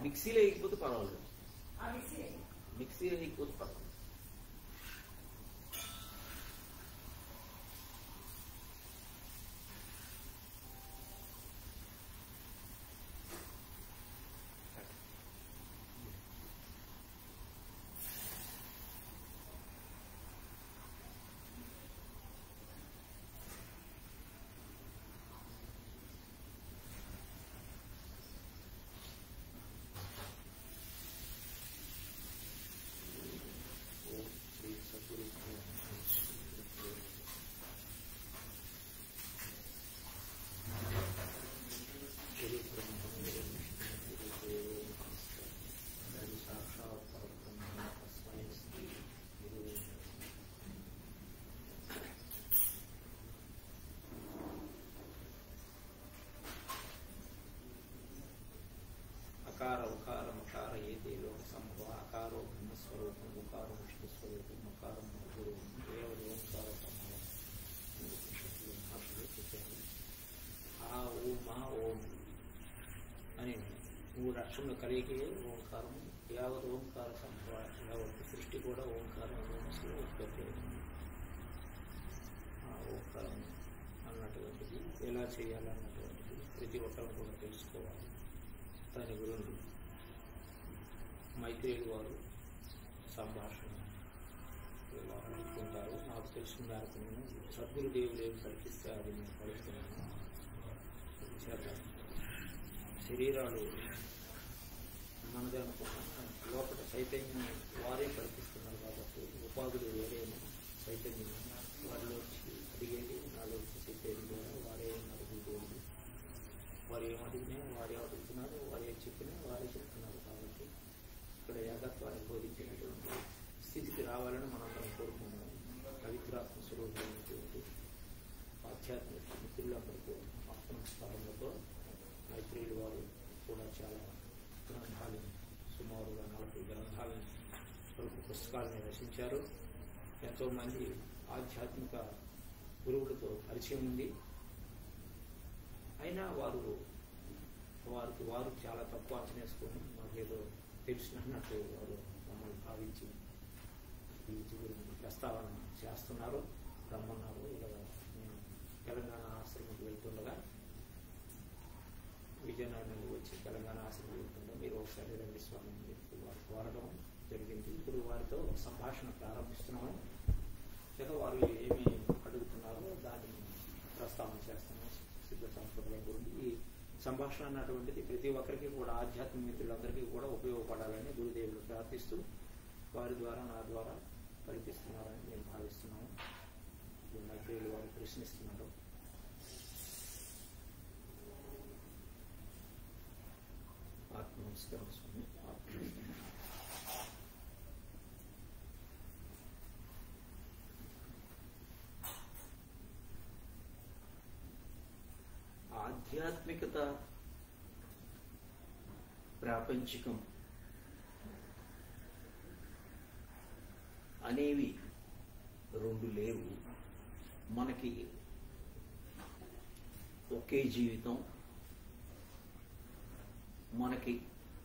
మిక్సీలో వేయకపోతే పర్వాలేదు ఆ మిక్సీ మిక్సీలో వేయకపోతే పర్వాలేదు ఓం శ్రీ సద్గురు గురు బ్రహ్మ గురు విష్ణు గురు దేవో మహేశ్వర హరి సాక్షాత్ పరబ్రహ్మ తస్మై శ్రీ గురు అకార ఉకార మకార ఏదే లోక సంభవ అకారో బ్రహ్మస్వరూపం ఉకారం విష్ణు స్వరూపం మకారం గురు కేవలం ఓంకార సంభవం ఉపనిషత్తులు మహర్షులు చెప్పారు ఆ ఓ మా ఓం అని మూడు అక్షరముల కలిగి ఓంకారం యావత్ ఓంకార సంభవ యావత్ సృష్టి కూడా ఓంకారం మనసులో ఉత్పత్తి అవుతుంది ఆ ఓంకారం అన్నటువంటిది ఎలా చేయాలన్నటువంటిది ప్రతి ఒక్కరు కూడా తెలుసుకోవాలి దాని గురువులు మైత్రేయులు వారు సంభాషణ ఇలా అనుకుంటారు నాకు తెలిసిన దానికి నేను సద్గురు దేవుడు ఏమి కల్పిస్తే అది నేను పలుస్తున్నాను అది చేద్దాం శరీరాలు మనదే అనుకున్నాను లోపల చైతన్యం వారే కల్పిస్తున్నారు కాబట్టి ఉపాధులు వేరేమో చైతన్యం వారిలో వచ్చి అడిగేది నాలో వచ్చి చెప్పేది కూడా వారే అడుగుతుంది వారు ఏం అడిగినా వారే అడుగుతున్నారు వారు ఏం చెప్పినా వారే చెప్తున్నారు కాబట్టి ఇక్కడ ఏకత్వాన్ని బోధించినటువంటి స్థితికి రావాలని మనందరం కోరుకుంటున్నాం పవిత్రాత్మ స్వరూపమైనటువంటి ఆధ్యాత్మిక మిత్రులందరికీ ఆత్మస్మరణతో మైత్రియులు వారు కూడా చాలా గ్రంథాలను సుమారుగా నలభై గ్రంథాలను వరకు పుస్తకాలను రచించారు ఎంతో మంది ఆధ్యాత్మిక గురువులతో పరిచయం ఉంది అయినా వారు వారికి వారు చాలా తక్కువ అంచనేసుకొని మాకేదో తెలిసినట్టు వారు మమ్మల్ని భావించి ఈ గురించి ప్రస్తావన చేస్తున్నారు రమ్మన్నారు ఇలా నేను తెలంగాణ ఆశ్రమంకి వెళ్తుండగా విజయనగరం వచ్చి తెలంగాణ ఆశ్రమం వెళ్తుండగా మీరు ఒకసారి రండి స్వామి అని చెప్పి వారు కోరడం జరిగింది ఇప్పుడు వారితో సంభాషణ ప్రారంభిస్తున్నాము ఇక వారు ఏమి అడుగుతున్నారో దాన్ని ప్రస్తావన చేస్తున్నాం సిద్ధ సంస్కృతుల గురించి ఈ సంభాషణ అన్నటువంటిది ప్రతి ఒక్కరికి కూడా ఆధ్యాత్మిక మిత్రులందరికీ కూడా ఉపయోగపడాలని గురుదేవులు ప్రార్థిస్తూ వారి ద్వారా నా ద్వారా కల్పిస్తున్నారని నేను భావిస్తున్నాను ఇప్పుడు మైత్రేయులు వారు ప్రశ్నిస్తున్నారు ఆత్మ నమస్కారం స్వామి ఆత్మ ఆధ్యాత్మికత ప్రాపంచికం అనేవి రెండు లేవు మనకి ఒకే జీవితం మనకి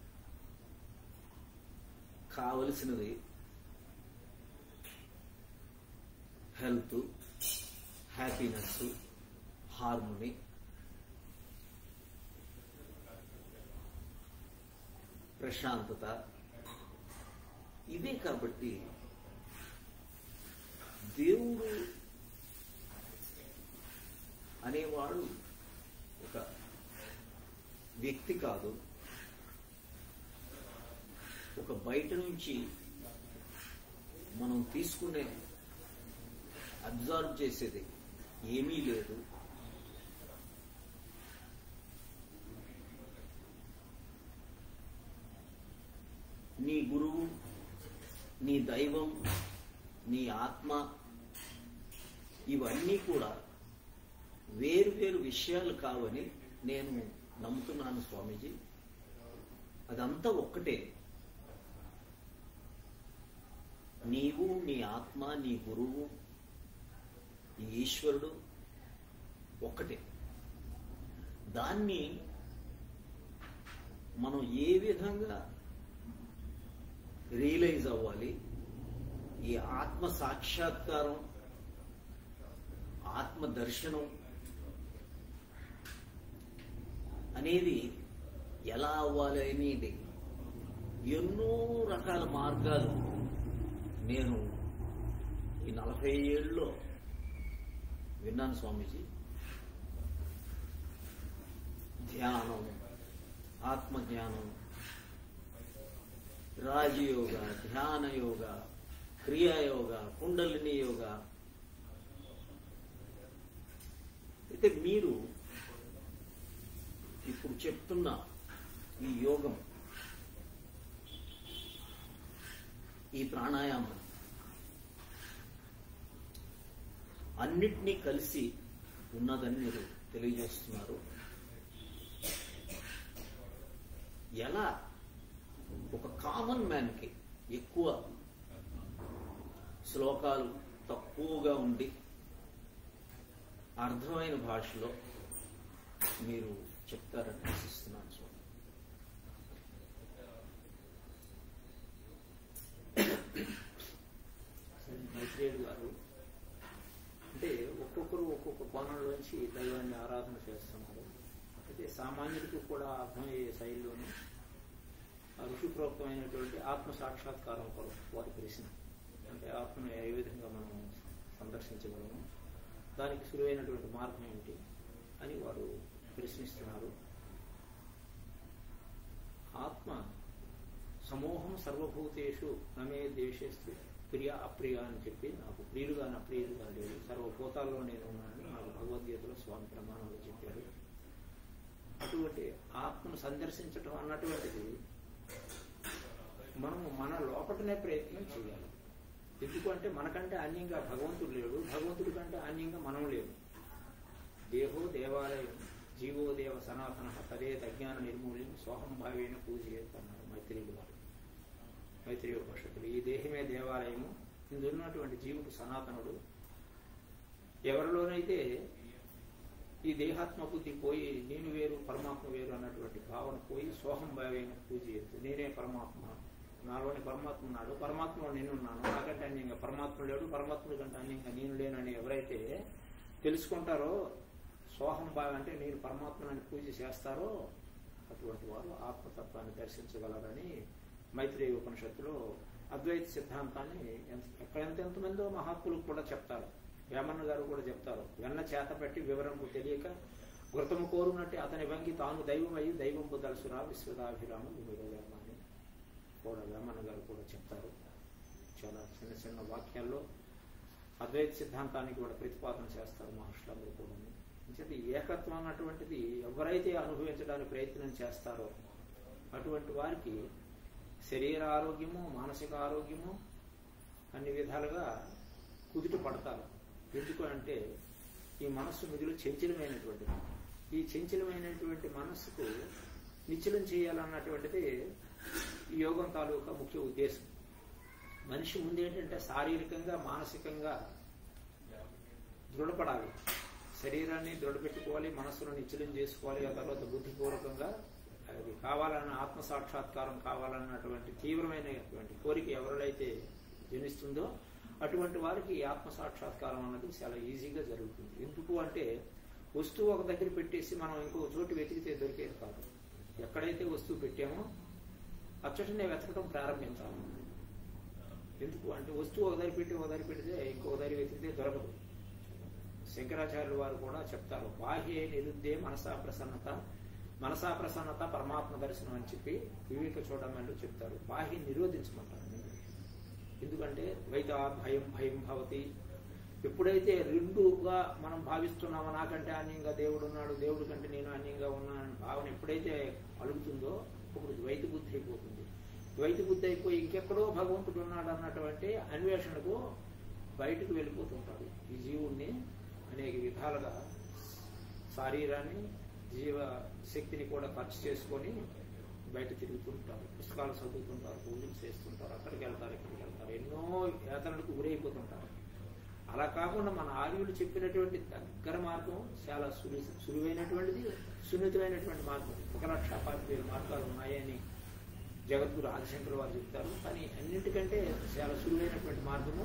కావలసినది హెల్త్ హ్యాపీనెస్ హార్మోనీ ప్రశాంతత ఇవే కాబట్టి దేవుడు అనేవాడు ఒక వ్యక్తి కాదు ఒక బయట నుంచి మనం తీసుకునే అబ్జర్వ్ చేసేది ఏమీ లేదు నీ గురువు నీ దైవం నీ ఆత్మ ఇవన్నీ కూడా వేరు వేరు విషయాలు కావని నేను నమ్ముతున్నాను స్వామీజీ అదంతా ఒక్కటే నీవు నీ ఆత్మ నీ గురువు ఈ ఈశ్వరుడు ఒక్కటే దాన్ని మనం ఏ విధంగా రియలైజ్ అవ్వాలి ఈ ఆత్మ సాక్షాత్కారం ఆత్మ దర్శనం అనేది ఎలా అవ్వాలి అనేది ఎన్నో రకాల మార్గాలు నేను ఈ నలభై ఏళ్ళలో విన్నాను స్వామీజీ ధ్యానం ఆత్మజ్ఞానం రాజయోగ ధ్యాన యోగ క్రియాయోగ కుండలిని యోగ అయితే మీరు ఇప్పుడు చెప్తున్న ఈ యోగం ఈ ప్రాణాయామం అన్నిటినీ కలిసి ఉన్నదని మీరు తెలియజేస్తున్నారు ఎలా ఒక కామన్ మ్యాన్కి ఎక్కువ శ్లోకాలు తక్కువగా ఉండి అర్థమైన భాషలో మీరు చెప్తారని ఆశిస్తున్నాను స్వామి మైత్రేయుడు గారు అంటే ఒక్కొక్కరు ఒక్కొక్క కోణంలోంచి దైవాన్ని ఆరాధన చేస్తున్నారు అయితే సామాన్యుడికి కూడా అర్థమయ్యే శైలిలోనే ఆ ఋషిప్రోక్తమైనటువంటి ఆత్మ సాక్షాత్కారం కొరకు వారి ప్రశ్న అంటే ఆత్మను ఏ విధంగా మనం సందర్శించగలము దానికి సులువైనటువంటి మార్గం ఏమిటి అని వారు ప్రశ్నిస్తున్నారు ఆత్మ సమూహం సర్వభూతేషు నమే దేశేస్తు ప్రియ అప్రియ అని చెప్పి నాకు ప్రియులుగా అప్రియులుగా లేదు సర్వభూతాల్లో నేను ఉన్నానని నాకు భగవద్గీతలో స్వామి ప్రమాణంలో చెప్పారు అటువంటి ఆత్మను సందర్శించటం అన్నటువంటిది మనము మన లోపటనే ప్రయత్నం చేయాలి ఎందుకంటే మనకంటే అన్యంగా భగవంతుడు లేడు భగవంతుడి కంటే అన్యంగా మనం లేడు దేహో దేవాలయం జీవో దేవ సనాతన తదే అజ్ఞాన నిర్మూల్యం సోహం భావేన పూజయేత్ అన్నారు మైత్రేయులు వారు మైత్రేయ ఉపనిషత్తులు ఈ దేహమే దేవాలయము ఇందున్నటువంటి జీవుడు సనాతనుడు ఎవరిలోనైతే ఈ దేహాత్మ బుద్ధి పోయి నేను వేరు పరమాత్మ వేరు అన్నటువంటి భావన పోయి సోహం భావైన పూజ చేయొచ్చు నేనే పరమాత్మ నాలోని పరమాత్మ ఉన్నాడు పరమాత్మలో నేనున్నాను నాకంటే అన్యంగా పరమాత్మ లేడు పరమాత్ముడి కంటే అన్యంగా నేను లేనని ఎవరైతే తెలుసుకుంటారో సోహం భావం అంటే నేను పరమాత్మని పూజ చేస్తారో అటువంటి వారు ఆత్మతత్వాన్ని దర్శించగలరని మైత్రేయ ఉపనిషత్తులో అద్వైత సిద్ధాంతాన్ని ఎంత- ఎక్కడ ఎంతెంతమందో మహాత్ములకు కూడా చెప్తారు వేమన్న గారు కూడా చెప్తారు వెన్న చేత పెట్టి వివరంకు తెలియక గుర్తము కోరునట్టు అతని వంగి తాను దైవమై దైవంపు దలుసురా విశ్వదాభిరాము వివేకని కూడా వేమన్న గారు కూడా చెప్తారు చాలా చిన్న చిన్న వాక్యాల్లో అద్వైత సిద్ధాంతానికి కూడా ప్రతిపాదన చేస్తారు మహర్షులందరూ కూడా అంచేది ఏకత్వం అన్నటువంటిది ఎవరైతే అనుభవించడానికి ప్రయత్నం చేస్తారో అటువంటి వారికి శరీర ఆరోగ్యము మానసిక ఆరోగ్యము అన్ని విధాలుగా కుదుట పడతారు ఎందుకు అంటే ఈ మనస్సు మిగులు చంచలమైనటువంటిది ఈ చంచలమైనటువంటి మనస్సుకు నిశ్చలం చేయాలన్నటువంటిది ఈ యోగం తాలూకా ముఖ్య ఉద్దేశం మనిషి ముందు ఏంటంటే శారీరకంగా మానసికంగా దృఢపడాలి శరీరాన్ని దృఢపెట్టుకోవాలి మనస్సును నిశ్చలం చేసుకోవాలి ఆ తర్వాత బుద్ధిపూర్వకంగా అది కావాలన్న ఆత్మ సాక్షాత్కారం కావాలన్నటువంటి తీవ్రమైనటువంటి కోరిక ఎవరిలైతే జనిస్తుందో అటువంటి వారికి ఈ ఆత్మ సాక్షాత్కారం అన్నది చాలా ఈజీగా జరుగుతుంది ఎందుకు అంటే వస్తువు ఒక దగ్గర పెట్టేసి మనం ఇంకో చోటు వెతికితే దొరికేది కాదు ఎక్కడైతే వస్తువు పెట్టామో అచ్చటనే వెతకడం ప్రారంభించాలి ఎందుకు అంటే వస్తువు ఒక దగ్గర పెట్టి ఒక దగ్గర పెడితే ఇంకో దగ్గర వెతికితే దొరకదు శంకరాచార్యులు వారు కూడా చెప్తారు బాహ్య నిరుద్దే మనసా ప్రసన్నత మనసా ప్రసన్నత పరమాత్మ దర్శనం అని చెప్పి వివేక చూడమని చెప్తారు బాహ్య నిరోధించమంటారు ఎందుకంటే ద్వైత భయం భయం భవతి ఎప్పుడైతే రెండుగా మనం భావిస్తున్నామో నాకంటే అన్యంగా దేవుడు ఉన్నాడు దేవుడి కంటే నేను అన్యంగా ఉన్నానని భావన ఎప్పుడైతే అడుగుతుందో అప్పుడు ద్వైత బుద్ధి అయిపోతుంది ద్వైత బుద్ధి అయిపోయి ఇంకెక్కడో భగవంతుడు ఉన్నాడు అన్నటువంటి అన్వేషణకు బయటకు వెళ్ళిపోతుంటాడు ఈ జీవుణ్ణి అనేక విధాలుగా శరీరాన్ని జీవ శక్తిని కూడా ఖర్చు చేసుకొని బయట తిరుగుతుంటారు పుస్తకాలు చదువుతుంటారు పూజలు చేస్తుంటారు అక్కడికి వెళ్తారు ఇక్కడికి వెళ్తారు ఎన్నో యాతనలకు గురైపోతుంటారు అలా కాకుండా మన ఆర్యులు చెప్పినటువంటి దగ్గర మార్గం చాలా సులు సులువైనటువంటిది సున్నితమైనటువంటి మార్గం ఒక లక్ష పాతిక వేల మార్గాలు ఉన్నాయని జగద్గురు ఆదిశంకర్ వారు చెప్తారు కానీ అన్నింటికంటే చాలా సులువైనటువంటి మార్గము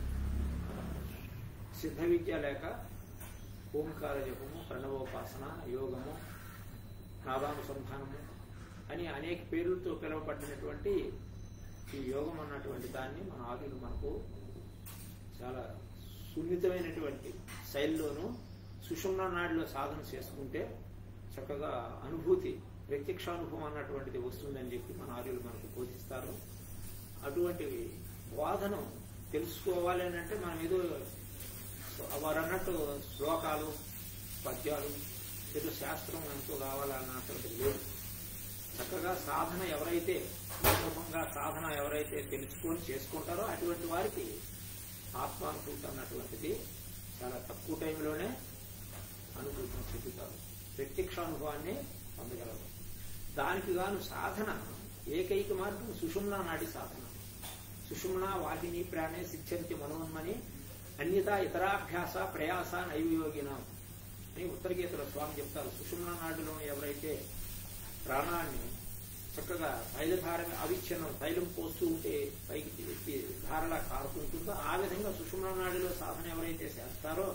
సిద్ధ విద్య లేక ఓంకార జపము ప్రణవోపాసన యోగము నాదానుసంధానము అని అనేక పేర్లతో పిలువబడినటువంటి ఈ యోగం అన్నటువంటి దాన్ని మన ఆదులు మనకు చాలా సున్నితమైనటువంటి శైలిలోనూ సుషుమ్న నాడిలో సాధన చేసుకుంటే చక్కగా అనుభూతి ప్రత్యక్ష అనుభవం అన్నటువంటిది వస్తుందని చెప్పి మన ఆర్యులు మనకు బోధిస్తారు అటువంటి బోధను తెలుసుకోవాలి అని అంటే మనం ఏదో వారు అన్నట్టు శ్లోకాలు పద్యాలు ఏదో శాస్త్రం ఎంతో కావాలన్నటువంటిది లేదు చక్కగా సాధన ఎవరైతే సులభంగా సాధన ఎవరైతే తెలుసుకొని చేసుకుంటారో అటువంటి వారికి ఆత్మానుభూతి అన్నటువంటిది చాలా తక్కువ టైంలోనే అనుభూతిని చెందుతారు ప్రత్యక్ష అనుభవాన్ని పొందగలరు దానికి గాను సాధన ఏకైక మార్గం సుషుమ్నా నాడి సాధన సుషుమ్నా వాహిని ప్రాణే శిక్షంతి మనోన్మని అన్యతా ఇతరాభ్యాస ప్రయాస నైవయోగిన అని ఉత్తరగీతలో స్వామి చెప్తారు సుషుమ్నా నాడులో ఎవరైతే ప్రాణాన్ని చక్కగా తైలధార అవిచ్ఛిన్నం తైలం పోస్తూ ఉంటే పైకి ఎత్తి ధారలా కారుతుంటుందో ఆ విధంగా సుషుమ్న నాడిలో సాధన ఎవరైతే చేస్తారో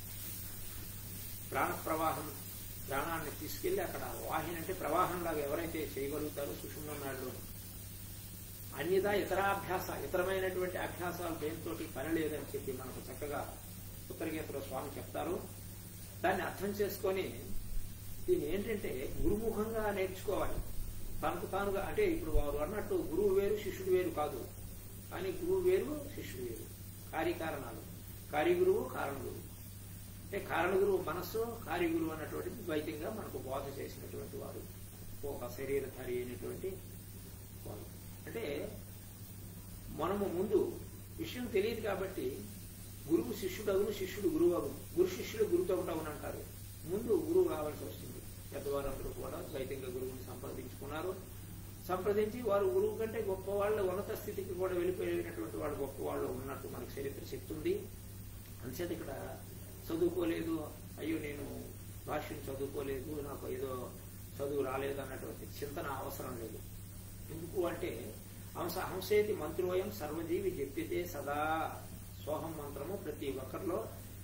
ప్రాణ ప్రవాహం ప్రాణాన్ని తీసుకెళ్లి అక్కడ వాహిని అంటే ప్రవాహంలాగా ఎవరైతే చేయగలుగుతారో సుషుమ్న నాడిలో అన్యదా ఇతరాభ్యాస ఇతరమైనటువంటి అభ్యాసాలు దేనితోటి పని లేదని చెప్పి మనకు చక్కగా ఉత్తరగీతలో స్వామి చెప్తారు దాన్ని అర్థం చేసుకొని దీని ఏంటంటే గురుముఖంగా నేర్చుకోవాలి తనకు తానుగా అంటే ఇప్పుడు వారు అన్నట్టు గురువు వేరు శిష్యుడు వేరు కాదు కానీ గురువు వేరు శిష్యుడు వేరు కార్యకారణాలు కార్యగురువు కారణగురువు అంటే కారణగురువు మనస్సు కార్యగురువు అన్నటువంటిది ద్వైతంగా మనకు బోధ చేసినటువంటి వారు ఒక శరీరధారి అయినటువంటి వారు అంటే మనము ముందు విషయం తెలియదు కాబట్టి గురువు శిష్యుడు అవును శిష్యుడు గురువు అవును గురు శిష్యుడు గురుతో అవును అంటారు ముందు గురువు కావాల్సి వస్తుంది పెద్దవారందరూ కూడా ద్వైతంగా గురువుని సంప్రదించుకున్నారు సంప్రదించి వారు గురువు కంటే గొప్ప వాళ్ళ ఉన్నత స్థితికి కూడా వెళ్ళిపోయినటువంటి వాళ్ళు గొప్ప వాళ్ళు ఉన్నట్టు మనకు చరిత్ర చెప్తుంది అంచేత ఇక్కడ చదువుకోలేదు అయ్యో నేను భాష్యం చదువుకోలేదు నాకు ఏదో చదువు రాలేదు అన్నటువంటి చింతన అవసరం లేదు ఎందుకు అంటే హంస హంసేతి మంత్రోయం సర్వజీవి జప్తితే సదా సోహం మంత్రము ప్రతి ఒక్కరిలో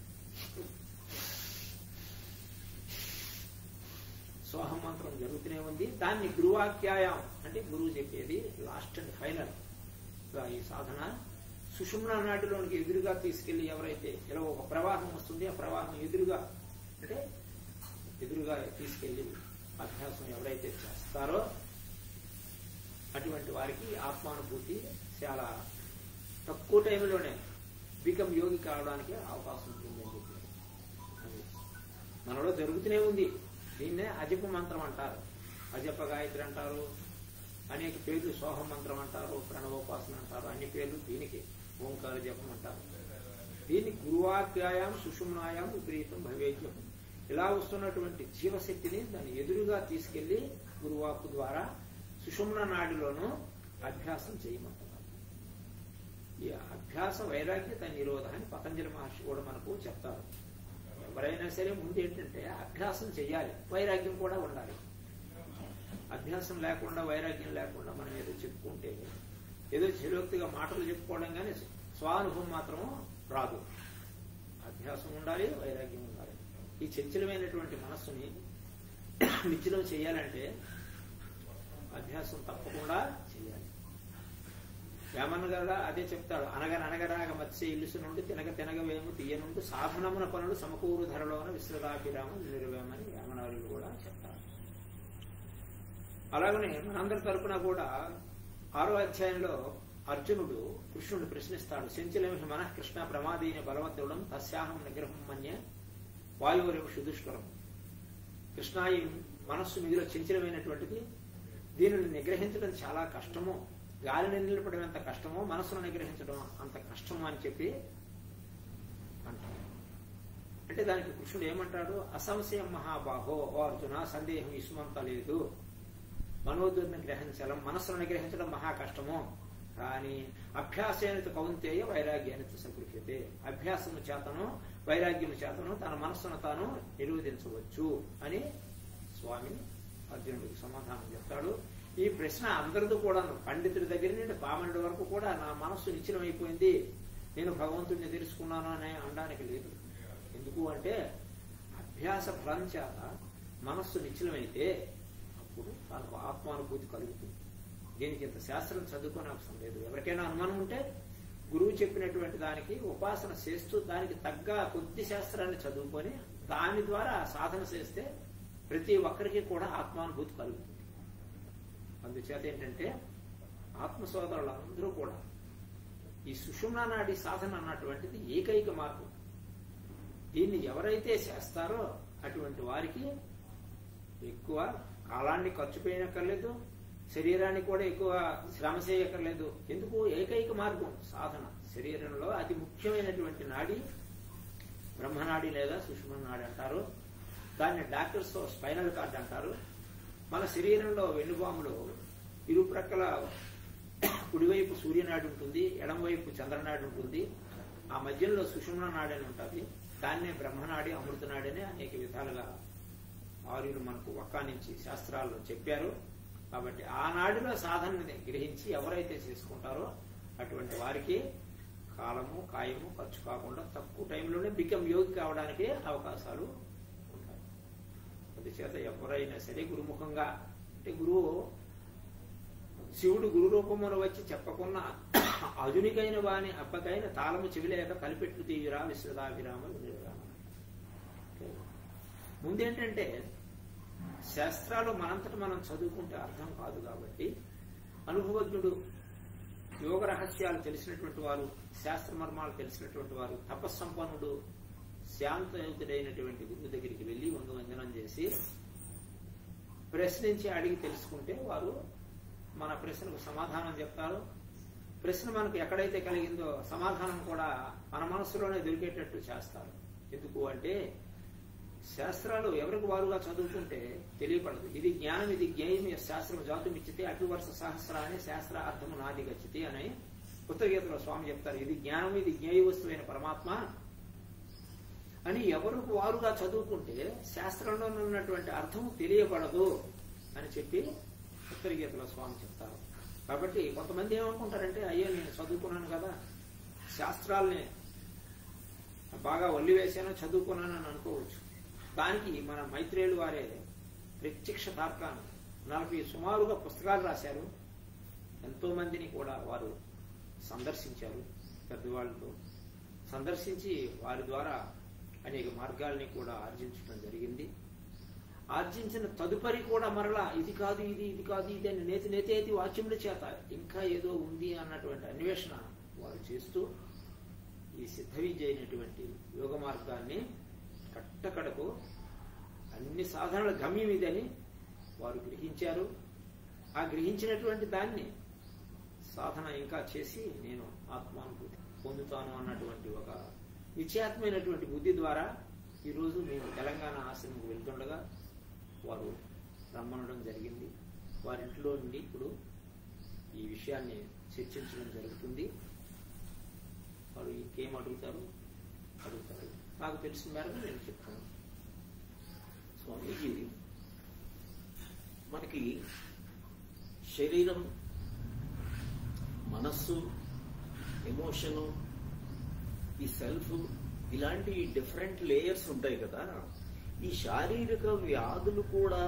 సోహం మంత్రం జరుగుతూనే ఉంది దాన్ని గురువాఖ్యాయం అంటే గురువు చెప్పేది లాస్ట్ అండ్ ఫైనల్ ఈ సాధన సుషుమ్న నాటిలోనికి ఎదురుగా తీసుకెళ్లి ఎవరైతే ఇలా ఒక ప్రవాహం వస్తుంది ఆ ప్రవాహం ఎదురుగా అంటే ఎదురుగా తీసుకెళ్లి అభ్యాసం ఎవరైతే చేస్తారో అటువంటి వారికి ఆత్మానుభూతి చాలా తక్కువ టైంలోనే బికమ్ యోగి కావడానికి అవకాశం ఉంటుందని చెప్పి మనలో జరుగుతూనే ఉంది దీన్నే అజప మంత్రం అంటారు అజప గాయత్రి అంటారు అనేక పేర్లు సోహం మంత్రం అంటారు ప్రణవోపాసన అంటారు అన్ని పేర్లు దీనికి ఓంకార జపం అంటారు దీన్ని గురువాధ్యాయం సుషుమ్నాయం విపరీతం భవేద్యం ఇలా వస్తున్నటువంటి జీవశక్తిని దాన్ని ఎదురుగా తీసుకెళ్లి గురువాకు ద్వారా సుషుమ్న నాడిలోనూ అభ్యాసం చేయమంటున్నారు ఈ అభ్యాస వైరాగ్యత నిరోధ అని పతంజలి మహర్షి కూడా మనకు చెప్తారు ఎవరైనా సరే ముందు ఏంటంటే అభ్యాసం చేయాలి వైరాగ్యం కూడా ఉండాలి అభ్యాసం లేకుండా వైరాగ్యం లేకుండా మనం ఏదో చెప్పుకుంటే ఏదో చిరోక్తిగా మాటలు చెప్పుకోవడం కానీ స్వానుభవం మాత్రం రాదు అభ్యాసం ఉండాలి వైరాగ్యం ఉండాలి ఈ చంచలమైనటువంటి మనస్సుని నిత్యలో చేయాలంటే అభ్యాసం తప్పకుండా చేయాలి వేమన్న కదా అదే చెప్తాడు అనగ అనగరాగ మత్స్య ఇల్లుసు నుండి తినగ తినగవేము తీయనుండి సాధనమున పనులు సమకూరు ధరలోన విశ్వరాభిరామం నిర్వేమని వేమనారులు కూడా చెప్తారు అలాగనే మనందరి తరపున కూడా ఆరో అధ్యాయంలో అర్జునుడు కృష్ణుడు ప్రశ్నిస్తాడు సెంచలేమి మనః కృష్ణ ప్రమాదీన బలవంతుడం తస్యాహం నిగ్రహం మన్య వాయువురేపు సుదుష్కరం కృష్ణ ఈ మనస్సు మీలో చంచలమైనటువంటిది దీనిని నిగ్రహించడం చాలా కష్టము గాలిని నిలపడం ఎంత కష్టమో మనస్సును నిగ్రహించడం అంత కష్టము అని చెప్పి అంటారు అంటే దానికి కృష్ణుడు ఏమంటాడు అసంశయం మహాబాహో ఓ అర్జున సందేహం ఇసుమంత లేదు మనోదుర్ని గ్రహించడం మనస్సును నిగ్రహించడం మహా కష్టము కానీ అభ్యాసేనత కౌంతేయ వైరాగ్యానిత సంకృష్యతే అభ్యాసము చేతను వైరాగ్యము చేతను తన మనస్సును తాను నిరోధించవచ్చు అని స్వామి అర్జునుడికి సమాధానం చెప్తాడు ఈ ప్రశ్న అందరితో కూడా పండితుడి దగ్గర నుండి పామనుడి వరకు కూడా నా మనస్సు నిశ్చలమైపోయింది నేను భగవంతుడిని తెలుసుకున్నాను అని అనడానికి లేదు ఎందుకు అంటే అభ్యాస ఫలం చేత మనస్సు నిశ్చలమైతే అప్పుడు తనకు ఆత్మానుభూతి కలుగుతుంది దీనికి ఇంత శాస్త్రం చదువుకోని అవసరం లేదు ఎవరికైనా అనుమానం ఉంటే గురువు చెప్పినటువంటి దానికి ఉపాసన చేస్తూ దానికి తగ్గ కొద్ది శాస్త్రాన్ని చదువుకొని దాని ద్వారా సాధన చేస్తే ప్రతి ఒక్కరికి కూడా ఆత్మానుభూతి కలుగుతుంది అందుచేత ఏంటంటే ఆత్మ సోదరులందరూ కూడా ఈ సుషుమ్నా నాడి సాధన అన్నటువంటిది ఏకైక మార్గం దీన్ని ఎవరైతే చేస్తారో అటువంటి వారికి ఎక్కువ కాలాన్ని ఖర్చు చేయనక్కర్లేదు శరీరాన్ని కూడా ఎక్కువ శ్రమ చేయక్కర్లేదు ఎందుకు ఏకైక మార్గం సాధన శరీరంలో అతి ముఖ్యమైనటువంటి నాడి బ్రహ్మనాడి లేదా సుషుమ్న నాడి అంటారు దాన్ని డాక్టర్స్ స్పైనల్ కార్డ్ అంటారు మన శరీరంలో వెన్నుబాములో ఇరుప్రక్కల కుడివైపు సూర్యనాడి ఉంటుంది ఎడంవైపు చంద్రనాడి ఉంటుంది ఆ మధ్యలో సుషుమ్న నాడి అని ఉంటుంది దాన్నే బ్రహ్మనాడి అమృతనాడి అని అనేక విధాలుగా ఆర్యులు మనకు వక్కానించి శాస్త్రాల్లో చెప్పారు కాబట్టి ఆ నాడిలో సాధనని గ్రహించి ఎవరైతే చేసుకుంటారో అటువంటి వారికి కాలము కాయము ఖర్చు కాకుండా తక్కువ టైంలోనే బికమ్ యోగి కావడానికి అవకాశాలు ఉంటాయి అందుచేత ఎవరైనా సరే గురుముఖంగా అంటే గురువు శివుడు గురు రూపమును వచ్చి చెప్పకున్న అదునికైన వాని అప్పకైన తాళము చెవిలేక కలిపెట్లు తీయురా విశ్వదాభిరామ విరామ ముందేంటంటే శాస్త్రాలు మనంతట మనం చదువుకుంటే అర్థం కాదు కాబట్టి అనుభవజ్ఞుడు యోగ రహస్యాలు తెలిసినటువంటి వారు శాస్త్ర మర్మాలు తెలిసినటువంటి వారు తపస్సంపన్నుడు శాంతయుతుడైనటువంటి గురువు దగ్గరికి వెళ్లి వంగు వందనం చేసి ప్రశ్నించి అడిగి తెలుసుకుంటే వారు మన ప్రశ్నకు సమాధానం చెప్తారు ప్రశ్న మనకు ఎక్కడైతే కలిగిందో సమాధానం కూడా మన మనసులోనే దొరికేటట్టు చేస్తారు ఎందుకు అంటే శాస్త్రాలు ఎవరికి వారుగా చదువుకుంటే తెలియపడదు ఇది జ్ఞానం ఇది జ్ఞేయం శాస్త్రం జాతం ఇచ్చితే అటు వర్ష సహస్రాన్ని శాస్త్ర అర్థము నాది గచ్చితి అని ఉత్తరగీతలో స్వామి చెప్తారు ఇది జ్ఞానం ఇది జ్ఞేయ వస్తువైన పరమాత్మ అని ఎవరికి వారుగా చదువుకుంటే శాస్త్రంలో ఉన్నటువంటి అర్థం తెలియబడదు అని చెప్పి ఉత్తరగీతలో స్వామి చెప్తారు కాబట్టి కొంతమంది ఏమనుకుంటారంటే అయ్యో నేను చదువుకున్నాను కదా శాస్త్రాల్ని బాగా వల్లివేశాను చదువుకున్నాను అని అనుకోవచ్చు దానికి మన మైత్రేయులు వారే ప్రత్యక్ష తార్కాన్ని నలభై సుమారుగా పుస్తకాలు రాశారు ఎంతో మందిని కూడా వారు సందర్శించారు పెద్దవాళ్ళతో సందర్శించి వారి ద్వారా అనేక మార్గాల్ని కూడా ఆర్జించడం జరిగింది ఆర్జించిన తదుపరి కూడా మరలా ఇది కాదు ఇది ఇది కాదు ఇది అని నేతి నేతేతి వాక్యముల చేత ఇంకా ఏదో ఉంది అన్నటువంటి అన్వేషణ వారు చేస్తూ ఈ సిద్ధ విద్య అయినటువంటి యోగ మార్గాన్ని కట్టకడకు అన్ని సాధనల గమ్యం ఇదని వారు గ్రహించారు ఆ గ్రహించినటువంటి దాన్ని సాధన ఇంకా చేసి నేను ఆత్మానుభూతి పొందుతాను అన్నటువంటి ఒక నిశ్చయాత్మైనటువంటి బుద్ధి ద్వారా ఈరోజు మేము తెలంగాణ ఆశ్రమంకు వెళ్తుండగా వారు రమ్మనడం జరిగింది వారింట్లో నుండి ఇప్పుడు ఈ విషయాన్ని చర్చించడం జరుగుతుంది వారు ఇంకేం అడుగుతారు అడుగుతారు నాకు తెలిసిన మేరకు నేను చెప్తాను స్వామీజీ మనకి శరీరం మనస్సు ఎమోషను ఈ సెల్ఫ్ ఇలాంటి డిఫరెంట్ లేయర్స్ ఉంటాయి కదా ఈ శారీరక వ్యాధులు కూడా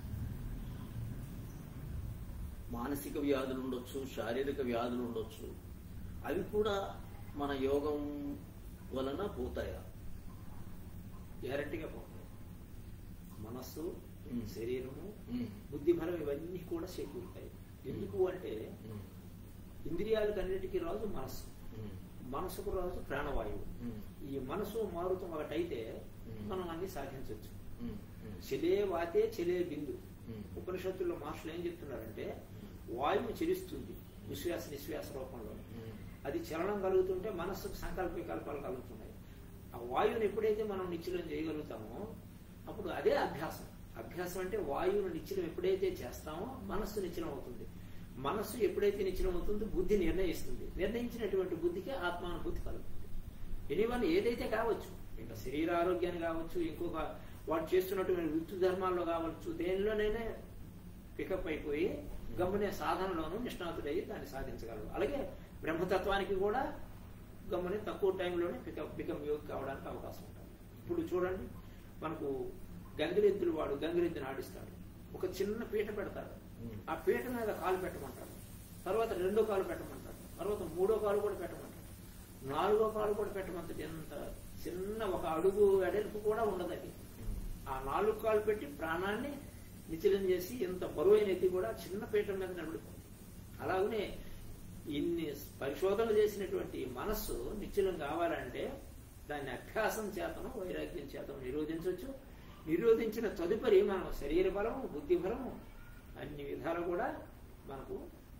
మానసిక వ్యాధులు ఉండొచ్చు శారీరక వ్యాధులు ఉండొచ్చు అవి కూడా మన యోగం వలన పోతాయా గ్యారంటీగా పోతాయి మనస్సు ఉమ్. శరీరము ఉమ్, బుద్ధి బలం ఇవన్నీ కూడా చేకూరుతాయి ఎందుకు అంటే ఉమ్, ఇంద్రియాలకు అన్నిటికీ రాజు మనస్సు ఉమ్, మనసుకు రాజు ప్రాణవాయువు ఉమ్, ఈ మనసు మారుతం ఒకటైతే ఉమ్. మనం అన్ని సాధించవచ్చు ఉమ్, ఉమ్, చెలే వాతే చెలే బిందు ఉమ్, ఉపనిషత్తుల్లో మాస్టర్లు ఏం చెప్తున్నారంటే వాయువు చెలిస్తుంది విశ్వాస నిశ్వాస రూపంలో ఉమ్, అది చలనం కలుగుతుంటే మనస్సుకు సంకల్ప వికల్పాలు కలుగుతున్నాయి ఆ వాయువుని ఎప్పుడైతే మనం నిశ్చలం చేయగలుగుతామో అప్పుడు అదే అభ్యాసం అభ్యాసం అంటే వాయువును నిశ్చలం ఎప్పుడైతే చేస్తామో మనస్సు నిశ్చలం అవుతుంది మనస్సు ఎప్పుడైతే నిశ్చలం అవుతుందో బుద్ధి నిర్ణయిస్తుంది నిర్ణయించినటువంటి బుద్ధికి ఆత్మానుభూతి కలుగుతుంది ఎనీవన్ ఏదైతే కావచ్చు ఇంకా శరీర ఆరోగ్యాన్ని కావచ్చు ఇంకొక వాడు చేస్తున్నటువంటి వృత్తి ధర్మాల్లో కావచ్చు దేనిలోనైనా పికప్ అయిపోయి గమ్మునే సాధనలోనూ నిష్ణాతుడయ్యి దాన్ని సాధించగలడు అలాగే బ్రహ్మతత్వానికి కూడా గమ్మునే తక్కువ టైంలోనే పికప్ బికమ్ యోగి కావడానికి అవకాశం ఉంటుంది ఇప్పుడు చూడండి మనకు గంగిరెద్దులు వాడు గంగిరెద్దుని ఆడిస్తాడు ఒక చిన్న పీట పెడతాడు ఆ పీట మీద కాలు పెట్టమంటాడు తర్వాత రెండో కాలు పెట్టమంటాడు తర్వాత మూడో కాలు కూడా పెట్టమంటాడు నాలుగో కాలు కూడా పెట్టమంటాడు ఎంత చిన్న ఒక అడుగు వెడల్పు కూడా ఉండదు అది ఆ నాలుగు కాలు పెట్టి ప్రాణాన్ని నిశ్చలం చేసి ఇంత బరువైన ఎత్తి కూడా చిన్న పీట మీద నిలబడిపోతుంది అలాగనే ఇన్ని పరిశోధనలు చేసినటువంటి మనస్సు నిశ్చలం కావాలంటే దాన్ని అభ్యాసం చేతను వైరాగ్యం చేతను నిరోధించవచ్చు నిరోధించిన తదుపరి మనం శరీర బలం బుద్ధి బలం అన్ని విధాలు కూడా మనకు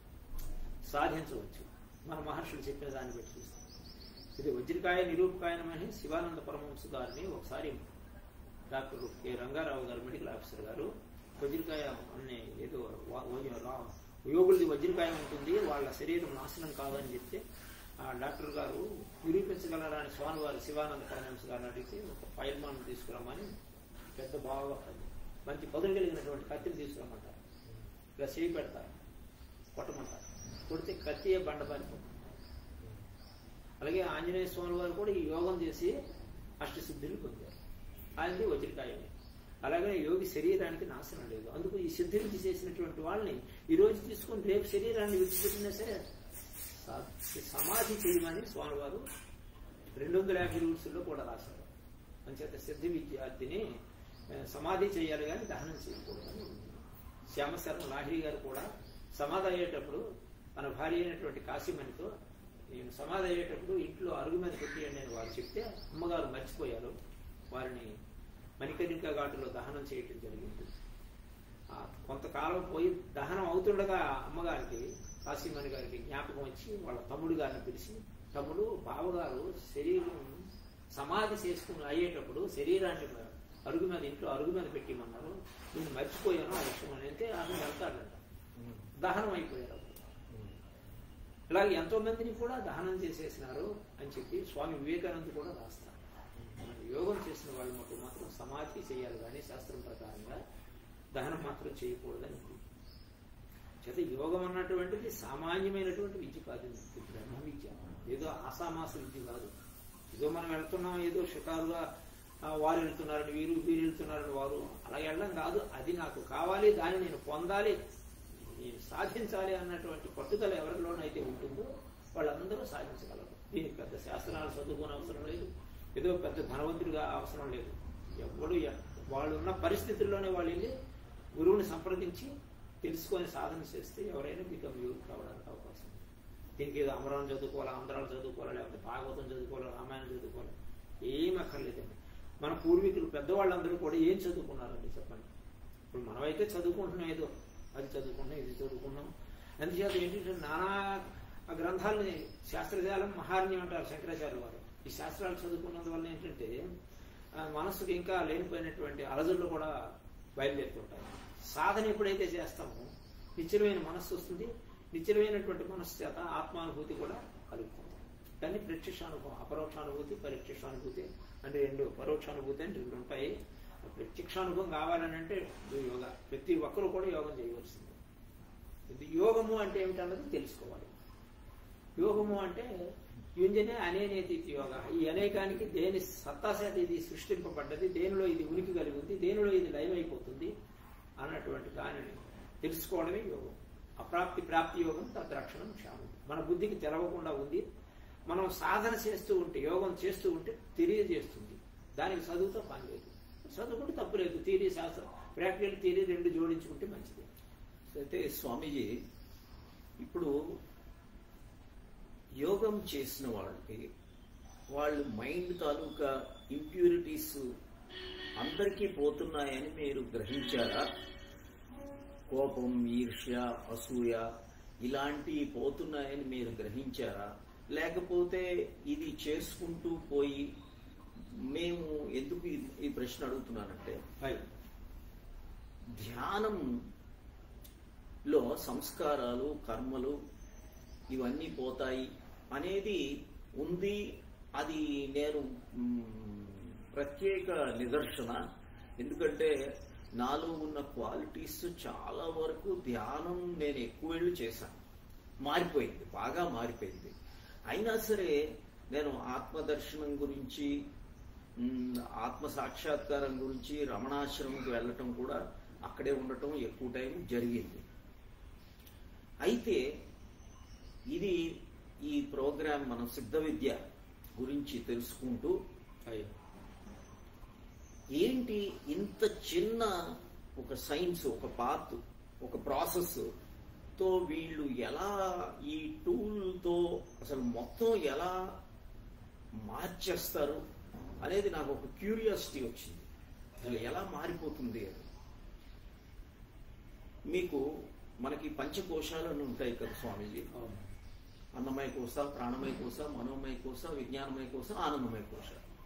సాధించవచ్చు మన మహర్షులు చెప్పిన దాన్ని బట్టి చూస్తాం ఇది వజ్రకాయ నిరూపకాయనమని శివానంద పరమహంస గారిని ఒకసారి డాక్టర్ కె రంగారావు గారు మెడికల్ ఆఫీసర్ గారు వజ్రకాయ అనే ఏదో వా- వా- రా- యోగులది వజ్రకాయం ఉంటుంది వాళ్ళ శరీరం నాశనం కాదని చెప్తే ఆ డాక్టర్ గారు నిరూపించగలరా అని స్వామివారి శివానంద పరమహంస గారిని అడిగితే ఒక ఫైల్మాన్ తీసుకురమ్మని పెద్ద బాగా మంచి పదులు కలిగినటువంటి కత్తిని తీసుకురమ్మంటారు ఇలా చేయి పెడతారు కొట్టమంటారు కొడితే కత్తి బండ పారిపోతుంది అలాగే ఆంజనేయ స్వామి వారు కూడా ఈ యోగం చేసి అష్టసిద్ధులు పొందారు ఆయనది వజ్రకాయమే అలాగే యోగి శరీరానికి నాశనం లేదు అందుకు ఈ సిద్ధివిద్య చేసినటువంటి వాళ్ళని ఈ రోజు తీసుకొని రేపు శరీరాన్ని విడిచిపెట్టినా సరే సా- సమాధి చేయమని స్వామివారు రెండు వందల యాభై రూల్స్లో కూడా రాశారు అంచేత సిద్ధి విద్యార్థిని ఆ, సమాధి చేయాలి కానీ దహనం చేయకూడదని ఉంది. శ్యామశరణ్ లాహిరి గారు కూడా సమాధి అయ్యేటప్పుడు తన భార్య అయినటువంటి కాశీమణితో నేను సమాధి అయ్యేటప్పుడు ఇంట్లో అరుగు మీద పెట్టేయండి అని వారు చెప్తే అమ్మగారు మర్చిపోయారు వారిని మణికర్ణిక ఘాటులో దహనం చేయటం జరిగింది ఆ కొంతకాలం పోయి దహనం అవుతుండగా అమ్మగారికి కాశీమణి గారికి జ్ఞాపకం వచ్చి వాళ్ళ తమ్ముడు గారిని పిలిచి తమ్ముడు బావగారు శరీరం సమాధి చేసుకుని అయ్యేటప్పుడు శరీరాన్ని అరుగు మీద ఇంట్లో అరుగు మీద పెట్టిమన్నారు నేను మర్చిపోయాను ఆ విషయం అని అంటే ఆమె వెళ్తాడంట దహనం అయిపోయారు అప్పుడు. ఇలాగే ఎంతో మందిని కూడా దహనం చేసేసినారు అని చెప్పి స్వామి వివేకానంద కూడా రాస్తారు మన యోగం చేసిన వాళ్ళు మటు మాత్రం సమాధి చేయాలి కానీ శాస్త్రం ప్రకారంగా దహనం మాత్రం చేయకూడదని ఉంది. చేత యోగం అన్నటువంటిది సామాన్యమైనటువంటి విద్య కాదు ఇది బ్రహ్మ విద్య ఏదో ఆసామాస విద్య కాదు ఏదో మనం వెళ్తున్నాం ఏదో షికారుగా ఆ, వారు వెళ్తున్నారని వీరు వీరు వెళ్తున్నారని వారు అలా వెళ్ళడం కాదు అది నాకు కావాలి దాన్ని నేను పొందాలి నేను సాధించాలి అన్నటువంటి పట్టుదల ఎవరిలోనైతే ఉంటుందో వాళ్ళందరూ సాధించగలరు దీనికి పెద్ద శాస్త్రాలు చదువుకోని అవసరం లేదు ఏదో పెద్ద ధనవంతుడిగా అవసరం లేదు ఎవడు ఎ- వాళ్ళు ఉన్న పరిస్థితుల్లోనే వాళ్ళు వెళ్ళి గురువుని సంప్రదించి తెలుసుకొని సాధన చేస్తే ఎవరైనా బికమ్ యూత్ కావడానికి అవకాశం ఉంది. దీనికి ఏదో అమరాన్ని చదువుకోవాలా ఆంధ్రాలు చదువుకోవాలా లేకపోతే భాగవతం చదువుకోవాలా రామాయణం చదువుకోవాలి ఏం అక్కర్లేదండి మన పూర్వీకులు పెద్దవాళ్ళందరూ కూడా ఏం చదువుకున్నారండి చెప్పండి ఇప్పుడు మనమైతే చదువుకుంటున్నాం ఏదో అది చదువుకుంటున్నాం ఇది చదువుకున్నాం అందుచేత ఏంటంటే నానా గ్రంథాలని శాస్త్రజాలం మహార్ణ్యం అంటారు శంకరాచార్య వారు ఈ శాస్త్రాలు చదువుకున్నందువల్ల ఏంటంటే ఆ, మనస్సుకి ఇంకా లేనిపోయినటువంటి అలజడులు కూడా బయలుదేరుతుంటాయి సాధన ఎప్పుడైతే చేస్తామో నిశ్చలమైన మనస్సు వస్తుంది నిశ్చలమైనటువంటి మనస్సు చేత ఆత్మానుభూతి కూడా కలుగుతుంది కానీ ప్రత్యక్షానుభవం అపరోక్షానుభూతి పరోక్షానుభూతి అంటే రెండు పరోక్షానుభూతి అంటే రెండు ఉంటాయి ప్రత్యక్షానుభవం కావాలని అంటే ఇది యోగా ప్రతి ఒక్కరూ కూడా యోగం చేయవలసింది ఇది యోగము అంటే ఏమిటన్నది తెలుసుకోవాలి యోగము అంటే యుంజనే అనేనేతి యోగ ఈ అనేకానికి దేని సత్తాశాత ఇది సృష్టింపబడ్డది దేనిలో ఇది ఉనికి కలిగి ఉంది దేనిలో ఇది లయమైపోతుంది అన్నటువంటి దానిని తెలుసుకోవడమే యోగం అప్రాప్తి ప్రాప్తి యోగం తద్రక్షణం క్షామం మన బుద్ధికి తెలవకుండా ఉంది మనం సాధన చేస్తూ ఉంటే యోగం చేస్తూ ఉంటే తెలియజేస్తుంది దానికి చదువుతో పని లేదు చదువుకుంటే తప్పు లేదు థియరీ శాస్త్రం ప్రాక్టికల్ థియరీ రెండు జోడించుకుంటే మంచిది అయితే స్వామీజీ ఇప్పుడు యోగం చేసిన వాళ్ళకి వాళ్ళు మైండ్ తాలూకా ఇంప్యూరిటీస్ అందరికీ పోతున్నాయని మీరు గ్రహించారా కోపం ఈర్ష్య అసూయ ఇలాంటివి పోతున్నాయని మీరు గ్రహించారా లేకపోతే ఇది చేసుకుంటూ పోయి మేము ఎందుకు ఈ- ఈ ప్రశ్న అడుగుతున్నానంటే హాయ్ ధ్యానం లో సంస్కారాలు కర్మలు ఇవన్నీ పోతాయి అనేది ఉంది అది నేను మ్, ప్రత్యేక నిదర్శన ఎందుకంటే నాలో ఉన్న క్వాలిటీస్ చాలా వరకు ధ్యానం నేను ఎక్కువేళ్ళు చేశాను మారిపోయింది బాగా మారిపోయింది అయినా సరే నేను ఆత్మదర్శనం గురించి మ్, ఆత్మ సాక్షాత్కారం గురించి రమణాశ్రమంకి వెళ్ళటం కూడా అక్కడే ఉండటం ఎక్కువ టైం జరిగింది అయితే ఇది ఈ ప్రోగ్రాం మనం సిద్ధ విద్య గురించి తెలుసుకుంటూ అయ్యో ఏంటి ఇంత చిన్న ఒక సైన్స్ ఒక పాత్ ఒక ప్రాసెస్ తో వీళ్ళు ఎలా ఈ టూల్తో అసలు మొత్తం ఎలా మార్చేస్తారు అనేది నాకు ఒక క్యూరియాసిటీ వచ్చింది అసలు ఎలా మారిపోతుంది అని మీకు మనకి పంచకోశాలను ఉంటాయి కదా స్వామీజీ అవును అన్నమయ కోశ ప్రాణమయ కోశ మనోమయ కోశ విజ్ఞానమయ కోశ ఆనందమయ కోశ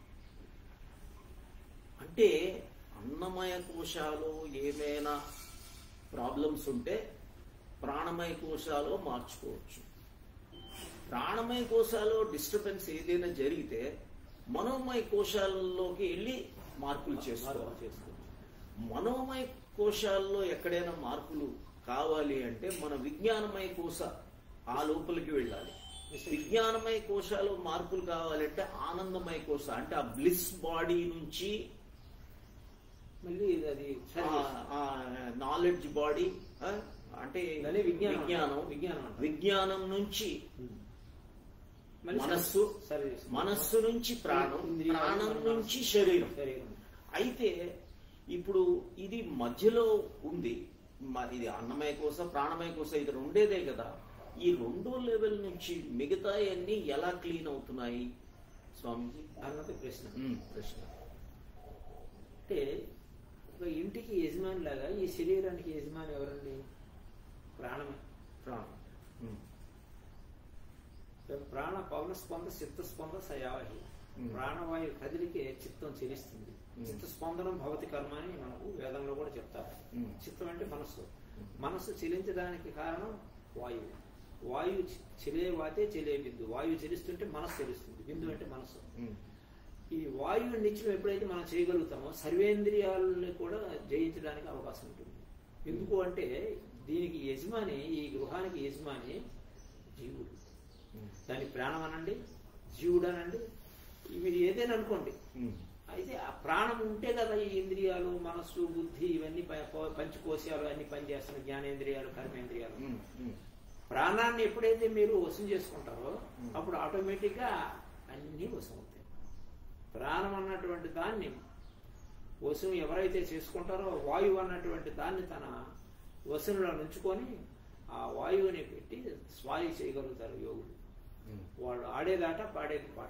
అంటే అన్నమయ కోశాలు ఏమైనా ప్రాబ్లమ్స్ ఉంటే ప్రాణమయ కోశాలో మార్చుకోవచ్చు ప్రాణమయ కోశాలో డిస్టర్బెన్స్ ఏదైనా జరిగితే మనోమయ కోశాలలోకి వెళ్ళి మార్పులు చేసుకోవాలి చేసుకోవచ్చు మనోమయ కోశాల్లో ఎక్కడైనా మార్పులు కావాలి అంటే మన విజ్ఞానమయ కోశ ఆ లోపలికి వెళ్ళాలి విజ్ఞానమయ కోశాలు మార్పులు కావాలంటే ఆనందమయ కోశ అంటే ఆ బ్లిస్ బాడీ నుంచి మళ్ళీ ఇది అది సర్వీస్. నాలెడ్జ్ బాడీ అంటే దాన్ని విజ్ఞానం విజ్ఞానం విజ్ఞానం అంటారు. విజ్ఞానం నుంచి మళ్ళీ మనస్సు సర్వీస్. మనస్సు నుంచి ప్రాణం ఇంద్రియాలు, ప్రాణం మనస్సు. నుంచి శరీరం శరీరం అయితే ఇప్పుడు ఇది మధ్యలో ఉంది మ- ఇది అన్నమయ కోస ప్రాణమయ కోస ఇది రెండేదే కదా ఈ రెండో లెవెల్ నుంచి మిగతా అన్ని ఎలా క్లీన్ అవుతున్నాయి స్వామీజీ అన్నది ప్రశ్న ఉమ్, ప్రశ్న అంటే ఒక ఇంటికి యజమాని లాగా ఈ శరీరానికి యజమాని ఎవరండి ప్రాణమే ప్రాణం ఉమ్, ప్రాణ పవన స్పంద చిత్త స్పంద సయావహి Hmm. ప్రాణవాయు కదిలికే చిత్తం చెలిస్తుంది Hmm. చిత్త స్పందనం భవతి కర్మ అని మనకు వేదంలో కూడా చెప్తారు Hmm. చిత్తం అంటే మనస్సు Hmm. మనస్సు చెలించడానికి కారణం వాయువు వాయువు చె- చెలే వాతే చెలే బిందు వాయువు చెలిస్తుంటే మనస్సు చెలుస్తుంది బిందు అంటే మనస్సు ఉమ్, ఈ వాయువు నిత్యం ఎప్పుడైతే మనం చేయగలుగుతామో సర్వేంద్రియాలని కూడా జయించడానికి అవకాశం ఉంటుంది ఎందుకు అంటే దీనికి యజమాని ఈ గృహానికి యజమాని జీవుడు ఉమ్, దాని ప్రాణం అనండి జీవుడు అనండి మీరు ఏదైనా అనుకోండి ఉమ్, అయితే ఆ ప్రాణం ఉంటే కదా ఈ ఇంద్రియాలు మనస్సు బుద్ధి ఇవన్నీ ప- ప- పంచకోశాలు అన్ని పనిచేస్తున్న జ్ఞానేంద్రియాలు కర్మేంద్రియాలు ఉమ్, ఉమ్, ప్రాణాన్ని ఎప్పుడైతే మీరు వశం చేసుకుంటారో Hmm. అప్పుడు ఆటోమేటిక్ గా అన్ని వశం అవుతాయి ప్రాణం అన్నటువంటి దాన్ని వశం ఎవరైతే చేసుకుంటారో వాయువు అన్నటువంటి దాన్ని తన వశంలో నుంచుకొని ఆ వాయువుని పెట్టి స్వాయి చేయగలుగుతారు యోగులు ఉమ్, వాళ్ళు ఆడేదాట పాడేది పాట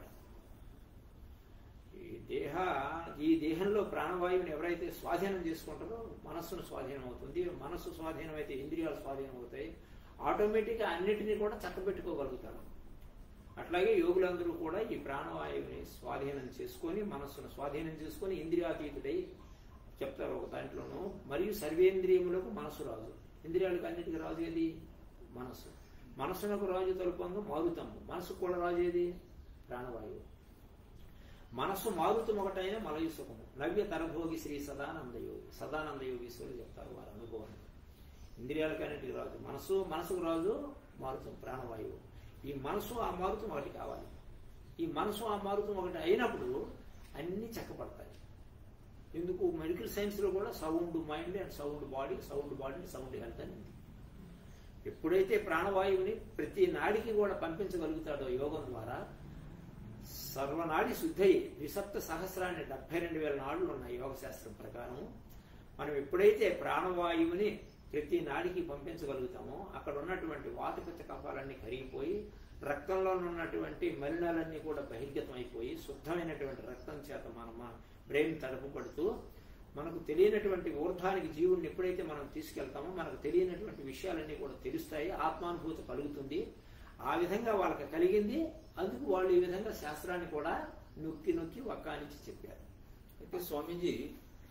ఈ దేహ ఈ దేహంలో ప్రాణవాయువుని ఎవరైతే స్వాధీనం చేసుకుంటారో మనస్సును స్వాధీనం అవుతుంది మనస్సు స్వాధీనం అయితే ఇంద్రియాలు స్వాధీనం అవుతాయి ఆటోమేటిక్గా అన్నిటినీ కూడా చక్కబెట్టుకోగలుగుతారు అట్లాగే యోగులందరూ కూడా ఈ ప్రాణవాయువుని స్వాధీనం చేసుకొని మనస్సును స్వాధీనం చేసుకొని ఇంద్రియాతీతుడై చెప్తారు ఒక దాంట్లోనూ మరియు సర్వేంద్రియములకు మనస్సు రాజు ఇంద్రియాలకు అన్నిటికీ రాజు ఏది మనస్సు మనస్సునకు రాజు తలుపంగా మారుతాము మనస్సు కూడా రాజు ఏది ప్రాణవాయువు మనస్సు మారుతం ఒకటైన మలయు సుఖము నవ్య తరభోగి శ్రీ సదానంద యోగి సదానంద యోగీశ్వరులు చెప్తారు వారి అనుభవం ఇంద్రియాలకి అన్నిటికి రాజు మనసు మనసుకు రాజు మారుతం ప్రాణవాయువు ఈ మనసు ఆ మారుతం ఒకటి కావాలి ఈ మనసు ఆ మారుతం ఒకటి అయినప్పుడు అన్ని చక్కబడతాయి ఎందుకు మెడికల్ సైన్స్ లో కూడా sound mind and sound body sound body sound health అని ఉంది ఎప్పుడైతే ప్రాణవాయువుని ప్రతి నాడికి కూడా పంపించగలుగుతాడో యోగం ద్వారా సర్వనాడి శుద్ధయి ద్విసప్త సహస్రాన్ని డెబ్బై రెండు వేల నాడులు ఉన్నాయి యోగ శాస్త్రం ప్రకారం మనం ఎప్పుడైతే ప్రాణవాయువుని ప్రతి నాడికి పంపించగలుగుతామో అక్కడ ఉన్నటువంటి వాతపిత్త కఫాలన్నీ కరిగిపోయి రక్తంలో ఉన్నటువంటి మలినాలన్నీ కూడా బహిర్గతం అయిపోయి శుద్ధమైనటువంటి రక్తం చేత మనం బ్రెయిన్ తడపబడుతూ మనకు తెలియనటువంటి ఊర్ధానికి జీవుడిని ఎప్పుడైతే మనం తీసుకెళ్తామో మనకు తెలియనటువంటి విషయాలన్నీ కూడా తెలుస్తాయి ఆత్మానుభూతి కలుగుతుంది ఆ విధంగా వాళ్ళకి కలిగింది అందుకు వాళ్ళు ఈ విధంగా శాస్త్రాన్ని కూడా నొక్కి నొక్కి వక్కానించి చెప్పారు అయితే స్వామీజీ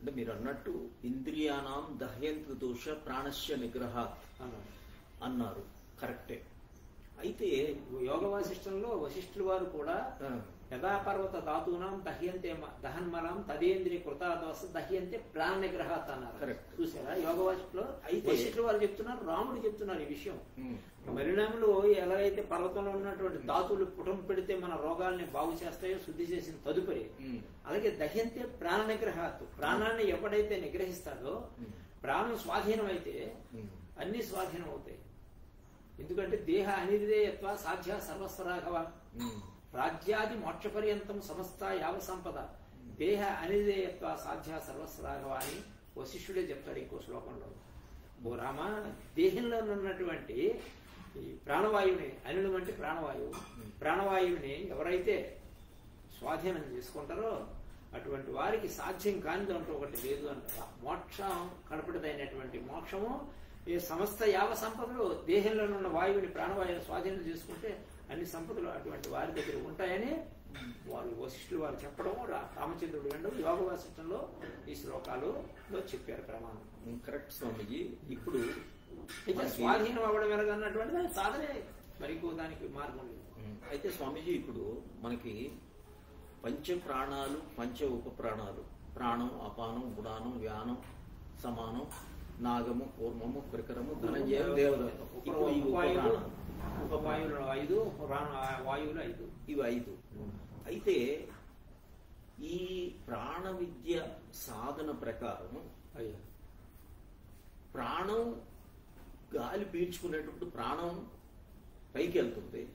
అంటే మీరు అన్నట్టు ఇంద్రియానాం దహ్యంత దోష ప్రాణస్య నిగ్రహ అన్నాడు అన్నారు కరెక్టే అయితే యోగ వాసిష్టంలో వశిష్ఠుల వారు కూడా ఆ, యథా పర్వత ధాతూనాం దహ్యంతే మ- దహన్మలం తదేంద్రియ కృతాదోస దహ్యంతే ప్రాణ నిగ్రహాత్ అన్నారు Correct. చూసారా యోగ వాసిష్టలో అయితే- వశిష్ఠుల వారు చెప్తున్నారు రాముడు చెప్తున్నారు ఈ విషయం ఉమ్, మలినాములు ఎలాగైతే పర్వతంలో ఉన్నటువంటి ధాతువులు పుటం పెడితే మన రోగాల్ని బాగు చేస్తాయో శుద్ధి చేసిన తదుపరి ఉమ్, అలాగే దహ్యంతే ప్రాణ నిగ్రహాత్ ప్రాణాన్ని ఎప్పుడైతే నిగ్రహిస్తాడో ఉమ్, ప్రాణం స్వాధీనం అయితే ఉమ్, అన్ని స్వాధీనం అవుతాయి ఎందుకంటే దేహ అనిర్దేయత్వ సాధ్య సర్వస్వరాఘవ ఉమ్, రాజ్యాది మోక్ష పర్యంతం సమస్త యావ సంపద దేహ అనిర్దేయత్వ సాధ్య సర్వస్వరాఘవ అని వశిష్ఠుడే చెప్తాడు ఇంకో శ్లోకంలో ఓ రామ దేహంలో ఉన్నటువంటి ఈ ప్రాణవాయువుని అనిలం అంటే ప్రాణవాయువు ప్రాణవాయువుని ఎవరైతే స్వాధీనం చేసుకుంటారో అటువంటి వారికి సాధ్యం కానిది అంటూ ఒకటి లేదు అంటారు మోక్షం కనపడదైనటువంటి మోక్షము ఈ సమస్త యావ సంపదలు దేహంలో ఉన్న వాయువుని ప్రాణవాయువుని స్వాధీనం చేసుకుంటే అన్ని సంపదలు అటువంటి వారి దగ్గర ఉంటాయని వారు వశిష్ఠులు వారు చెప్పడం రా- రామచంద్రుడు వినడం యోగ వాసిష్టంలో ఈ శ్లోకాలలో చెప్పారు ప్రమాణం ఉమ్, కరెక్ట్ స్వామిజీ ఇప్పుడు అయితే మనకి- స్వాధీనం అవ్వడం ఎలాగన్నటువంటి దాని సాధనే మరి ఇంకో దానికి మార్గం లేదు ఉమ్, అయితే స్వామీజీ ఇప్పుడు మనకి పంచ ప్రాణాలు పంచ ఉప ప్రాణాలు ప్రాణం అపానం గుణానం వ్యానం సమానం నాగము కూర్మము కృకరము ధనంజయం దేవదత్తం ఇప్పుడు ఈ ఉప ఉపవాయువులు ప్రాణాలు ఉపవాయువులు ఐదు ప్రాణ వాయువులు ఐదు ఇవి ఐదు అయితే ఈ ప్రాణ విద్య సాధన ప్రకారం అయ్యా ప్రాణం గాలి పీల్చుకునేటప్పుడు ప్రాణం పైకి వెళ్తుంది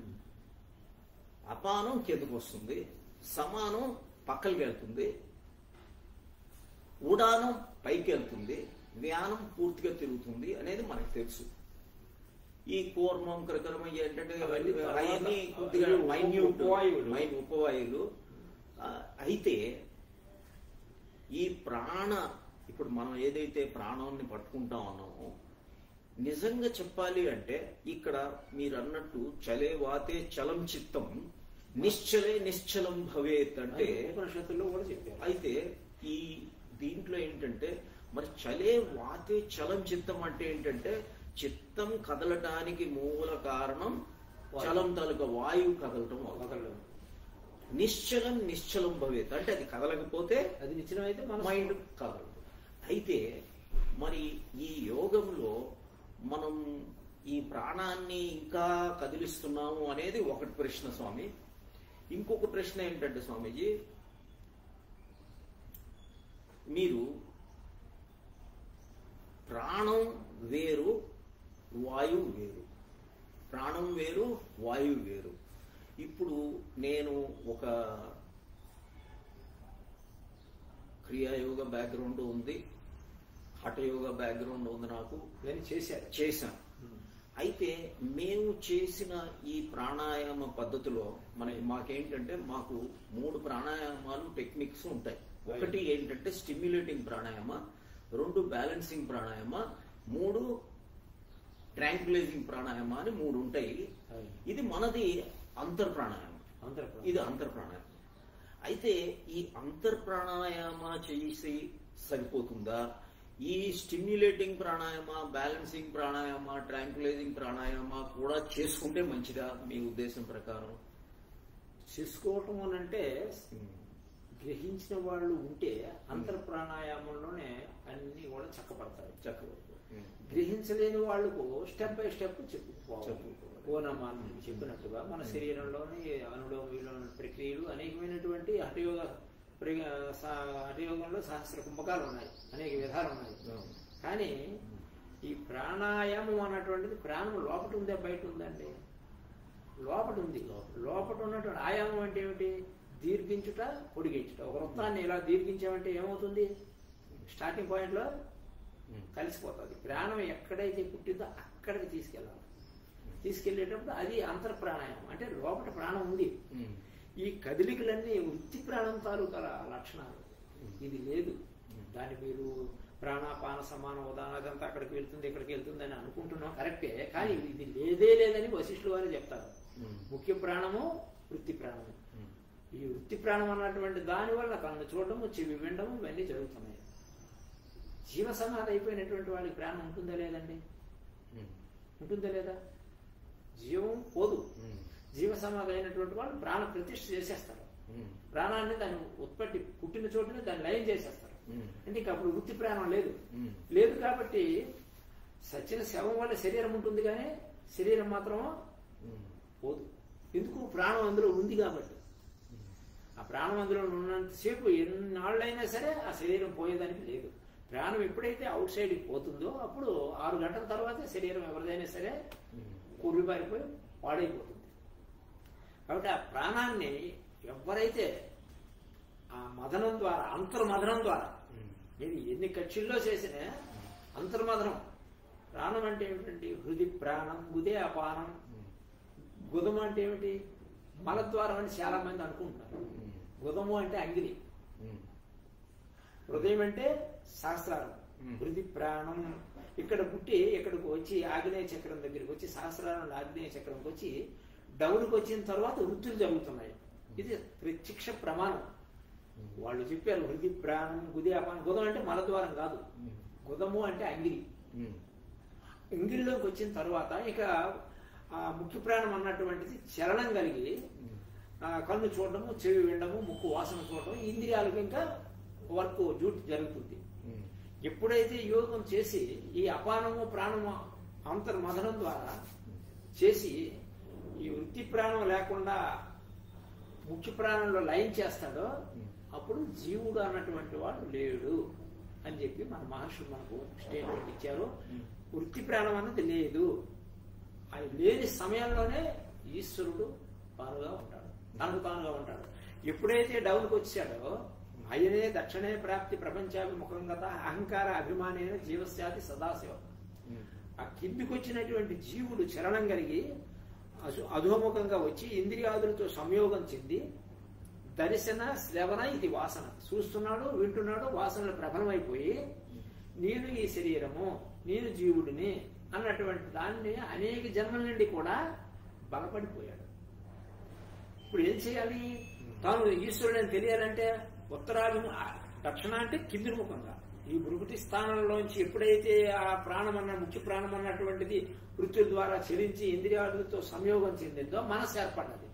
అపానం కిందకు వస్తుంది సమానం పక్కకి వెళ్తుంది ఉడానం పైకి వెళ్తుంది వ్యానం పూర్తిగా తిరుగుతుంది అనేది మనకు తెలుసు ఈ కూర్మం క్రకరం ఏంటంటే అవన్నీ తర్వాత- అవన్నీ కొద్దిగా ఉప- మైన్యూట్ ఉపవాయువులు. మైన్ ఉపవాయువులు ఆ, అయితే ఈ ప్రాణ ఇప్పుడు మనం ఏదైతే ప్రాణాన్ని పట్టుకుంటా ఉన్నామో నిజంగా చెప్పాలి అంటే ఇక్కడ మీరు అన్నట్టు చలే వాతే చలం చిత్తం నిశ్చలే నిశ్చలం భవేత్ అంటే ఉపనిషత్తుల్లో కూడా చెప్పారు అయితే ఈ దీంట్లో ఏంటంటే మరి చలే వాతే చలం చిత్తం అంటే ఏంటంటే చిత్తం కదలటానికి మూల కారణం చలం తాలూకా వాయువు కదలటం అవుతుంది. ఒకళ్ళు నిశ్చలం నిశ్చలం భవేత్ అంటే అది కదలకపోతే అది నిశ్చలం అయితే మన మైండ్ కదలదు అయితే మరి ఈ యోగంలో మనం ఈ ప్రాణాన్ని ఇంకా కదిలిస్తున్నాము అనేది ఒకటి ప్రశ్న స్వామి ఇంకొక ప్రశ్న ఏంటంటే స్వామీజీ మీరు ప్రాణం వేరు వాయువు వేరు ప్రాణం వేరు వాయువు వేరు ఇప్పుడు నేను ఒక క్రియాయోగ బ్యాక్గ్రౌండ్ ఉంది హఠయోగ బ్యాక్గ్రౌండ్ ఉంది నాకు ఇవన్నీ చేశారు చేశాను అయితే మేము చేసిన ఈ ప్రాణాయామ పద్ధతిలో మన మాకేంటంటే మాకు మూడు ప్రాణాయామాలు టెక్నిక్స్ ఉంటాయి ఒకటి ఏంటంటే స్టిమ్యులేటింగ్ ప్రాణాయామ రెండు బ్యాలెన్సింగ్ ప్రాణాయామ మూడు ట్రాంక్యులైజింగ్ ప్రాణాయామ అని మూడు ఉంటాయి ఇది మనది అంతర్ ప్రాణాయామం అందరూ ఇది అంతర్ ప్రాణాయామం అయితే ఈ అంతర్ ప్రాణాయామ చేసి సరిపోతుందా ఈ stimulating pranayama balancing pranayama tranquilizing pranayama కూడా చేసుకుంటే మంచిదా మీ ఉద్దేశం ప్రకారం చేసుకోవటం అని అంటే గ్రహించిన వాళ్ళు ఉంటే అంతర్ ప్రాణాయామంలోనే అన్ని కూడా చక్కపడతాయి చక్కగా గ్రహించలేని వాళ్ళకు స్టెప్ బై స్టెప్ చెప్పుకోవాలి చెప్పుకోవాలి. ఓనమాన్ చెప్పినట్టుగా మన శరీరంలోని అనులోమ విలోమ ప్రక్రియలు అనేకమైనటువంటి హఠయోగ ప్ర- సా- హఠయోగంలో సహస్ర కుంభకాలు ఉన్నాయి అనేక విధాలు ఉన్నాయి కానీ ఈ ప్రాణాయామం అన్నటువంటిది ప్రాణం లోపట ఉందా బయట ఉందండి లోపట ఉంది లోపట ఉన్నటువంటి ఆయామం అంటే ఏమిటి దీర్ఘించుట పొడిగించుట ఒక వృత్తాన్ని ఇలా దీర్ఘించామంటే ఏమవుతుంది స్టార్టింగ్ పాయింట్ లో కలిసిపోతుంది ప్రాణం ఎక్కడైతే పుట్టిందో అక్కడికి తీసుకెళ్ళాలి తీసుకెళ్లేటప్పుడు అది అంతర్ ప్రాణాయామం అంటే లోపల ప్రాణం ఉంది ఈ కదలికలన్నీ వృత్తి ప్రాణం తాలూకా లక్షణాలు ఇది లేదు దాన్ని మీరు ప్రాణాపాన సమాన ఉదాహరణ అదంతా అక్కడికి వెళ్తుంది ఇక్కడికి వెళ్తుంది అని అనుకుంటున్నాం కరెక్టే కానీ ఇది లేదే లేదని వశిష్ఠులు వారు చెప్తారు ముఖ్య ప్రాణము వృత్తి ప్రాణము ఈ వృత్తి ప్రాణం అన్నటువంటి దాని వల్ల కన్ను చూడటము చెవి వినడము ఇవన్నీ జరుగుతున్నాయి జీవ సమాధి అయిపోయినటువంటి వాళ్ళకి ప్రాణం ఉంటుందా లేదండి ఉంటుందా లేదా జీవం పోదు జీవ సమాధి అయినటువంటి వాళ్ళు ప్రాణ ప్రతిష్ఠ చేసేస్తారు ప్రాణాన్ని దాన్ని ఉత్పత్తి పుట్టిన చోటుని దాన్ని లయం చేసేస్తారు అంటే ఇంక అప్పుడు వృత్తి ప్రాణం లేదు లేదు కాబట్టి సచిన శవం వల్ల శరీరం ఉంటుంది కానీ శరీరం మాత్రం పోదు ఎందుకు ప్రాణం అందులో ఉంది కాబట్టి ఆ ప్రాణం అందులో ఉన్నంతసేపు ఎన్నాళ్ళైనా సరే ఆ శరీరం పోయేదానికి లేదు ప్రాణం ఎప్పుడైతే అవుట్ సైడ్కి పోతుందో అప్పుడు ఆరు గంటల తర్వాత శరీరం ఎవరిదైనా సరే కుర్రిపారిపోయి పాడైపోతుంది కాబట్టి ఆ ప్రాణాన్ని ఎవరైతే ఆ మదనం ద్వారా అంతర్మదనం ద్వారా ఇది ఎన్ని కక్షల్లో చేసినా అంతర్మదనం ప్రాణం అంటే ఏమిటండి హృది ప్రాణం గుదే అపానం గుదము అంటే ఏమిటి మలద్వారం అని చాలా మంది అనుకుంటున్నారు గుదము అంటే అంగిలి హృదయం అంటే సహస్రారం హృది ప్రాణం ఇక్కడ పుట్టి ఇక్కడికి వచ్చి ఆగ్నేయ చక్రం దగ్గరికి వచ్చి సహస్రారం ఆగ్నేయ చక్రంకి వచ్చి డౌన్కి వచ్చిన తర్వాత వృత్తులు జరుగుతున్నాయి ఇది ప్రత్యక్ష ప్రమాణం వాళ్ళు చెప్పారు హృది ప్రాణం గుది అపానం గుదం అంటే మలద్వారం కాదు గుదము అంటే అంగిలి ఇంగిల్లోకి వచ్చిన తర్వాత ఇక ఆ ముఖ్య ప్రాణం అన్నటువంటిది చలనం కలిగి ఆ కన్ను చూడడము చెవి వినడము ముక్కు వాసన చూడడం ఇంద్రియాలకు ఇంకా వర్క్ డ్యూటీ జరుగుతుంది ఎప్పుడైతే యోగం చేసి ఈ అపానము ప్రాణము అంతర్మదనం ద్వారా చేసి ఈ వృత్తి ప్రాణం లేకుండా ముఖ్య ప్రాణంలో లయం చేస్తాడో అప్పుడు జీవుడు అన్నటువంటి వాడు లేడు అని చెప్పి మన మహర్షులు మనకు స్టేట్మెంట్ ఇచ్చారు వృత్తి ప్రాణం అన్నది లేదు అది లేని సమయంలోనే ఈశ్వరుడు తానుగా ఉంటాడు తనకు తానుగా ఉంటాడు ఎప్పుడైతే డౌన్కి వచ్చాడో ఆయనే దక్షిణే ప్రాప్తి ప్రపంచాభిముఖం గత అహంకార అభిమానైన జీవశాతి సదాశివ ఆ కిందికి వచ్చినటువంటి జీవుడు చలనం కలిగి అసు- అధోముఖంగా వచ్చి ఇంద్రియాదులతో సంయోగం చెంది దర్శన శ్రవణ ఇది వాసన చూస్తున్నాడు వింటున్నాడు వాసనలు ప్రబలమైపోయి నేను ఈ శరీరము నేను జీవుడిని అన్నటువంటి దాన్ని అనేక జన్మల నుండి కూడా బలపడిపోయాడు ఇప్పుడు ఏం చేయాలి తాను ఈశ్వరుడని తెలియాలంటే ఉత్తరాభిము ఆ దక్షిణ అంటే కింది ముఖంగా ఈ భృగుటి స్థానంలోంచి ఎప్పుడైతే ఆ ప్రాణం అన్న ముఖ్య ప్రాణం అన్నటువంటిది వృత్తుల ద్వారా చెలించి ఇంద్రియాలతో సంయోగం చెందిందో మనసు ఏర్పడ్డది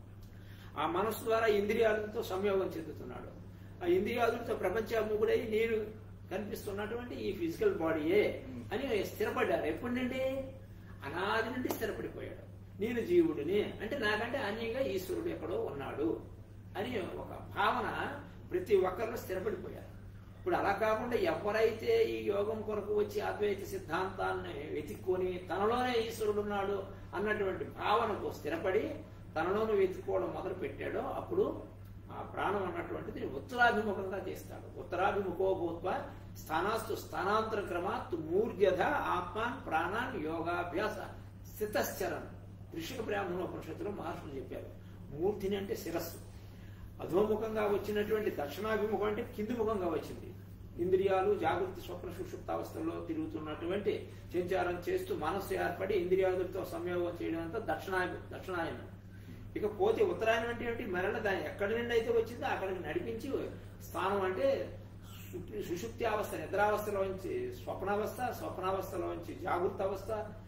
ఆ మనసు ద్వారా ఇంద్రియాలతో సంయోగం చెందుతున్నాడు ఆ ఇంద్రియాలతో ప్రపంచముకుడై నేను కనిపిస్తున్నటువంటి ఈ ఫిజికల్ బాడీయే అని స్థిరపడ్డారు ఎప్పటి నుండి అనాది నుండి స్థిరపడిపోయాడు నేను జీవుడిని అంటే నాకంటే అన్యంగా ఈశ్వరుడు ఎక్కడో ఉన్నాడు అని ఒక భావన ప్రతి ఒక్కరిలో స్థిరపడిపోయారు ఇప్పుడు అలా కాకుండా ఎవరైతే ఈ యోగం కొరకు వచ్చి అద్వైత సిద్ధాంతాన్ని వెతుక్కొని తనలోనే ఈశ్వరుడు ఉన్నాడు అన్నటువంటి భావనకు స్థిరపడి తనలోనే వెతుక్కోవడం మొదలు పెట్టాడో అప్పుడు ఆ ప్రాణం అన్నటువంటిది ఉత్తరాభిముఖంగా చేస్తాడు ఉత్తరాభిముఖో భూత్వ స్థానాస్తు స్థానాంతర క్రమాత్ మూర్ధ్యధ ఆత్మాన్ ప్రాణాన్ యోగాభ్యాస స్థితశ్చరన్ ఋషిక బ్రాహ్మణోపనిషత్తులో మహర్షులు చెప్పారు మూర్తిని అంటే శిరస్సు అధోముఖంగా వచ్చినటువంటి దక్షిణాభిముఖం అంటే కింది ముఖంగా వచ్చింది ఇంద్రియాలు జాగృతి స్వప్న సుషుప్తావస్థల్లో తిరుగుతున్నటువంటి సంచారం చేస్తూ మనస్సు ఏర్పడి ఇంద్రియాదులతో సంయోగం చేయడం అంతా దక్షిణా దక్షిణాయనం ఇక పోతే ఉత్తరాయణం అంటే ఏమిటి మరల దాన్ని ఎక్కడి నుండి అయితే వచ్చిందో అక్కడికి నడిపించి స్థానం అంటే సు- సుషుప్తి అవస్థ నిద్రావస్థలోంచి స్వప్నావస్థ స్వప్నావస్థలోంచి జాగృత అవస్థ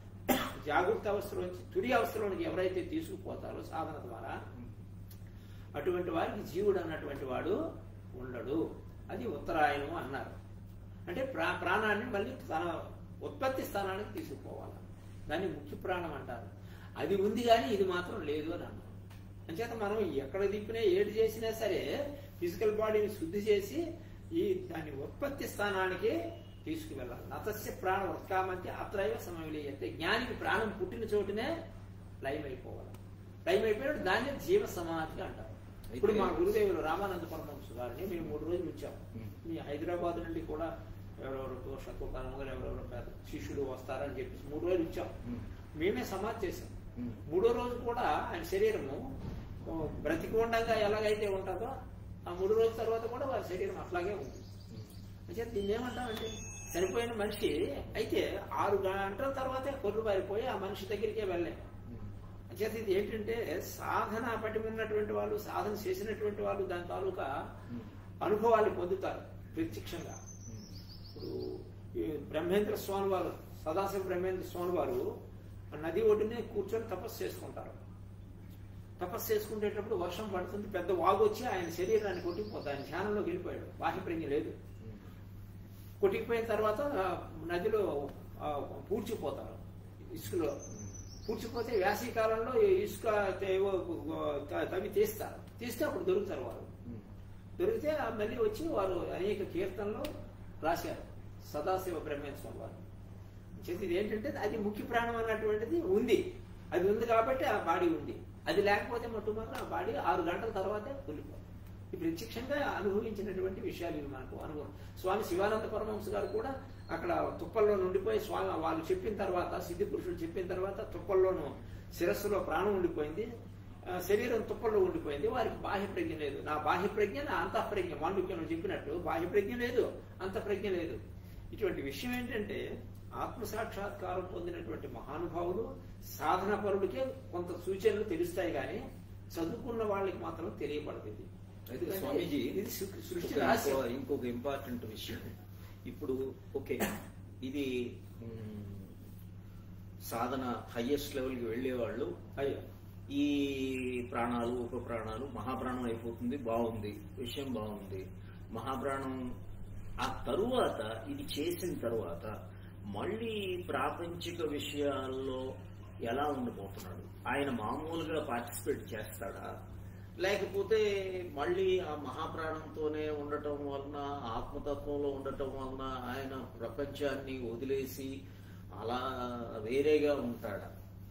జాగృత అవస్థలోంచి తుడి అవస్థలోనికి ఎవరైతే తీసుకుపోతారో సాధన ద్వారా అటువంటి వారికి జీవుడు అన్నటువంటి వాడు ఉండడు అది ఉత్తరాయణం అన్నారు అంటే ప్రా ప్రాణాన్ని మళ్ళీ తన ఉత్పత్తి స్థానానికి తీసుకుపోవాలి దాన్ని ముఖ్య ప్రాణం అంటారు అది ఉంది కానీ ఇది మాత్రం లేదు అని అన్నారు అంచేత మనం ఎక్కడ దిప్పినా ఏడు చేసినా సరే ఫిజికల్ బాడీని శుద్ధి చేసి ఈ దాని ఉత్పత్తి స్థానానికి తీసుకువెళ్ళాలి నతస్య ప్రాణం ఉత్కామంతి అత్రైవ సమవిలీయతే జ్ఞానికి ప్రాణం పుట్టిన చోటునే లయం అయిపోవాలి లయం అయిపోయినట్టు దాన్ని జీవ సమాధి అంటారు ఇప్పుడు మా గురుదేవులు రామానంద పరమహంస గారిని మేము మూడు రోజులు ఉంచాం ఉం. మీ హైదరాబాద్ నుండి కూడా ఎవరెవరు దోషత్వకాలం గారు ఎవరెవరు పెద్ద శిష్యులు వస్తారని చెప్పేసి మూడు రోజులు ఇచ్చాం మేమే సమాధి చేసాం మూడో రోజు కూడా ఆయన శరీరము ఓ, బ్రతికి ఉండగా ఎలాగైతే ఉంటుందో ఆ మూడు రోజుల తర్వాత కూడా వారి శరీరం అట్లాగే ఉంది అంటే దీన్ని ఏమంటామంటే చనిపోయిన మనిషి అయితే ఆరు గంటల తర్వాతే కొర్రు పారిపోయి ఆ మనిషి దగ్గరికే వెళ్ళాం అంచేత ఇది ఏంటంటే సాధన పటిమ ఉన్నటువంటి వాళ్ళు సాధన చేసినటువంటి వాళ్ళు దాని తాలూకా అనుభవాలు పొందుతారు ప్రత్యక్షంగా ఇప్పుడు ఈ బ్రహ్మేంద్ర స్వామి వారు సదాశివ బ్రహ్మేంద్ర స్వామి వారు ఆ నది ఒడ్డునే కూర్చొని తపస్సు చేసుకుంటారు తపస్సు చేసుకునేటప్పుడు వర్షం పడుతుంది పెద్ద వాగు వచ్చి ఆయన శరీరాన్ని కొట్టిపోతుంది ఆయన ధ్యానంలోకి వెళ్ళిపోయాడు బాహ్య ప్రజ్ఞ లేదు కొట్టిపోయిన తర్వాత ఆ, నదిలో ఆ, పూడ్చిపోతారు ఇసుకలో పూడ్చిపోతే వేసవి కాలంలో ఈ ఇసుక ఏవో త- తవ్వి తీస్తారు తీస్తే అప్పుడు దొరుకుతారు వారు దొరికితే ఆ మళ్ళీ వచ్చి వారు అనేక కీర్తనలు రాశారు సదాశివ బ్రహ్మేంద్ర స్వామి వారు చేతి ఇది ఏంటంటే అది ముఖ్య ప్రాణం అన్నటువంటిది ఉంది అది ఉంది కాబట్టి ఆ బాడీ ఉంది అది లేకపోతే మట్టు మాత్రం ఆ బాడీ ఆరు గంటల తర్వాతే కూలిపోతుంది ఇది ప్రత్యక్షంగా అనుభవించినటువంటి విషయాలు ఇవి మనకు అనుభవం స్వామి శివానంద పరమహంస గారు కూడా అక్కడ తుప్పల్లో నుండిపోయి స్వామి వాళ్ళు చెప్పిన తర్వాత సిద్ధి పురుషులు చెప్పిన తర్వాత తుప్పల్లోనూ శిరస్సులో ప్రాణం ఉండిపోయింది ఆ, శరీరం తుప్పల్లో ఉండిపోయింది వారికి బాహ్య ప్రజ్ఞ లేదు నా బాహ్య ప్రజ్ఞ నా అంతః ప్రజ్ఞ మాండుక్యంలో చెప్పినట్టు బాహ్య ప్రజ్ఞ లేదు అంత ప్రజ్ఞ లేదు ఇటువంటి విషయం ఏంటంటే ఆత్మ సాక్షాత్కారం పొందినటువంటి మహానుభావులు సాధన పరులకే కొంత సూచనలు తెలుస్తాయి కానీ చదువుకున్న వాళ్ళకి మాత్రం తెలియబడదు ఇది అయితే స్వామీజీ ఇది సృ- సృష్టి ఇంకో- రహస్యం ఇంకొక ఇంపార్టెంట్ విషయం ఇప్పుడు ఓకే ఇది మ్, సాధన హయ్యెస్ట్ లెవెల్కి వెళ్ళేవాళ్ళు అయ్యో ఈ ప్రాణాలు ఉప ప్రాణాలు మహాప్రాణం అయిపోతుంది బాగుంది విషయం బాగుంది మహాప్రాణం ఆ తరువాత ఇది చేసిన తరువాత మళ్ళీ ప్రాపంచిక విషయాల్లో ఎలా ఉండిపోతున్నాడు ఆయన మామూలుగా పార్టిసిపేట్ చేస్తాడా లేకపోతే మళ్ళీ ఆ మహాప్రాణంతోనే ఉండటం వలన ఆత్మతత్వంలో ఉండటం వలన ఆయన ప్రపంచాన్ని వదిలేసి అలా వేరేగా ఉంటాడా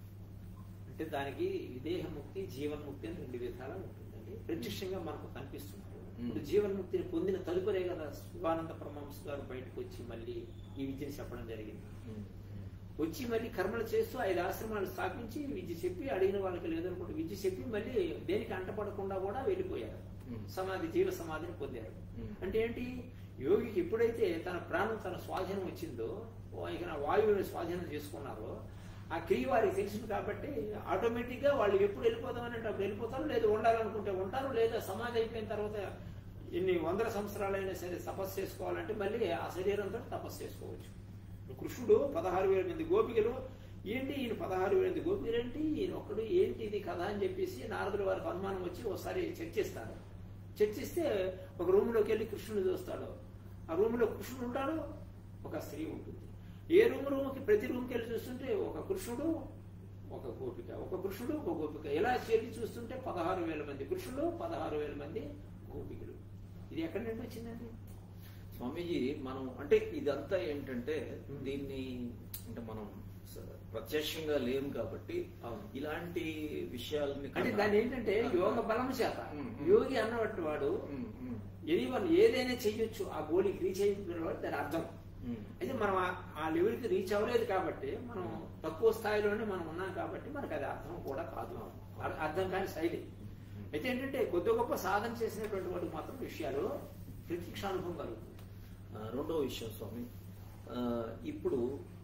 అంటే దానికి విదేహముక్తి జీవన్ముక్తి అని రెండు విధాలు ఉంటుందండి ప్రత్యక్షంగా మనకు కనిపిస్తున్నారు ఇప్పుడు జీవన్ముక్తిని పొందిన తదుపరే కదా శివానంద పరమహంస గారు బయటకు వచ్చి మళ్ళీ ఈ విద్యను చెప్పడం జరిగింది వచ్చి మళ్ళీ కర్మలు చేస్తూ ఐదు ఆశ్రమాలు స్థాపించి విద్య చెప్పి అడిగిన వాళ్ళకి లేదనుకుంటే విద్య చెప్పి మళ్ళీ దేనికి అంటపడకుండా కూడా వెళ్ళిపోయారు Hmm. సమాధి జీవ సమాధిని పొందారు Hmm. అంటే ఏంటి యోగికి ఎప్పుడైతే తన ప్రాణం తన స్వాధీనం వచ్చిందో ఓ ఇక నా వాయువుని స్వాధీనం చేసుకున్నారో ఆ క్రియ వారికి తెలిసింది కాబట్టి ఆటోమేటిక్ గా వాళ్ళు ఎప్పుడు వెళ్ళిపోదామని అంటే అప్పుడు వెళ్ళిపోతారు లేదు ఉండాలనుకుంటే ఉంటారు లేదా సమాధి అయిపోయిన తర్వాత ఎన్ని వందల సంవత్సరాలైనా సరే తపస్సు చేసుకోవాలంటే మళ్ళీ ఆ శరీరంతో తపస్సు చేసుకోవచ్చు కృష్ణుడు పదహారు వేల మంది గోపికలు ఏంటి ఈయన పదహారు వేల మంది గోపికలు ఏంటి ఈయన ఒక్కడు ఏంటి ఇది కథ అని చెప్పేసి నారదుల వారికి అనుమానం వచ్చి ఒకసారి చర్చిస్తారు చర్చిస్తే ఒక రూమ్ లోకి వెళ్ళి కృష్ణుడు చూస్తాడు ఆ రూమ్ లో కృష్ణుడు ఉంటాడు ఒక స్త్రీ ఉంటుంది ఏ రూమ్ రూమ్కి ప్రతి రూమ్కి వెళ్ళి చూస్తుంటే ఒక కృష్ణుడు ఒక గోపిక ఒక కృష్ణుడు ఒక గోపిక ఇలా చేరి చూస్తుంటే పదహారు వేల మంది కృష్ణుడు పదహారు వేల మంది గోపికలు ఇది ఎక్కడి నుండి వచ్చిందండి స్వామీజీ మనం అంటే ఇదంతా ఏంటంటే దీన్ని అంటే మనం స- ప్రత్యక్షంగా లేం కాబట్టి అవును. ఇలాంటి విషయాలని అంటే కన్నా- దాని ఏంటంటే యోగ బలం చేత ఉమ్, ఉమ్. యోగి అన్నట్టు వాడు ఉమ్, ఉమ్, ఎనీవన్ ఏదైనా చెయ్యొచ్చు ఆ గోలికి రీచ్ అయిపోయిన దాని అర్థం ఉమ్, అయితే మనం ఆ- ఆ లెవెల్కి రీచ్ అవ్వలేదు కాబట్టి మనం తక్కువ స్థాయిలోనే మనం ఉన్నాం కాబట్టి మనకు అది అర్థం కూడా కాదు అర్- అర్థం కాని శైలి అయితే ఏంటంటే కొద్ది గొప్ప సాధన చేసినటువంటి వాడికి మాత్రం విషయాలు ప్రత్యక్షానుభవం కలుగుతుంది ఆ, రెండో విషయం స్వామి ఆ, ఇప్పుడు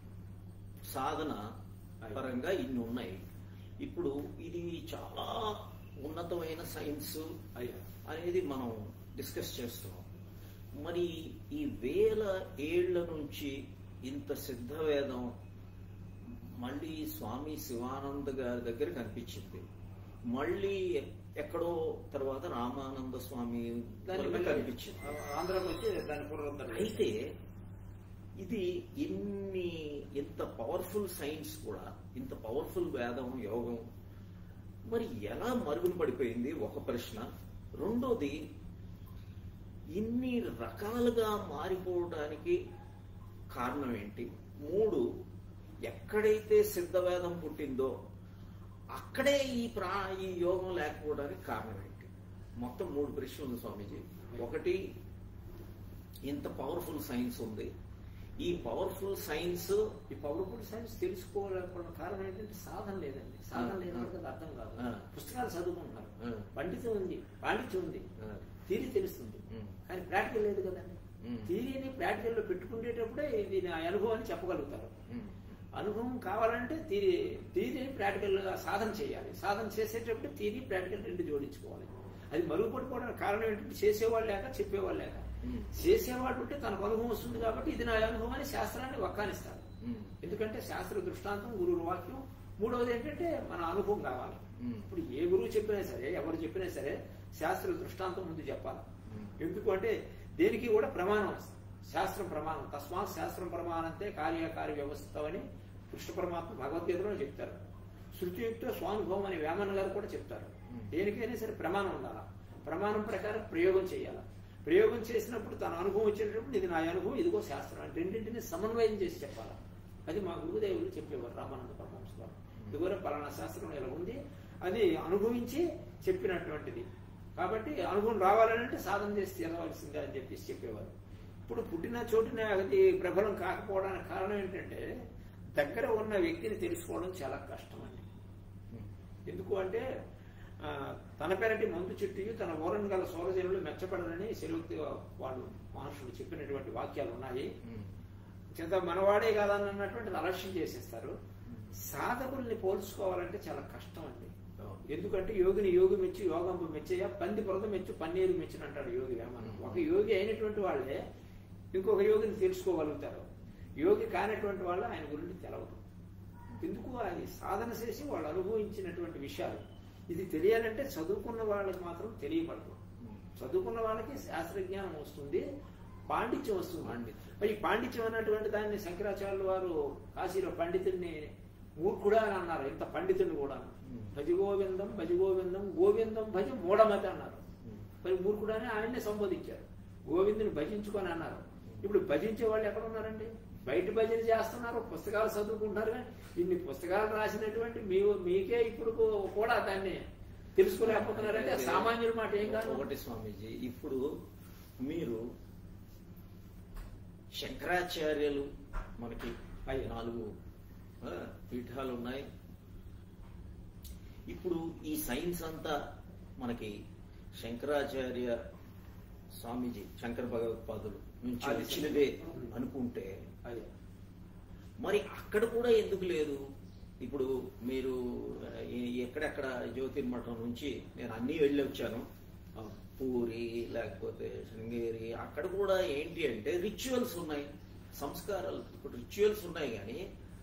సాధన పరంగా ఇన్ని ఉన్నాయి ఇప్పుడు ఇది చాలా ఉన్నతమైన సైన్స్ అయ్యా అనేది మనం డిస్కస్ చేస్తున్నాం మరి ఈ వేల ఏళ్ల నుంచి ఇంత సిద్ధవేదం మళ్ళీ స్వామి శివానంద గారి దగ్గర కనిపించింది మళ్ళీ ఎక్కడో తర్వాత రామానంద స్వామి దాన్ని వల్ల మళ్ళీ కనిపించింది ఆంధ్రాకి వచ్చి దాని పునరుద్ధరణ అయితే ఇది ఇన్ని ఇంత పవర్ఫుల్ సైన్స్ కూడా ఇంత పవర్ఫుల్ వేదం యోగం మరి ఎలా మరుగున పడిపోయింది ఒక ప్రశ్న రెండోది ఇన్ని రకాలుగా మారిపోవడానికి కారణం ఏంటి మూడు ఎక్కడైతే సిద్ధవేదం పుట్టిందో అక్కడే ఈ ప్రా ఈ యోగం లేకపోవడానికి కారణం ఏంటి మొత్తం మూడు ప్రశ్నలు స్వామీజీ ఒకటి ఇంత పవర్ఫుల్ సైన్స్ ఉంది ఈ పవర్ఫుల్ సైన్స్ ఈ పవర్ఫుల్ సైన్స్ తెలుసుకోవాలనుకున్న కారణం ఏంటంటే సాధన లేదండి సాధన ఆ, లేదంటే అది అర్థం కాదు ఆ. పుస్తకాలు చదువుకుంటున్నారు ఆ. పండితం ఉంది పాండిత్యం ఉంది థీరీ తెలుస్తుంది ఉమ్. కానీ ప్రాక్టికల్ లేదు కదండి ఉమ్. థీరీని ప్రాక్టికల్ లో పెట్టుకునేటప్పుడే ఇది నా అనుభవాన్ని చెప్పగలుగుతారు అనుభవం కావాలంటే థీరీ థీరీని ప్రాక్టికల్ గా సాధన చేయాలి సాధన చేసేటప్పుడు థీరీ ప్రాక్టికల్ రెండు జోడించుకోవాలి అది మరుగుపడిపోవడానికి కారణం ఏంటంటే చేసేవాళ్ళు లేక చెప్పేవాళ్ళు లేక ఉమ్. చేసేవాడు ఉంటే తనకు అనుభవం వస్తుంది కాబట్టి ఇది నా అనుభవం అని శాస్త్రాన్ని వక్కానిస్తాడు ఉమ్. ఎందుకంటే శాస్త్ర దృష్టాంతం గురువు వాక్యం మూడవది ఏంటంటే మన అనుభవం కావాలి ఉమ్. ఇప్పుడు ఏ గురువు చెప్పినా సరే ఎవరు చెప్పినా సరే శాస్త్ర దృష్టాంతం ముందు చెప్పాలి ఉమ్. ఎందుకు అంటే దేనికి కూడా ప్రమాణం శాస్త్రం ప్రమాణం తస్మాత్ శాస్త్రం ప్రమాణంతే కార్యకార్య వ్యవస్థ అని కృష్ణ పరమాత్మ భగవద్గీతలో చెప్తారు శృతియుక్త స్వానుభవం అని వేమన్ గారు కూడా చెప్తారు Hmm. దేనికైనా సరే ప్రమాణం ఉండాలా ప్రమాణం ప్రకారం ప్రయోగం చేయాలి ప్రయోగం చేసినప్పుడు తన అనుభవం వచ్చేటప్పుడు ఇది నా అనుభవం ఇదిగో శాస్త్రం అని రెండింటిని సమన్వయం చేసి చెప్పాలి అది మా గురుదేవులు చెప్పేవారు రామానంద పరమహంస గారు ఇదిగో పలానా శాస్త్రం ఇలా ఉంది అది అనుభవించి చెప్పినటువంటిది కాబట్టి అనుభవం రావాలంటే సాధన చేసి తీరవలసిందే అని చెప్పేసి చెప్పేవారు ఇప్పుడు పుట్టిన చోటున అది ప్రబలం కాకపోవడానికి కారణం ఏంటంటే దగ్గర ఉన్న వ్యక్తిని తెలుసుకోవడం చాలా కష్టం అండి ఉమ్. ఎందుకు అంటే ఆ, తన పెరటి మందు చెట్టు తన ఓరన్ గల సౌరజనులు మెచ్చపడరని సెలవుక్తి వాళ్ళు మహర్షులు చెప్పినటువంటి వాక్యాలు ఉన్నాయి ఉమ్. చేత మనవాడే కాదని అన్నటువంటి అలక్ష్యం చేసేస్తారు సాధకుల్ని పోల్చుకోవాలంటే చాలా కష్టం అండి అవును. ఎందుకంటే యోగిని యోగి మెచ్చి యోగంపు మెచ్చయ్య పంది పొరద మెచ్చు పన్నీరు మెచ్చిన అంటాడు యోగి వేమన ఒక యోగి అయినటువంటి వాళ్ళే ఇంకొక యోగిని తెలుసుకోగలుగుతారు యోగి కానటువంటి వాళ్ళు ఆయన గురించి తెలవదు ఎందుకు అది సాధన చేసి వాళ్ళు అనుభవించినటువంటి విషయాలు ఇది తెలియాలంటే చదువుకున్న వాళ్ళకి మాత్రం తెలియబడదు ఉమ్. చదువుకున్న వాళ్ళకి శాస్త్రజ్ఞానం వస్తుంది పాండిత్యం వస్తుంది పాండిత్యం. మరి ఈ పాండిత్యం అన్నటువంటి దాన్ని శంకరాచార్యులు వారు కాశీలో పండితుడిని మూర్ఖుడా అని అన్నారు ఇంత పండితుడిని కూడా Hmm. భజ గోవిందం భజ గోవిందం గోవిందం భజ మూఢమతి అన్నారు ఉమ్. మరి మూర్ఖుడని ఆయన్నే సంబోధించారు గోవిందుని భజించుకొని అన్నారు ఇప్పుడు భజించే వాళ్ళు ఎక్కడ ఉన్నారండి బయట భజన చేస్తున్నారు పుస్తకాలు చదువుకుంటున్నారు కానీ ఇన్ని పుస్తకాలు రాసినటువంటి మీ మీకే ఇప్పుడు కూడా దాన్ని తెలుసుకోలేకపోతున్నారంటే సామాన్యుల మాట ఏం కాదు ఒకటి స్వామీజీ ఇప్పుడు మీరు శంకరాచార్యులు మనకి అయ్యో. నాలుగు ఆ, పీఠాలు ఉన్నాయి ఇప్పుడు ఈ సైన్స్ అంతా మనకి శంకరాచార్య స్వామీజీ శంకర భగవత్పాదులు నుంచి అది వచ్చినదే అనుకుంటే అదే మరి అక్కడ కూడా ఎందుకు లేదు ఇప్పుడు మీరు ఆ, ఈ- ఎక్కడెక్కడ జ్యోతిర్మఠం నుంచి నేను అన్నీ వెళ్ళి వచ్చాను అవును. పూరి లేకపోతే శృంగేరి అక్కడ కూడా ఏంటి అంటే రిచువల్స్ ఉన్నాయి సంస్కారాలు ఇప్పుడు రిచువల్స్ ఉన్నాయి కానీ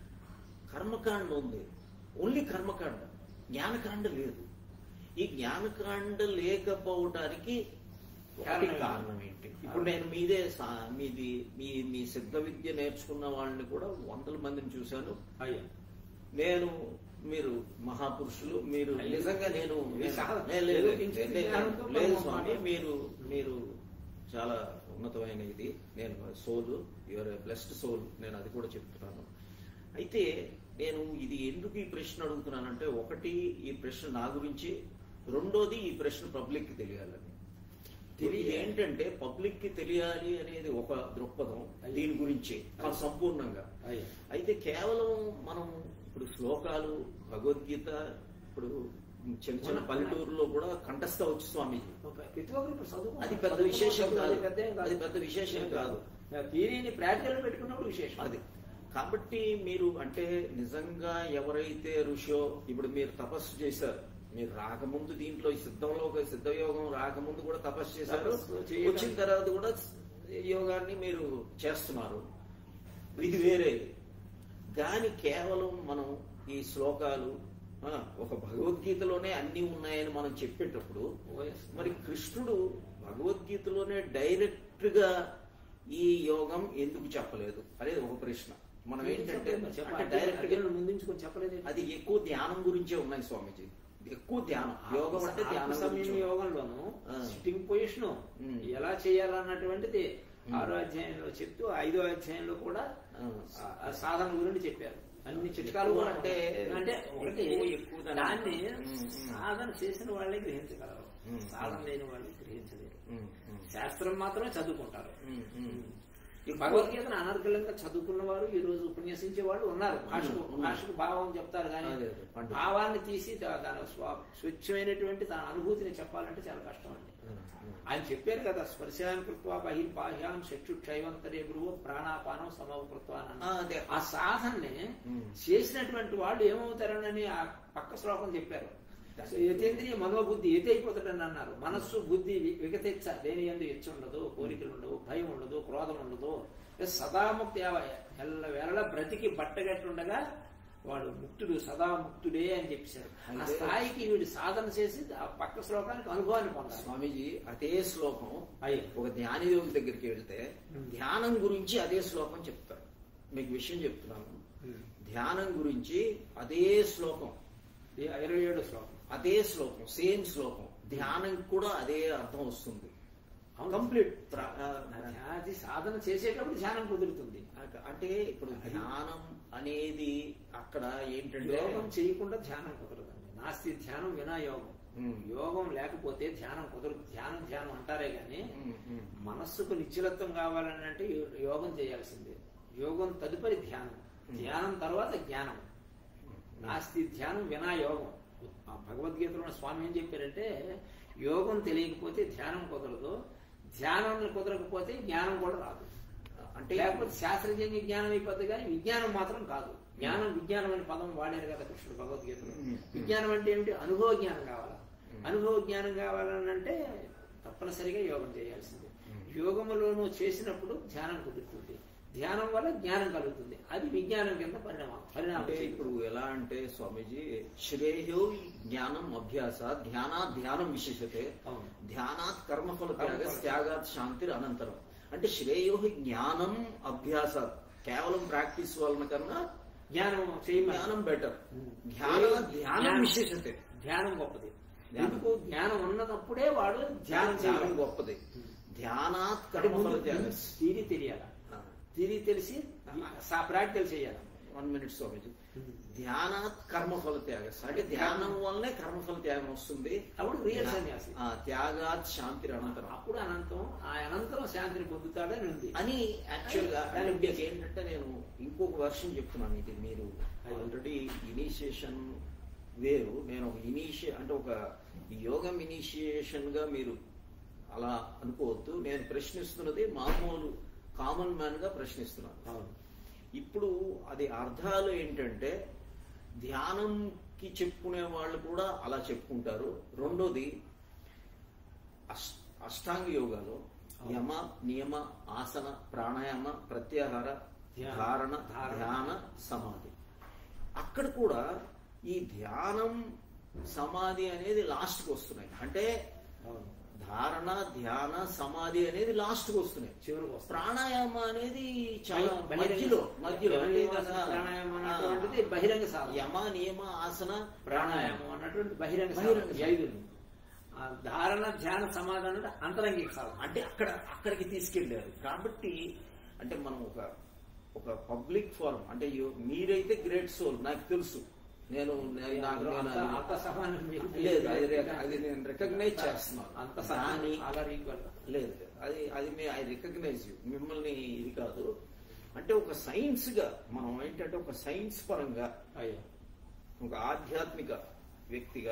కర్మకాండ ఉంది ఓన్లీ కర్మకాండ జ్ఞానకాండ లేదు ఈ జ్ఞానకాండ లేకపోవడానికి ఒకటి కారణం ఏంటి? కారణం ఏంటి ఇప్పుడు నేను మీదే సా- మీది మీ మీ సిద్ధ విద్య నేర్చుకున్న వాళ్ళని కూడా వందల మందిని చూశాను అయ్యా నేను మీరు మహాపురుషులు మీరు అయ్యో. నిజంగా నేను ఇది సాధన. నేను లేదు, ఏదో కించిత్ లేదు, జ్ఞానంతో లేదు మనం స్వామి మాట్లాడు. మీరు మీరు చాలా ఉన్నతమైన ఇది నేను సోల్ యువర్ బ్లెస్డ్ సోల్ నేను అది కూడా చెప్తున్నాను అయితే నేను ఇది ఎందుకు ఈ ప్రశ్న అడుగుతున్నానంటే ఒకటి ఈ ప్రశ్న నా గురించి రెండోది ఈ ప్రశ్న పబ్లిక్ కి తెలియాలని ఇది ఏంటంటే పబ్లిక్ కి తెలియాలి అనేది ఒక దృక్పథం దీని గురించి ఆ సంపూర్ణంగా అయ్యా అయితే కేవలం మనం ఇప్పుడు శ్లోకాలు భగవద్గీత ఇప్పుడు చిన్న చిన్న పల్లెటూరులో కూడా కంఠస్థ వచ్చు స్వామీజీ ప్రతి ఒక్కరు ఇప్పుడు చదువు అది పెద్ద విశేషం కాదు అది పెద్ద ఏం కాదు. అది పెద్ద విశేషం కాదు థియరీని ప్రాక్టికల్ పెట్టుకున్నప్పుడు విశేషం అది కాబట్టి మీరు అంటే నిజంగా ఎవరైతే ఋషో ఇప్పుడు మీరు తపస్సు చేశారు మీరు రాకముందు దీంట్లో ఈ సిద్ధంలో ఒక సిద్ధయోగం రాకముందు కూడా తపస్సు చేశారు తపస్సు చేయగా- వచ్చిన తర్వాత కూడా యోగాన్ని మీరు చేస్తున్నారు ఇది వేరే కానీ కేవలం మనం ఈ శ్లోకాలు ఆ, ఒక భగవద్గీతలోనే అన్ని ఉన్నాయని మనం చెప్పేటప్పుడు ఓఎస్. మరి కృష్ణుడు భగవద్గీతలోనే డైరెక్ట్ గా ఈ యోగం ఎందుకు చెప్పలేదు అనేది ఒక ప్రశ్న మనం ఏంటంటే అంటే డైరెక్ట్ గా అర్జునుడు ముందుంచుకొని చెప్పలేదు అది ఎక్కువ ధ్యానం గురించే ఉన్నాయి స్వామీజీ ఎక్కువ ధ్యానం యోగం అంటే ధ్యానం సమయం గురించి యోగంలోను ఆ. సిట్టింగ్ పొజిషన్ ఉమ్. ఎలా చేయాలన్నటువంటిది ఉమ్. ఆరో అధ్యాయంలో చెప్తూ ఐదో అధ్యాయంలో కూడా ఆ. ఆ- ఆ సాధన గురించి చెప్పారు అన్ని చిట్కాలు కూడా అంటే అంటే ఒకటి ఎక్కువ- ఎక్కువ దాని- దాన్ని ఉమ్, ఉమ్. సాధన చేసిన వాళ్ళే గ్రహించగలరు ఉమ్. సాధన లేని వాళ్ళు గ్రహించలేరు ఉమ్, ఉమ్, శాస్త్రం మాత్రమే చదువుకుంటారు ఉమ్, ఉమ్. ఈ భగవద్గీతను అనర్గళంగా చదువుకున్న వారు ఈ రోజు ఉపన్యసించే వాళ్ళు ఉన్నారు భాషకు ఉన్నారు. భాషకు భావం చెప్తారు కానీ అదే, అదే, పండితులు. భావాన్ని తీసి దా- దాని స్వ- స్వచ్ఛమైనటువంటి దాని అనుభూతిని చెప్పాలంటే చాలా కష్టం అండి ఉమ్, ఉమ్. ఆయన చెప్పారు కదా స్పర్శాన్ కృత్వా బహిర్బాహ్యాం చక్షు క్షైవంతరే గురువు ప్రాణాపానం సమవకృత్వ అని ఆ, అన్నారు. అదే. ఆ సాధనని ఉమ్. చేసినటువంటి వాళ్ళు ఏమవుతారనని ఆ పక్క శ్లోకం చెప్పారు యతేంద్రియ మనోబుద్ధి ఎతి అయిపోతాడని అన్నారు మనస్సు బుద్ధి వి- వికతిచ్చ దేని ఎందు ఇచ్చ ఉండదు కోరికలు ఉండవు భయం ఉండదు క్రోధం ఉండదు సదాముక్తి ఎల్ల వేళ బ్రతికి బట్టగట్టుండగా వాడు ముక్తుడు సదా ముక్తుడే అని చెప్పారు ఆ అయితే- స్థాయికి వీడు సాధన చేసి ఆ పక్క శ్లోకానికి అనుభవాన్ని పొందాలి స్వామీజీ అదే శ్లోకం అయ్యే ఒక ధ్యానయోగి దగ్గరికి వెళ్తే Hmm. ధ్యానం గురించి అదే శ్లోకం చెప్తారు మీకు విషయం చెప్తున్నాను ధ్యానం గురించి అదే శ్లోకం ఇరవై ఏడు శ్లోకం అదే శ్లోకం సేమ్ శ్లోకం ధ్యానం కూడా అదే అర్థం వస్తుంది అవును. కంప్లీట్ అది సాధన చేసేటప్పుడు ధ్యానం కుదురుతుంది అంటే ఇప్పుడు ధ్యానం అనేది అక్కడ ఏంటంటే యోగం చేయకుండా ధ్యానం కుదరదండి నాస్తి ధ్యానం వినా యోగం ఉమ్. యోగం లేకపోతే ధ్యానం కుదరదు ధ్యానం ధ్యానం అంటారే గాని ఉమ్, ఉమ్. మనస్సుకు నిశ్చలత్వం కావాలని అంటే యో- యోగం చేయాల్సిందే యోగం తదుపరి ధ్యానం ధ్యానం తర్వాత జ్ఞానం నాస్తి ధ్యానం వినా యోగం ఆ భగవద్గీతలో ఉన్న స్వామి ఏం చెప్పారంటే యోగం తెలియకపోతే ధ్యానం కుదరదు ధ్యానం కుదరకపోతే జ్ఞానం కూడా రాదు అంటే లేకపోతే శాస్త్రజ్ఞ జ్ఞానం అయిపోద్ది కానీ విజ్ఞానం మాత్రం కాదు జ్ఞానం విజ్ఞానం అనే పదం వాడారు కదా కృష్ణుడు భగవద్గీతలో మ్మ్. విజ్ఞానం అంటే ఏమిటి అనుభవ జ్ఞానం కావాలా అనుభవ జ్ఞానం కావాలని అంటే తప్పనిసరిగా యోగం చేయాల్సిందే యోగములోనూ చేసినప్పుడు ధ్యానం కుదురుతుంది ధ్యానం వల్ల జ్ఞానం కలుగుతుంది అది విజ్ఞానం కింద పరిణామం పరిణామం అంటే ఇప్పుడు ఎలా అంటే స్వామీజీ శ్రేయో జ్ఞానం అభ్యాస ధ్యానాత్ ధ్యానం విశేషతే అవును. ధ్యానాత్ కర్మఫల త్యాగ కర్మఫల. త్యాగాత్ శాంతిర్ అనంతరం అంటే శ్రేయో జ్ఞానం అభ్యాస కేవలం ప్రాక్టీస్ వలన కన్నా జ్ఞానం చేయమని జ్ఞానం బెటర్ మ్మ్. ధ్యానం ధ్యానం జ్ఞానం- విశేషతే ధ్యానం గొప్పది ధ్యానం. ఎందుకు జ్ఞానం ఉన్నదప్పుడే వాడు ధ్యానం ధ్యానం చేయగలడు గొప్పది ధ్యానాత్ అంటే ముందు కర్మఫల త్యాగ తీరి తెలియాల తీరి తెలిసి ప్రాక్టికల్ చేయాలి వన్ మినిట్ స్వామీజీ ధ్యానాత్ కర్మఫల త్యాగ అంటే ధ్యానం వల్లనే కర్మఫల త్యాగం వస్తుంది అప్పుడు రియల్ సన్యాసి ఆ, త్యాగాత్ శాంతి అనంతరం అప్పుడు అనంతం ఆ అనంతరం శాంతిని పొందుతాడని ఉంది అని యాక్చువల్ గా దాని అంటే మీకు ఏంటంటే నేను ఇంకొక వర్షం చెప్తున్నాను ఇది మీరు అయ్యో. ఆల్రెడీ ఇనిషియేషన్ వేరు నేను ఒక ఇనిషియే అంటే ఒక యోగం ఇనిషియేషన్ గా మీరు అలా అనుకోవద్దు నేను ప్రశ్నిస్తున్నది మామూలు కామన్ మ్యాన్ గా ప్రశ్నిస్తున్నాను అవును ఇప్పుడు అది అర్థాలు ఏంటంటే ధ్యానంకి చెప్పుకునే వాళ్ళు కూడా అలా చెప్పుకుంటారు రెండోది అష్- అష్టాంగ యోగాలో యమ నియమ ఆసన ప్రాణాయామ ప్రత్యాహార ధ్యాన, ధారణ ధారణ. ధ్యాన సమాధి అక్కడ కూడా ఈ ధ్యానం సమాధి అనేది లాస్ట్కి వస్తున్నాయి అంటే అవును ధారణ ధ్యాన సమాధి అనేది లాస్ట్కి వస్తున్నాయి చివరికి వస్తాం ప్రాణాయామ అనేది చాలా బహిరంగ- మధ్యలో మధ్యలో అంటే బహిరంగ కదా, ప్రాణాయామం ఆ, అన్నటువంటిది బహిరంగ సాధన యమ నియమ ఆసన ప్రాణాయామం అన్నటువంటి బహిరంగ బహిరంగ సాధన, ఈ ఐదుని. ఆ ధారణ ధ్యాన సమాధానం అంటే అంతరంగిక సాధన అంటే అక్కడ అక్కడికి తీసుకెళ్లారు కాబట్టి అంటే మనం ఒక ఒక పబ్లిక్ ఫోరం అంటే యు- మీరైతే గ్రేట్ సోల్ నాకు తెలుసు నేను నేను- నాకు నేను అంత- అది- అంత సమానం మీరు లేదు అది రే- అది నేను రికగ్నైజ్ చేస్తున్నాను అంత సమానం కానీ ఆల్ ఈక్వల్ లేదు లేదు. అది అది మీ ఐ రికగ్నైజ్ యూ మిమ్మల్ని ఇది కాదు అంటే ఒక సైన్స్ గా మనం ఏంటంటే ఒక సైన్స్ పరంగా అయ్యో ఒక ఆధ్యాత్మిక వ్యక్తిగా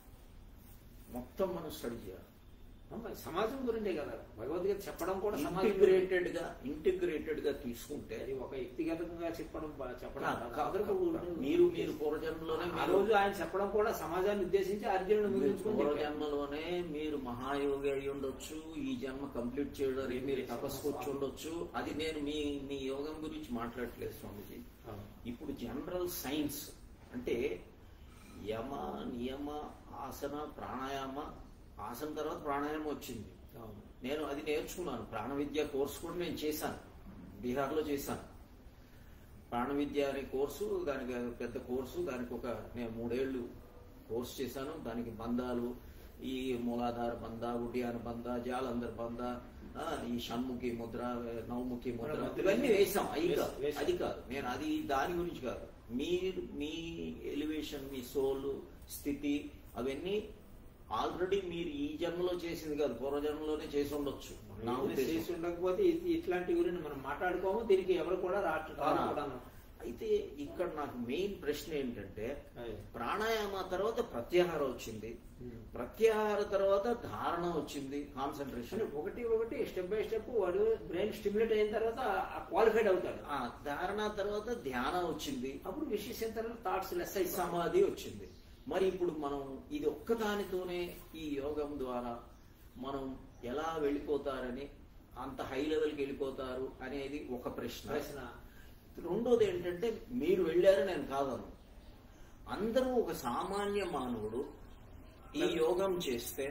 మొత్తం మనం స్టడీ చేయాలి మరి సమాజం గురించే కదా భగవద్గీత చెప్పడం కూడా సమాజం గురించే. ఇంటిగ్రేటెడ్ గా ఇంటిగ్రేటెడ్ గా తీసుకుంటే అది ఒక వ్యక్తిగతంగా చెప్పడం బా- చెప్పడం కాదు, కాదు. కాదు, అందరికీ కాదు. ఉంటుంది. మీరు మీరు పూర్వజన్మలోనే ఆ మీరు- రోజు ఆయన చెప్పడం కూడా సమాజాన్ని ఉద్దేశించి అర్జునుడు మీరు ముగించుకుని చెప్పారు. పూర్వజన్మలోనే మీరు మహాయోగి అయి ఉండొచ్చు ఈ జన్మ కంప్లీట్ చేయడానికి మీరు తపస్సు వచ్చి ఉండొచ్చు అది నేను మీ మీ యోగం గురించి మాట్లాడట్లేదు స్వామిజీ అవును. ఇప్పుడు జనరల్ సైన్స్ అంటే యమ నియమ ఆసన ప్రాణాయామ ఆసన తర్వాత ప్రాణాయామం వచ్చింది అవును. నేను అది నేర్చుకున్నాను ప్రాణ విద్య కోర్సు కూడా నేను చేశాను బీహార్లో చేశాను ప్రాణ విద్య అనే కోర్సు దానికి పెద్ద కోర్సు దానికి ఒక నేను మూడేళ్లు కోర్సు చేశాను దానికి బంధాలు ఈ మూలాధార బంధ ఉడ్యాన బంధ జాలందర్ బంధ ఆ, ఈ షణ్ముఖి ముద్ర నవముఖి ముద్ర మధ్యలో ఇవన్నీ వేసాం అవి వేసాం, కాదు వేసాం. అది కాదు నేను అది దాని గురించి కాదు మీరు మీ ఎలివేషన్ మీ సోల్ స్థితి అవన్నీ ఆల్రెడీ మీరు ఈ జన్మలో చేసింది కాదు పూర్వజన్మలోనే చేసి ఉండొచ్చు నా ఏమైనా ఉద్దేశం చేసి ఉండకపోతే ఇది- ఇట్లాంటి గురించి మనం మాట్లాడుకోము దీనికి ఎవరు కూడా రాట్లు రాను కూడాను. అయితే ఇక్కడ నాకు మెయిన్ ప్రశ్న ఏంటంటే అయ్యో. ప్రాణాయామ తర్వాత ప్రత్యాహారం వచ్చింది ఉమ్. ప్రత్యాహార తర్వాత ధారణ వచ్చింది అంటే కాన్సన్ట్రేషన్ ఒకటి ఒకటి స్టెప్ బై స్టెప్ వాడు బ్రెయిన్ స్టిమ్యులేట్ అయిన తర్వాత క్వాలిఫైడ్ అవుతాడు ఆ ధారణ తర్వాత ధ్యానం వచ్చింది అప్పుడు విశ్వసింతలో థాట్స్ లెస్ అయిపోతాయి సమాధి వచ్చింది మరి ఇప్పుడు మనం ఇది ఒక్కదానితోనే ఈ యోగం ద్వారా మనం ఎలా వెళ్ళిపోతారని అంత హై లెవెల్కి వెళ్ళిపోతారు అనేది ఒక ప్రశ్న ప్రశ్న రెండోది ఏంటంటే మీరు వెళ్ళారు నేను కాదను అందరూ ఒక సామాన్య మానవుడు ఈ యోగం చేస్తే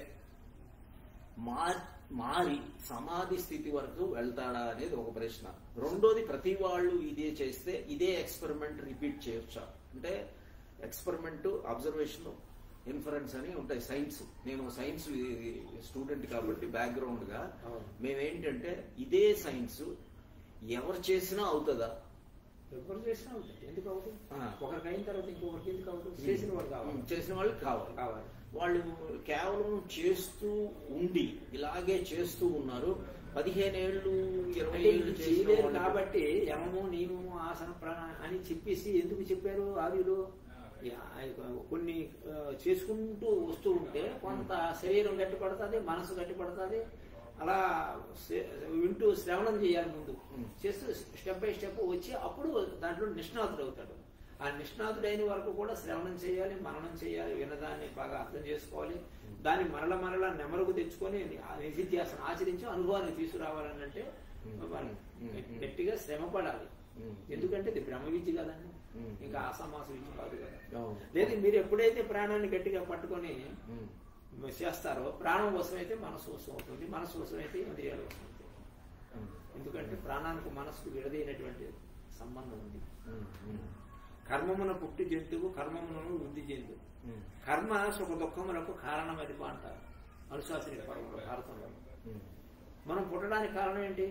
మా- మారి సమాధి స్థితి వరకు వెళ్తాడా అనేది ఒక ప్రశ్న రెండోది ప్రతి వాళ్ళు ఇదే చేస్తే ఇదే ఎక్స్పెరిమెంట్ రిపీట్ చేయొచ్చా అంటే ఎక్స్పెరిమెంట్ అబ్జర్వేషన్ ఇన్ఫరెన్స్ అని ఉంటాయి సైన్స్ నేను సైన్స్ స్టూడెంట్ కాబట్టి బ్యాక్గ్రౌండ్ గా అవును. మేమేంటంటే ఇదే సైన్స్ ఎవరు చేసినా అవుతుందా ఎవరు చేసినా అవుతుంది ఎందుకు అవుతుంది ఆ. ఒకరికి అయిన తర్వాత ఇంకొకరికి ఎందుకు అవుతుంది చేసిన వాడు కావాలి చేసిన వాళ్ళకి కావాలి కావాలి వాళ్ళు కేవలం చేస్తూ ఉండి ఇలాగే చేస్తూ ఉన్నారు పదిహేను ఏళ్ళు ఇరవై అంటే ఏళ్ళు ఇది చేసిన చేయలేరు వాళ్ళకి- కాబట్టి యమము నియమము ఆసన ప్రాణ అని చెప్పేసి ఎందుకు చెప్పారు ఆదిలో యా- కొన్ని ఆ, చేసుకుంటూ వస్తూ ఉంటే కొంత శరీరం గట్టిపడుతుంది మనసు గట్టిపడుతుంది అలా శ- వింటూ శ్రవణం చేయాలి ముందు Hmm. చేస్తూ స్టెప్ బై స్టెప్ వచ్చి అప్పుడు దాంట్లో నిష్ణాతుడు అవుతాడు ఆ నిష్ణాతుడైన వరకు కూడా శ్రవణం చేయాలి మననం చేయాలి వినదాన్ని బాగా అర్థం చేసుకోవాలి దాన్ని మరల మరల నెమరుకు తెచ్చుకొని ఆ నిధిధ్యాసన ఆచరించి అనుభవాన్ని తీసుకురావాలని అంటే Hmm. మనం Hmm. Hmm. గట్టిగా శ్రమ పడాలి Hmm. ఎందుకంటే ఇది బ్రహ్మ విద్య కదండి Hmm. ఇంకా ఆసామాస విద్య కాదు కదా అవును. లేదు మీరు ఎప్పుడైతే ప్రాణాన్ని గట్టిగా పట్టుకొని ఉమ్. చేస్తారో ప్రాణం కోసం అయితే మనసు కోసం అవుతుంది మనసు కోసం అయితే ఇంద్రియాల కోసం అవుతుంది ఉమ్. ఎందుకంటే ప్రాణానికి మనసుకు విడదైనటువంటి సంబంధం ఉంది ఉమ్. ఉమ్. కర్మమున పుట్టి జంతువు కర్మములను వృద్ధి జంతువు ఉమ్. కర్మ సుఖ దుఃఖములకు కారణం అది అంటారు అనుశాసనిక పర్వంలో భారతంలో ఉమ్. మనం పుట్టడానికి కారణం ఏంటి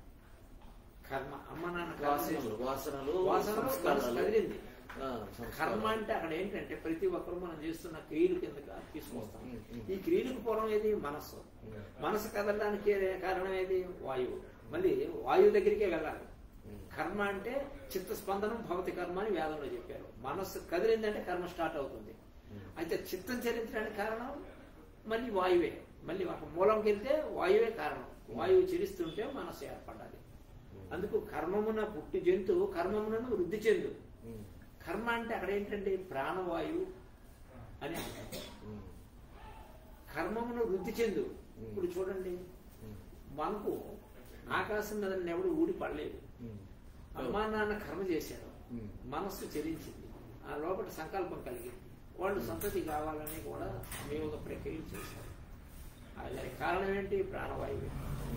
కర్మ అమ్మ నాన్న కర్మ వాసనలు వాసనలు వాసనలు సంస్కారాలు. మనసు కదిలింది. ఆ, సంస్కారాలు. కర్మ అంటే అక్కడ ఏంటంటే ప్రతి ఒక్కరు మనం చేస్తున్న క్రియలు కింద తీసుకొస్తాం ఉమ్, ఉమ్. ఈ క్రియలకు పూర్వం ఏది మనస్సు ఉమ్. మనసు కదలడానికి కారణం ఏది వాయువు మళ్ళీ వాయువు దగ్గరికే వెళ్ళాలి ఉమ్. కర్మ అంటే చిత్త స్పందనం భవతి కర్మ అని వేదంలో చెప్పారు మనస్సు కదిలిందంటే కర్మ స్టార్ట్ అవుతుంది ఉమ్. అయితే చిత్తం చరించడానికి కారణం మళ్ళీ వాయువే మళ్ళీ ఒక మూలంకి వెళ్తే వాయువే కారణం వాయువు చరిస్తుంటే మనస్సు ఏర్పడాలి అందుకు కర్మమున పుట్టి జంతువు కర్మమునను వృద్ధి చెందు ఉమ్. కర్మ అంటే అక్కడ ఏంటంటే ప్రాణవాయువు అని అంటారు ఉమ్. కర్మమును వృద్ధి చెందు ఇప్పుడు చూడండి ఉమ్. మనకు ఆకాశం మీద ఎవడు ఊడి పడలేదు ఉమ్. అమ్మా నాన్న కర్మ చేశారు ఉమ్. మనస్సు చెల్లించింది ఆ లోపల సంకల్పం కలిగింది వాళ్ళు సంతతి కావాలని కూడా వినియోగ ప్రక్రియలు చేశారు దానికి కారణం ఏంటి ప్రాణవాయువు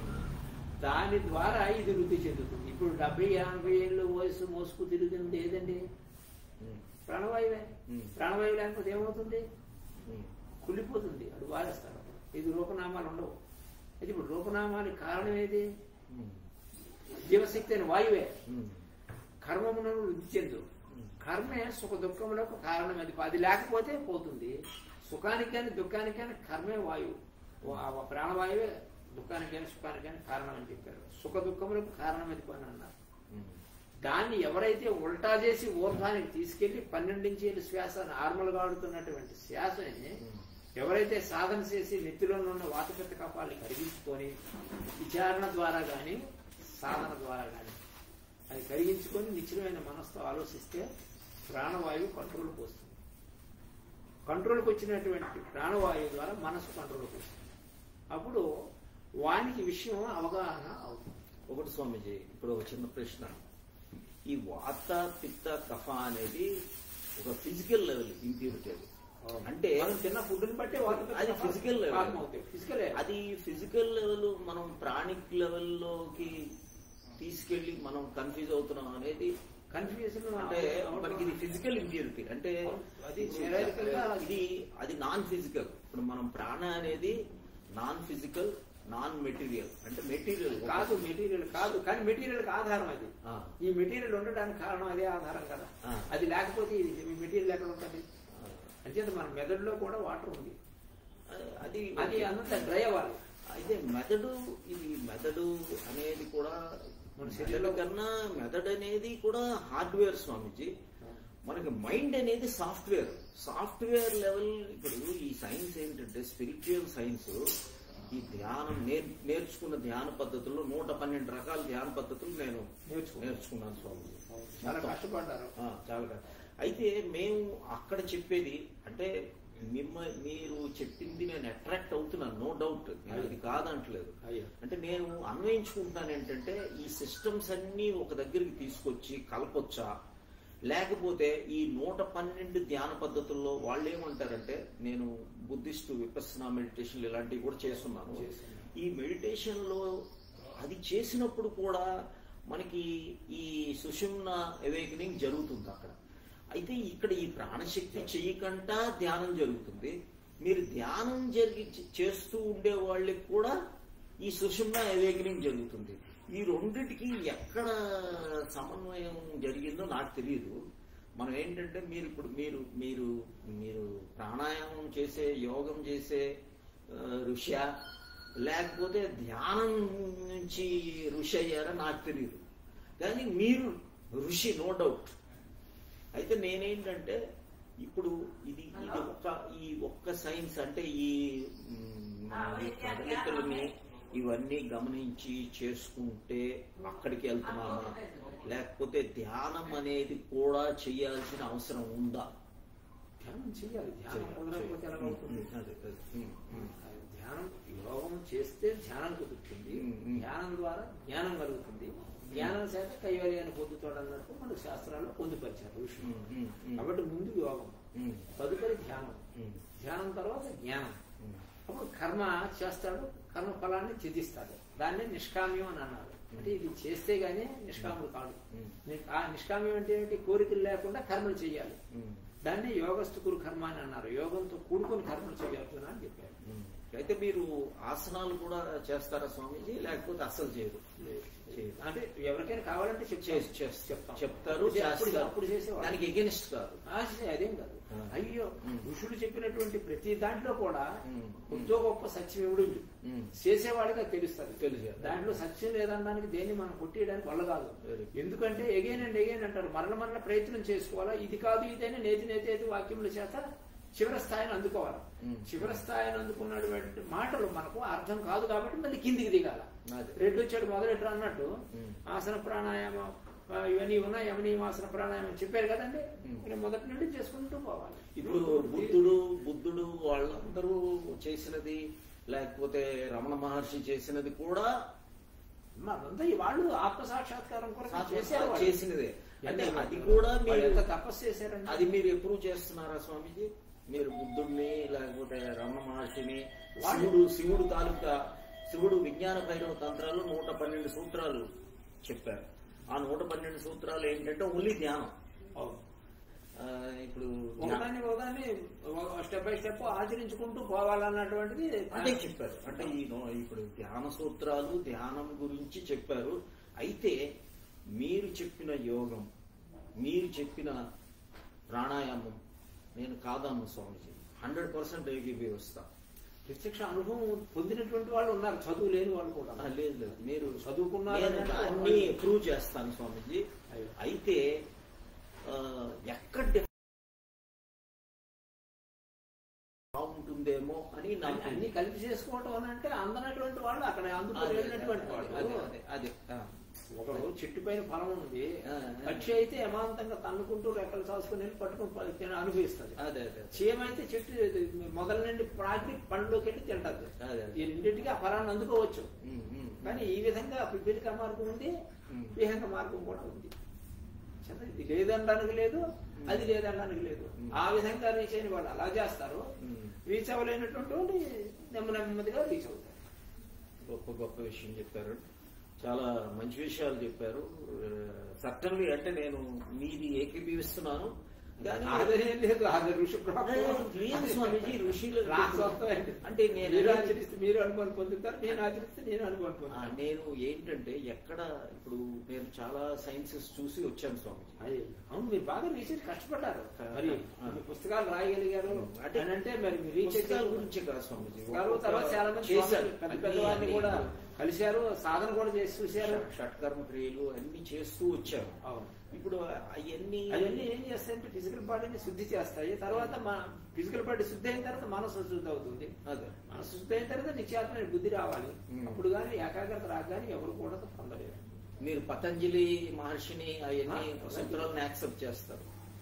దాని ద్వారా ఇది వృద్ధి చెందుతుంది ఇప్పుడు డెబ్బై ఎనభై ఏళ్ళు వయసు మోసుకు తిరుగుతుంది ఏదండి ఉమ్. ప్రాణవాయువే ఉమ్. ప్రాణవాయువు లేకపోతే ఏమవుతుంది ఉమ్. కుళ్ళిపోతుంది అది వారేస్తారు ఇది రూపనామాలు ఉండవు అయితే ఇప్పుడు రూపనామానికి కారణం ఏది ఉమ్. జీవశక్తి అయిన వాయువే ఉమ్. కర్మములను వృద్ధి చెందు కర్మే సుఖ దుఃఖములకు కారణం అది అది లేకపోతే పోతుంది సుఖానికి కానీ దుఃఖానికి కానీ కర్మే వాయువు ఓ- ఆ ప్రాణవాయువే దుఃఖానికి కానీ సుఖానికి కానీ కారణం అని చెప్పారు సుఖ దుఃఖములకు కారణం అది పని అన్నారు ఉమ్. దాన్ని ఎవరైతే ఉల్టా చేసి ఊర్ధ్వానికి తీసుకెళ్లి పన్నెండు ఇంచీల శ్వాస నార్మల్గా ఆడుతున్నటువంటి శ్వాసని ఎవరైతే సాధన చేసి నెత్తిలో ఉన్న వాతపిత్త కపాలని కరిగించుకొని విచారణ ద్వారా కానీ సాధన ద్వారా కానీ అది కరిగించుకొని నిశ్చలమైన మనసుతో ఆలోచిస్తే ప్రాణవాయువు కంట్రోల్కి వస్తుంది కంట్రోల్కి వచ్చినటువంటి ప్రాణవాయువు ద్వారా మనసు కంట్రోల్కి వస్తుంది అప్పుడు వానికి విషయం అవగాహన అవుతుంది ఒకటి స్వామీజీ ఇప్పుడు ఒక చిన్న ప్రశ్న ఈ వాత పిత్త కఫ అనేది ఒక ఫిజికల్ లెవెల్ ఇంప్యూరిటీ అది అంటే మనం తిన్న ఫుడ్ని బట్టి వాతపిత్త అది కపాలు physical level. కారణం అవుతాయి ఫిజికలే అది ఫిజికల్ లెవెల్ మనం ప్రాణిక్ లెవెల్లోకి తీసుకెళ్లి మనం కన్ఫ్యూజ్ అవుతున్నాం అనేది కన్ఫ్యూజన్ అంటే మనకి ఇది ఫిజికల్ ఇంప్యూరిటీ అంటే అది శారీరకంగా ఇది అది నాన్ ఫిజికల్ ఇప్పుడు మనం ప్రాణ అనేది నాన్ ఫిజికల్ నాన్ మెటీరియల్ అంటే మెటీరియల్ కాదు మెటీరియల్ కాదు కానీ మెటీరియల్ ఆధారం అది ఈ మెటీరియల్ ఉండడానికి కారణం అదే ఆధారం కదా ఆ. అది లేకపోతే ఇది ఈ మెటీరియల్ ఎక్కడ ఉంటుంది అంచేత మన మెదడులో కూడా వాటర్ ఉంది అది అది అంత డ్రై అవ్వాలి అయితే మెదడు ఇది మెదడు అనేది కూడా మన మెదడు శరీరంలో కన్నా మెదడు అనేది కూడా హార్డ్వేర్ స్వామిజీ మనకి మైండ్ అనేది సాఫ్ట్వేర్ సాఫ్ట్వేర్ లెవెల్ ఇప్పుడు ఈ సైన్స్ ఏంటంటే స్పిరిచువల్ సైన్స్ ఈ ధ్యానం నేర్ నేర్చుకున్న ధ్యాన పద్ధతుల్లో నూట పన్నెండు రకాల ధ్యాన పద్ధతులు నేను నేర్చుకున్నాను నేర్చుకున్నాను స్వామిజీ చాలా మొత్తం. కష్టపడ్డారు ఆ, చాలా కష్టం. అయితే మేము అక్కడ చెప్పేది అంటే మిమ్మ మీరు చెప్పింది నేను అట్రాక్ట్ అవుతున్నాను నో డౌట్ నేను అది కాదంటలేదు అయ్యా అంటే నేను అన్వయించుకుంటున్నాను ఏంటంటే ఈ సిస్టమ్స్ అన్ని ఒక దగ్గరికి తీసుకొచ్చి కలపొచ్చా లేకపోతే ఈ నూట పన్నెండు ధ్యాన పద్ధతుల్లో వాళ్ళు ఏమంటారంటే నేను బుద్ధిస్ట్ విపස්සనా మెడిటేషన్లు ఇలాంటివి కూడా చేస్తున్నాను చేస్తున్నాను. ఈ మెడిటేషన్ లో అది చేసినప్పుడు కూడా మనకి ఈ సుషుమ్న అవేకనింగ్ జరుగుతుంది అక్కడ అయితే ఇక్కడ ఈ ప్రాణశక్తి చేయకుండా ధ్యానం జరుగుతుంది మీరు ధ్యానం జరిగి చేస్తూ ఉండే వాళ్ళకి కూడా ఈ సుషుమ్న అవేకనింగ్ జరుగుతుంది ఈ రెండిటికి ఎక్కడ సమన్వయం జరిగిందో నాకు తెలియదు మనం ఏంటంటే మీరు ఇప్పుడు మీరు మీరు మీరు ప్రాణాయామం చేసే యోగం చేసే ఆ, ఋష్యా లేకపోతే ధ్యానం నుంచి ఋషి అయ్యారా నాకు తెలియదు కానీ మీరు ఋషి నో డౌట్ అయితే నేనేంటంటే ఇప్పుడు ఇది ఇది ఒక్క ఈ ఒక్క సైన్స్ అంటే ఈ మ్, ఈ కదలికలని ఇవన్నీ గమనించి చేసుకుంటే అక్కడికి వెళ్తున్నామా లేకపోతే ధ్యానం అనేది కూడా చేయాల్సిన అవసరం ఉందా ధ్యానం చేయాలి ధ్యానం కుదరకపోతే ఎలా అవుతుంది అదే, అదే. ఉమ్, ఉమ్. ధ్యానం యోగం చేస్తే ధ్యానం కుదురుతుంది ఉమ్, ఉమ్. ధ్యానం ద్వారా జ్ఞానం కలుగుతుంది జ్ఞానం చేత కైవల్యాన్ని పొందుతాడు అన్నట్టు మనకు శాస్త్రాల్లో పొందుపరిచారు ఋషులు ఉమ్, ఉమ్, ఉమ్. కాబట్టి ముందు యోగం ఉమ్, తదుపరి ధ్యానం ఉమ్, ధ్యానం తర్వాత జ్ఞానం ఉమ్. అప్పుడు కర్మ చేస్తాడు కర్మ ఫలాన్ని త్యజిస్తాడు దాన్నే నిష్కామ్యం అని అన్నారు అంటే ఇది చేస్తే గానీ నిష్కాముడు కాడు ఉమ్, ని- ఆ నిష్కామ్యం అంటే ఏంటి కోరికలు లేకుండా కర్మలు చేయాలి ఉమ్. దాన్ని యోగస్థుకురు కర్మ అని అన్నారు యోగంతో కూడుకొని కర్మలు చేయాలి అని చెప్పారు ఉమ్. అయితే మీరు ఆసనాలు కూడా చేస్తారా స్వామీజీ లేకపోతే అస్సలు చేయరు చేయరు. అంటే ఎవరికైనా కావాలంటే చెప్ చేసి చేసి చెప్తాం చెప్తారు అప్పుడు- చేస్తారు. అప్పుడు చేసేవాళ్ళు. దానికి ఎగెనిస్ట్ కాదు ఆశ అదేం కాదు ఆ. అయ్యో ఉమ్. ఋషులు చెప్పినటువంటి ప్రతి దాంట్లో కూడా ఉమ్. కొద్దో గొప్ప సత్యం ఎవడు ఉమ్. చేసేవాడికి అది తెలుస్తుంది తెలుసు. దాంట్లో సత్యం లేదనడానికి దేన్ని మనం కొట్టేయడానికి వల్ల కాదు Very good. ఎందుకంటే ఎగైన్ అండ్ ఎగైన్ అంటారు మరల మరల ప్రయత్నం చేసుకోవాలా ఇది కాదు ఇదైనా నేతి నేతి అయితే వాక్యముల చేత చివరి స్థాయిని అందుకోవాలి ఉమ్. చివరి స్థాయిని అందుకున్నటువంటి మాటలు మనకు అర్థం కాదు కాబట్టి మళ్ళీ కిందికి దిగాల అదే. రెడ్డి వచ్చాడు మొదలెట్టరు అన్నట్టు ఉమ్. ఆసన ప్రాణాయామం ఆ, ఇవన్నీ ఉన్నాయి యమనీయమాసన ప్రాణాయామం చెప్పారు కదండి ఉమ్. ఇక మొదటి నుండి చేసుకుంటూ పోవాలి ఇప్పుడు బుద్ధుడు బుద్ధుడు వాళ్ళందరూ చేసినది లేకపోతే రమణ మహర్షి చేసినది కూడా మనంతా ఈ వాళ్ళు ఆత్మ సాక్షాత్కారం కొరకు చేశారు వాళ్ళు. చేసినదే అంటే అది కూడా వాళ్ళు మీరు ఎంత తపస్సు చేశారండి అది మీరు ఎప్పుడు చేస్తున్నారా స్వామీజీ మీరు బుద్ధుడిని లేకపోతే రమణ మహర్షిని శివుడు శివుడు తాలూకా శివుడు విజ్ఞాన భైరవ తంత్రాలు నూట పన్నెండు సూత్రాలు చెప్పారు ఆ నూట పన్నెండు సూత్రాలు ఏంటంటే ఓన్లీ ధ్యానం అవును. ఆ, ఇప్పుడు ధ్యానం. ఒకదాన్ని ఒకదాన్ని స్టెప్ బై స్టెప్ ఆచరించుకుంటూ పోవాలన్నటువంటిది అదే చెప్పారు అంటే ఈ నో- ఇప్పుడు ధ్యాన సూత్రాలు ధ్యానం గురించి చెప్పారు అయితే మీరు చెప్పిన యోగం మీరు చెప్పిన ప్రాణాయామం నేను కాదన్న స్వామిజీ హండ్రెడ్ పర్సెంట్ వస్తా ప్రత్యక్ష అనుభవం పొందినటువంటి వాళ్ళు ఉన్నారు చదువు లేని వాళ్ళు కూడా ఆ, లేదు లేదు మీరు చదువుకున్నారు నేను అంటే అన్ని ప్రూవ్ చేస్తాను స్వామిజీ అయ్యో. అయితే ఆ, ఎక్కడ డిఫ- బాగుంటుందేమో అని నాకు అన్ని కలిపి చేసుకోవటం అని అంటే అందనటువంటి వాళ్ళు అక్కడ అదే, అందుకోలేనటువంటి అదే, వాళ్ళు అదే, అదే, అదే ఆ. ఒకడు చెట్టు పైన ఫలం ఉంది ఆ, ఆ. పక్షి అయితే యమాంతంగా తన్నుకుంటూ రెక్కలు చాసుకుని వెళ్ళి పట్టుకుని ప- తిన- అనుభవిస్తుంది అదే అదే చీమైతే చెట్టు మొదల నుండి ప్రాకి పండులోకి వెళ్ళి తింటది అదే. ఈ రెండింటికి ఆ ఫలాన్ని అందుకోవచ్చు ఉమ్, ఉమ్, కానీ ఈ విధంగా పిపిలిక మార్గం ఉంది ఉమ్. విహంగ మార్గం కూడా ఉంది చద ఇది లేదనడానికి లేదు అది లేదనడానికి లేదు ఉమ్. ఆ విధంగా రీచ్ అయిన వాళ్ళు అలా చేస్తారు ఉమ్. రీచ్ అవ్వలేనటువంటి వాళ్ళు నెమ్మది నెమ్మదిగా రీచ్ అవుతారు గొప్ప గొప్ప విషయం చెప్పారు చాలా మంచి విషయాలు చెప్పారు సర్టన్లీ అంటే నేను మీది ఏకీభవిస్తున్నాను కానీ అదేం లేదు అది ఋషి ప్రాప్తి. లేదు స్వామీజీ ఋషులు నాకు స్వస్థమైంది. అంటే నేను మీరు ఎలా- ఆచరిస్తే మీరు అనుభవం పొందుతారు నేను ఆచరిస్తే నేను అనుభవం ఆ, పొందుతాను నేను ఏంటంటే ఎక్కడ ఇప్పుడు నేను చాలా సైన్సెస్ చూసి వచ్చాను స్వామిజీ అయ్యి, అవును మీరు బాగా రీసెర్చ్ కష్టపడ్డారు ఆ, మరి ఆ. ఇన్ని పుస్తకాలు రాయగలిగారు అంటే అని అంటే మరి మీరు రీసెర్చ్ పుస్తకాల గురించి కాదు స్వామిజీ పుస్తకాలు తర్వాత చాలా మంది చేశారు స్వాములు పెద్ద పెద్ద వారిని అన్ని- కూడా కలిశారు సాధన కూడా చేసి చూశారు షట్- షట్కర్మ క్రియలు అన్ని చేస్తూ వచ్చారు అవును ఇప్పుడు అవన్నీ అవన్నీ ఏం చేస్తాయంటే ఫిజికల్ బాడీని శుద్ధి చేస్తాయి తర్వాత మన ఫిజికల్ బాడీ శుద్ధి అయిన తర్వాత మనసు శుద్ధి అవుతుంది అదే మనసు శుద్ధి అయిన తర్వాత నిశ్చాత్మైన బుద్ధి రావాలి ఉమ్. అప్పుడు కానీ ఏకాగ్రత రాగానే ఎవరు కూడా పొందలేరు మీరు పతంజలి మహర్షిని అవన్నీ ఆ, సూత్రాలను యాక్సెప్ట్ చేస్తారు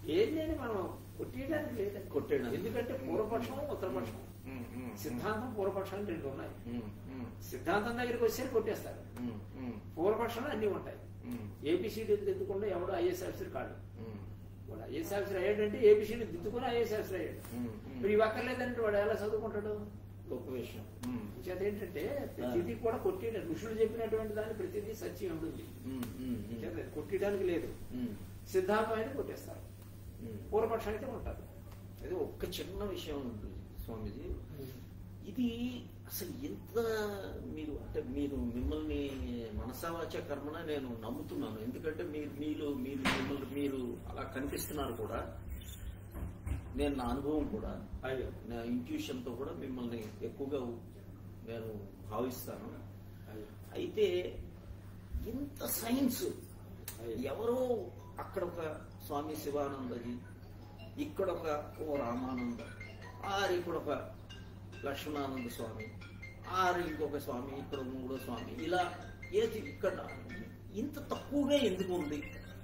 ఏంటని మనం కొట్టేయడానికి లేదండి కొట్టేయడానికి. ఎందుకంటే పూర్వపక్షం ఉత్తరపక్షం ఉమ్, ఉమ్, సిద్ధాంతం పూర్వపక్షం రెండు ఉన్నాయి ఉమ్, ఉమ్, సిద్ధాంతం దగ్గరికి వచ్చేసరికి కొట్టేస్తారు ఉమ్, ఉమ్, పూర్వపక్షంలో అన్ని ఉంటాయి ఉమ్, ఏబిసిడి దిద్దుకుండా ఎవడో ఐఏఎస్ ఆఫీసర్ కాడు ఉమ్, వాడు ఐఏఎస్ ఆఫీసర్ అయ్యాడంటే ఏబిసిడి దిద్దుకుని ఐఏఎస్ ఆఫీసర్ అయ్యాడు ఉమ్, ఉమ్. మరి ఇవి అక్కర్లేదంటే వాడు ఎలా చదువుకుంటాడు గొప్ప విషయం ఉమ్, చేత ఏంటంటే ప్రతిదీ కూడా కొట్టేయడం ఋషులు చెప్పినటువంటి దాన్ని ప్రతిదీ సత్యం ఉంటుంది ఉమ్, ఉమ్, ఉమ్, చేత కొట్టేయడానికి లేదు ఉమ్, సిద్ధాంతం అయితే కొట్టేస్తారు ఉమ్. పూర్వపక్షం అయితే ఉంటారు అది ఒక్క చిన్న విషయం ఉంది స్వామీజీ ఇది అసలు ఎంత మీరు అంటే మీరు మిమ్మల్ని మనసావాచ కర్మన నేను నమ్ముతున్నాను ఎందుకంటే మీరు మీరు మీరు మిమ్మల్ని మీరు అలా కనిపిస్తున్నారు కూడా నేను నా అనుభవం కూడా అయ్యో నా ఇంట్యూషన్ తో కూడా మిమ్మల్ని ఎక్కువగా నేను భావిస్తాను అయ్యో అయితే ఇంత సైన్స్ అయ్యో. ఎవరో అక్కడ ఒక స్వామి శివానందజీ ఇక్కడ ఒక ఓ రామానంద ఆరు ఇక్కడ ఒక లక్ష్మణానంద స్వామి ఆరు ఇంకొక స్వామి ఇక్కడ మూడో స్వామి ఇలా ఏది ఇక్కడ ఇంత తక్కువగా ఎందుకు ఉంది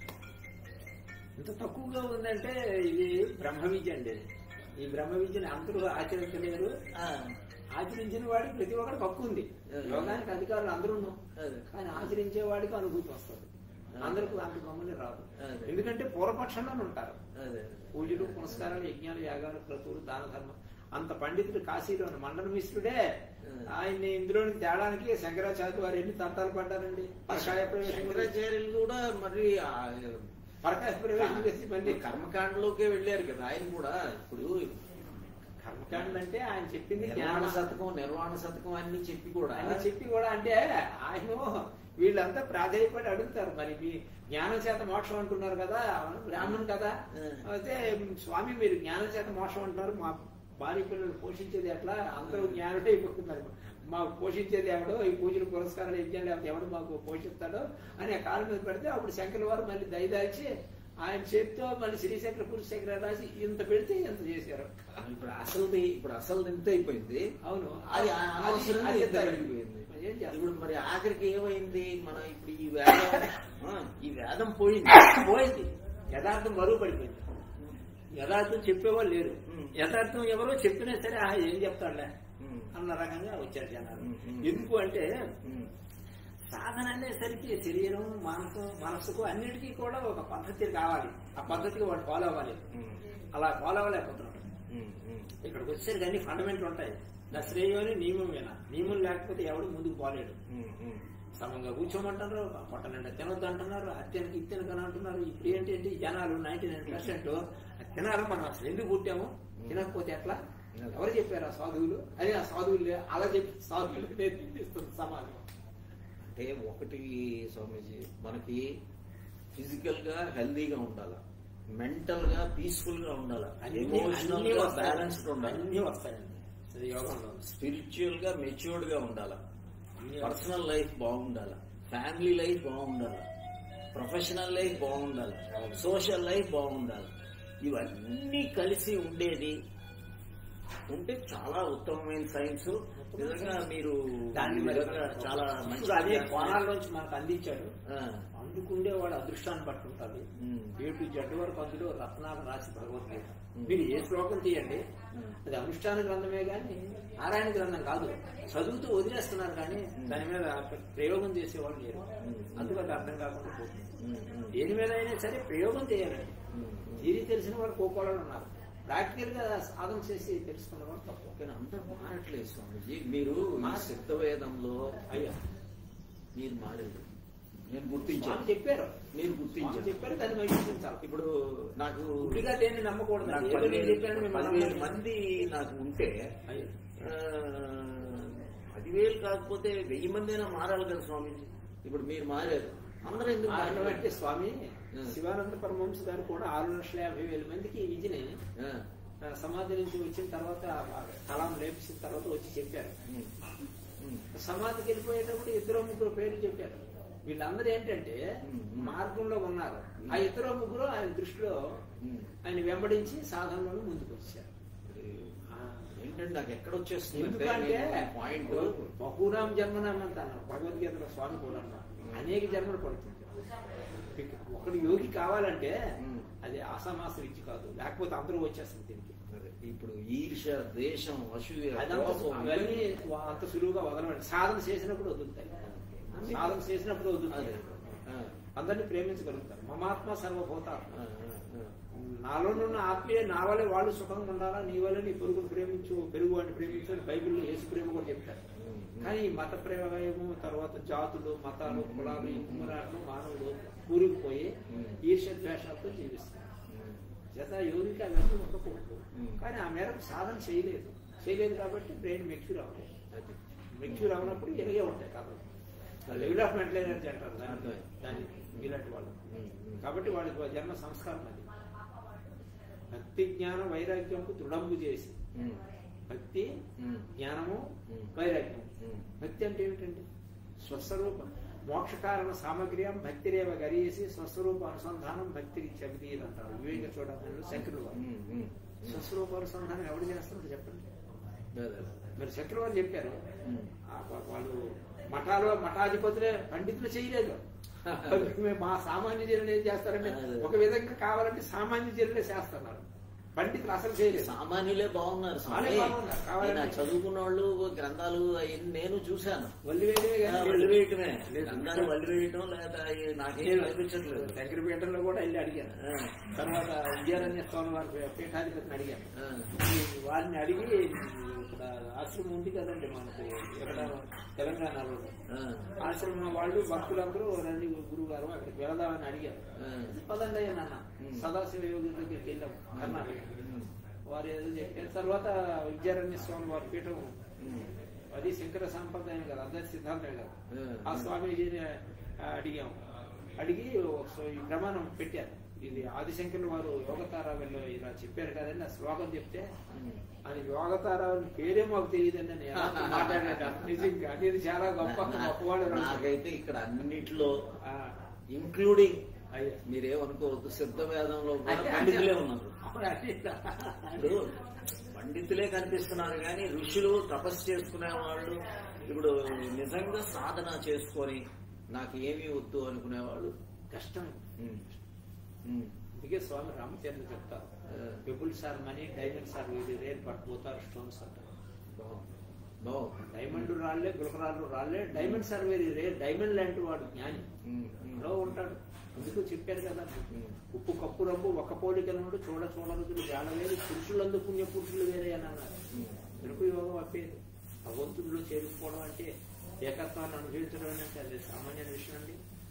ఇంత తక్కువగా ఉందంటే ఇది బ్రహ్మ విద్య అండి ఈ బ్రహ్మ విద్యని అందరూ ఆచరించలేరు ఆ, ఆచరించిన వాడికి ప్రతి ఒక్కరికి హక్కు ఉంది యోగానికి అధికారులు అందరూ అదే. కానీ ఆచరించే వాడికి అనుభూతి వస్తుంది అందరికి అంత గమ్మని రాదు అదే. ఎందుకంటే పూర్వపక్షంలోనే ఉంటారు అదే పూజలు పునస్కారాలు యజ్ఞాలు యాగాలు క్రతువులు దాన ధర్మం అంత పండితుడు కాశీలో ఉన్న మండల మిశ్రుడే ఆయన్ని ఇందులోని తేడానికి శంకరాచార్య వారు ఎన్ని తంతాలు పడ్డారండి పరకాయ ప్రవేశం కూడా- శంకరాచార్యులు కూడా మరి ఆ, పరకాయ ప్రవేశం చేసి మళ్ళీ కర్మకాండలోకే వెళ్ళారు కదా ఆయన కూడా ఇప్పుడు కర్మకాండ అంటే ఆయన చెప్పింది నిర్వాణ జ్ఞాన శతకం నిర్వాణ శతకం అన్ని చెప్పి కూడా ఆయన చెప్పి కూడా అంటే ఆయన వీళ్ళంతా ప్రాధాన్యపడి అడుగుతారు మరి మీ జ్ఞానం చేత మోక్షం అంటున్నారు కదా అవును, బ్రాహ్మణ్ కదా అయితే స్వామి మీరు జ్ఞానం చేత మోక్షం అంటున్నారు మా భార్య పిల్లలు పోషించేది ఎట్లా అందరూ జ్ఞానుడే అయిపోతున్నారు మాకు పోషించేది ఎవడో ఈ పూజలు పురస్కారాలు యజ్ఞాలు లేకపోతే ఎవడు మాకు పోషిస్తాడో అని ఆ కాలం మీద పెడితే అప్పుడు శంకర వారు మళ్ళీ దయదాచి ఆయన చేతితో మళ్ళీ శ్రీశంకర పురుషశంకర రాసి ఇంత పెడితే ఇంత చేశారు ఇప్పుడు అసలుది ఇప్పుడు అసలు ఎంత అయిపోయింది అవును అది అనవసరంగా అది- ఇంత అది- పెరిగిపోయింది. ఏం చేస్తాం? ఇప్పుడు మరి ఆఖరికి ఏమైంది మన ఇప్పుడు ఈ వేదం ఆ, ఈ వేదం పోయింది పోయింది యథార్థం మరుగు పడిపోయింది యథార్థం చెప్పేవాళ్ళు లేరు ఉమ్. యథార్థం ఎవరో చెప్పినా సరే ఆ ఏం చెప్తాడులే ఉమ్, అన్న రకంగా వచ్చారు జనాలు ఉమ్, ఉమ్. ఎందుకు అంటే ఉమ్, సాధన అనేసరికి శరీరం మానసం మనసుకు అన్నిటికీ కూడా ఒక పద్ధతి కావాలి ఆ పద్ధతికి వాడు ఫాలో అవ్వాలి ఉమ్, అలా ఫాలో అవ్వలేకపోతున్నాడు ఉమ్, ఉమ్, ఇక్కడికి వచ్చేసరికి అన్ని ఫండమెంట్ ఉంటాయి నా శ్రేయోని నియమమేనా నియమం లేకపోతే ఎవడు ముందుకు పోలేడు ఉమ్, ఉమ్. సమంగా కూర్చోమంటున్నారు పొట్ట నిండా తినొద్దు అంటున్నారు అత్యనకి ఇత్తెనకని అంటున్నారు ఇప్పుడు ఏంటంటే ఈ జనాలు నైన్టీ నైన్ పర్సెంట్ తినాలి మనం అసలు ఎందుకు పుట్టాము తినకపోతే ఎట్లా ఎవరు చెప్పారు ఆ సాధువులు అదే ఆ సాధువులు అలా చెప్పి సాధువులకు నేర్పిస్తుంది సమాజం అంటే ఒకటి స్వామీజీ మనకి ఫిజికల్ గా హెల్దీగా ఉండాలి మెంటల్ గా పీస్ఫుల్ గా ఉండాలి అన్ని- ఎమోషనల్ అన్ని గా వస్తాయి. బ్యాలెన్స్డ్ ఉండాలి అన్ని వస్తాయండి అది యోగంలో స్పిరిచువల్ గా మెచ్యూర్డ్ గా ఉండాలి అన్ని పర్సనల్ లైఫ్ బాగుండాలి ఫ్యామిలీ లైఫ్ బాగుండాలి ప్రొఫెషనల్ లైఫ్ బాగుండాలి సోషల్ లైఫ్ బాగుండాలి ఇవన్నీ కలిసి ఉండేది ఉంటే చాలా ఉత్తమమైన సైన్స్ నిజంగా మీరు దాన్ని ఈ మరి విధంగా చాలా మంచి ఇప్పుడు అదే కోణాల్లోంచి మనకు అందించాడు ఆ, అందుకుండేవాడు అదృష్టాన్ని బట్టి ఉంటుంది ఉమ్, ఏ టు జడ్ వరకు అందులో రత్నాలు రాసి భగవద్గీత ఉమ్. మీరు ఏ శ్లోకం తీయండి ఉమ్. అది అనుష్ఠాన గ్రంథమే కానీ నారాయణ గ్రంథం కాదు చదువుతూ వదిలేస్తున్నారు కానీ దాని మీద ప్రయోగం చేసేవాళ్ళు లేరు ఉమ్. అందుకు అది అర్థం కాకుండా పోతుంది ఉమ్, ఉమ్, దేని మీద అయినా సరే ప్రయోగం చేయాలండి ఉమ్, ఉమ్. థియరీ తెలిసిన వాళ్ళు కోకోళ్ళు ఉన్నారు ప్రాక్టికల్ గా సాధన చేసి తెలుసుకున్న వాళ్ళు తక్కువ కానీ అందరూ మారట్లేదు స్వామిజీ మీరు మా సిద్ధ వేదంలో అయ్యా మీరు మారారు నేను స్వామి గుర్తించాను చెప్పారు మీరు స్వామి గుర్తించారు చెప్పారు దాన్ని వైశించాలి ఇప్పుడు నాకు గుడ్డిగా దేన్ని నమ్మకూడదు నాకు ఏదో నేను పదివేలు చెప్పాను మేము పదివేలు నమ్మాలి. మంది నాకు ఉంటే అయ్యా. ఆ, పదివేలు కాకపోతే వెయ్యి మంది అయినా మారాలి కదా స్వామీజీ ఇప్పుడు మీరు మారారు అందరూ ఎందుకు ఆ మారలేదు? అంటే స్వామి ఉం. శివానంద పరమహంస గారు కూడా ఆరు లక్షల యాభై వేల మందికి ఈ విద్యని ఆ, ఆ, సమాధి నుంచి వచ్చిన తర్వాత ఆ కలాం లేపించిన తర్వాత వచ్చి చెప్పారు ఉమ్, ఉమ్, సమాధికి వెళ్ళిపోయేటప్పుడు ఇద్దరు ముగ్గురు పేర్లు చెప్పారు వీళ్ళందరూ ఏంటంటే ఉం, ఉం. మార్గంలో ఉన్నారు ఆ ఇద్దరు ముగ్గురు ఆయన దృష్టిలో ఉమ్. ఆయన వెంబడించి సాధనలో ముందుకు వచ్చారు ఏంటంటే నాకు ఎక్కడ వచ్చేస్తుంది ఎందుకంటే పాయింట్ బహురాం జన్మనామంత అన్నారు భగవద్గీతలో స్వామి కూడా అన్నారు అనేక జన్మలు పడుతుంది ఒకడు యోగి కావాలంటే ఉమ్. అది ఆసామాస విద్య కాదు లేకపోతే అందరూ వచ్చేస్తుంది దీనికి అదే, ఇప్పుడు ఈర్ష ద్వేషం అసూయ అదంతా కోపం, అవన్నీ అంత సులువుగా వదలవండి సాధన చేసినప్పుడు వదులుతాయి సాధన చేసినప్పుడు అదే వదులుతాయి ఆ, అందరినీ ప్రేమించగలుగుతారు మమాత్మ సర్వభూతాత్మ ఆ, ఆ, ఆ. నాలోనున్న ఆత్మీయ నా వల్లే వాళ్ళు సుఖంగా ఉండాలా నీ వల్ల నీ పొరుగును ప్రేమించు పెరుగు అని ప్రేమించు అని బైబిల్లో యేసు ప్రేమ కూడా చెప్తారు ఉమ్, ఉమ్. కానీ ఈ మత ప్రేమము తర్వాత జాతులు మతాలు కులాలు ఈ కుమ్మరాట్లు మానవులు కూరుకుపోయి ఉమ్. ఈర్ష్య ద్వేషాలతో జీవిస్తారు ఉమ్, చేత యోగికి అవన్నీ ఉండకూడదు ఉమ్. కానీ ఆ మేరకు సాధన చేయలేదు చేయలేదు కాబట్టి బ్రెయిన్ మెచ్యూర్ అవ్వలేదు అది. మెచ్యూర్ అవ్వనప్పుడు ఇలాగే ఉంటాయి కాబట్టి లెవెల్ ఆఫ్ మెంటల్ ఎనర్జీ అంటారు దాన్ని అర్థమైంది. దాన్ని ఇలాంటి వాళ్ళు ఉమ్, ఉమ్. కాబట్టి వాళ్ళకి జన్మ సంస్కారం అది భక్తి జ్ఞాన వైరాగ్యంకు దృఢంబు చేసి ఉమ్, భక్తి ఉమ్, జ్ఞానము ఉమ్. వైరాగ్యం ఉమ్. భక్తి అంటే ఏమిటండి స్వస్వరూప మోక్షకారణ సామగ్ర్యం భక్తిరేవ గరీసి స్వస్వరూప అనుసంధానం భక్తికి చెబితీది అంటారు వివేక చూడాలి శంకరులు వారు ఉమ్, ఉమ్, ఉమ్. స్వస్వరూప అనుసంధానం ఎవరు చేస్తారో చెప్పండి అదే, అదే. మరి శంకరు వారు చెప్పారు ఉమ్. ఆ వా- వాళ్ళు మఠాలు మఠాధిపతులే పండితులు చేయలేదు మేము మా సామాన్య జనులు ఏం చేస్తారంటే అదే. ఒక విధంగా కావాలంటే సామాన్య జనులే చేస్తున్నారు పండితులు అసలు చేయలేదు సామాన్యులే బాగున్నారు స్వామి వాళ్ళే బాగున్నారు. కావాలంటే- నేను చదువుకున్న వాళ్ళు గ్రంథాలు అవన్నీ నేను చూశాను వల్లి వేయడమే ఆ, కానీ వల్లి వేయటమే లేదు. గ్రంథాలు వల్లి వేయటం లేదా అవి నాకేం నేను కనిపించట్లేదు శంకరపీఠంలో కూడా వెళ్ళి అడిగాను ఆ, తర్వాత విద్యారణ్య స్వామి వారి పీఠాధిపతిని అడిగాను ఆ, ఈ వారిని అడిగి ఇక్కడ ఆశ్రమం ఉంది కదండి మనకు ఇక్కడ తెలంగాణలో ఆ, ఆశ్రమం వాళ్ళు భక్తులందరూ రండి గురువు గారు అక్కడికి వెళదామని అడిగారు ఆ. పదండి అయ్యా నాన్న ఉమ్. సదాశివ యోగి దగ్గరికి వెళ్ళాం కర్ణాటక ఉమ్, వారు ఏదో చెప్పారు తర్వాత విద్యారణ్య స్వామి వారి పీఠం ఉమ్, అది శంకర సాంప్రదాయం కదా అందరి సిద్ధాంతమే కదా ఆ, ఆ స్వామీజీని ఆ, అడిగాం అడిగి సో ఈ ప్రమాణం పెట్టారు ఇది ఆదిశంకరులు వారు యోగతారావుల్లో ఇలా చెప్పారు కదండి ఆ శ్లోకం చెప్తే ఉమ్. అని యోగతారావు పేరే మాకు తెలియదండి అని ఎలా మాట్లాడాడు నిజంగా అనేది చాలా గొప్ప గొప్పవాడు నాకైతే ఇక్కడ అన్నిట్లో ఆ, ఇంక్లూడింగ్ అయ్యా మీరేమనుకోవద్దు సిద్ధ వేదంలో కూడా అదే, పండితులే అదే. ఉన్నారు అవును, అది. ఇప్పుడు పండితులే కనిపిస్తున్నారు కానీ ఋషులు తపస్సు చేసుకునే వాళ్ళు ఇప్పుడు నిజంగా సాధన చేసుకొని నాకు ఏమీ వద్దు అనుకునే వాళ్ళు కష్టం ఉమ్, ఉమ్, అందుకే స్వామి రామచంద్ర చెప్తారు ఆ, pebbles are many diamonds are very rare but పోతారు స్టోన్స్ అంటారు బాగుంది బాగుంది డైమండ్ రాళ్లే గులకరాళ్ళు రాళ్లే diamonds are very rare diamond లాంటి వాడు జ్ఞాని ఉమ్, ఉమ్, ఎక్కడో ఉంటాడు అందుకు చెప్పారు కదా ఉమ్, ఉప్పు కప్పు రంపు ఒక్క పోలికలను చూడ చూడరుదులు జాడలేదు పురుషులందు పుణ్య పురుషులు వేరే అని అన్నారు ఉమ్. తెలుగు యోగం అప్పేది భగవంతుడిలో చేరుకోవడం అంటే ఏకత్వాన్ని అనుభవించడం అంటే అది సామాన్య విషయం అండి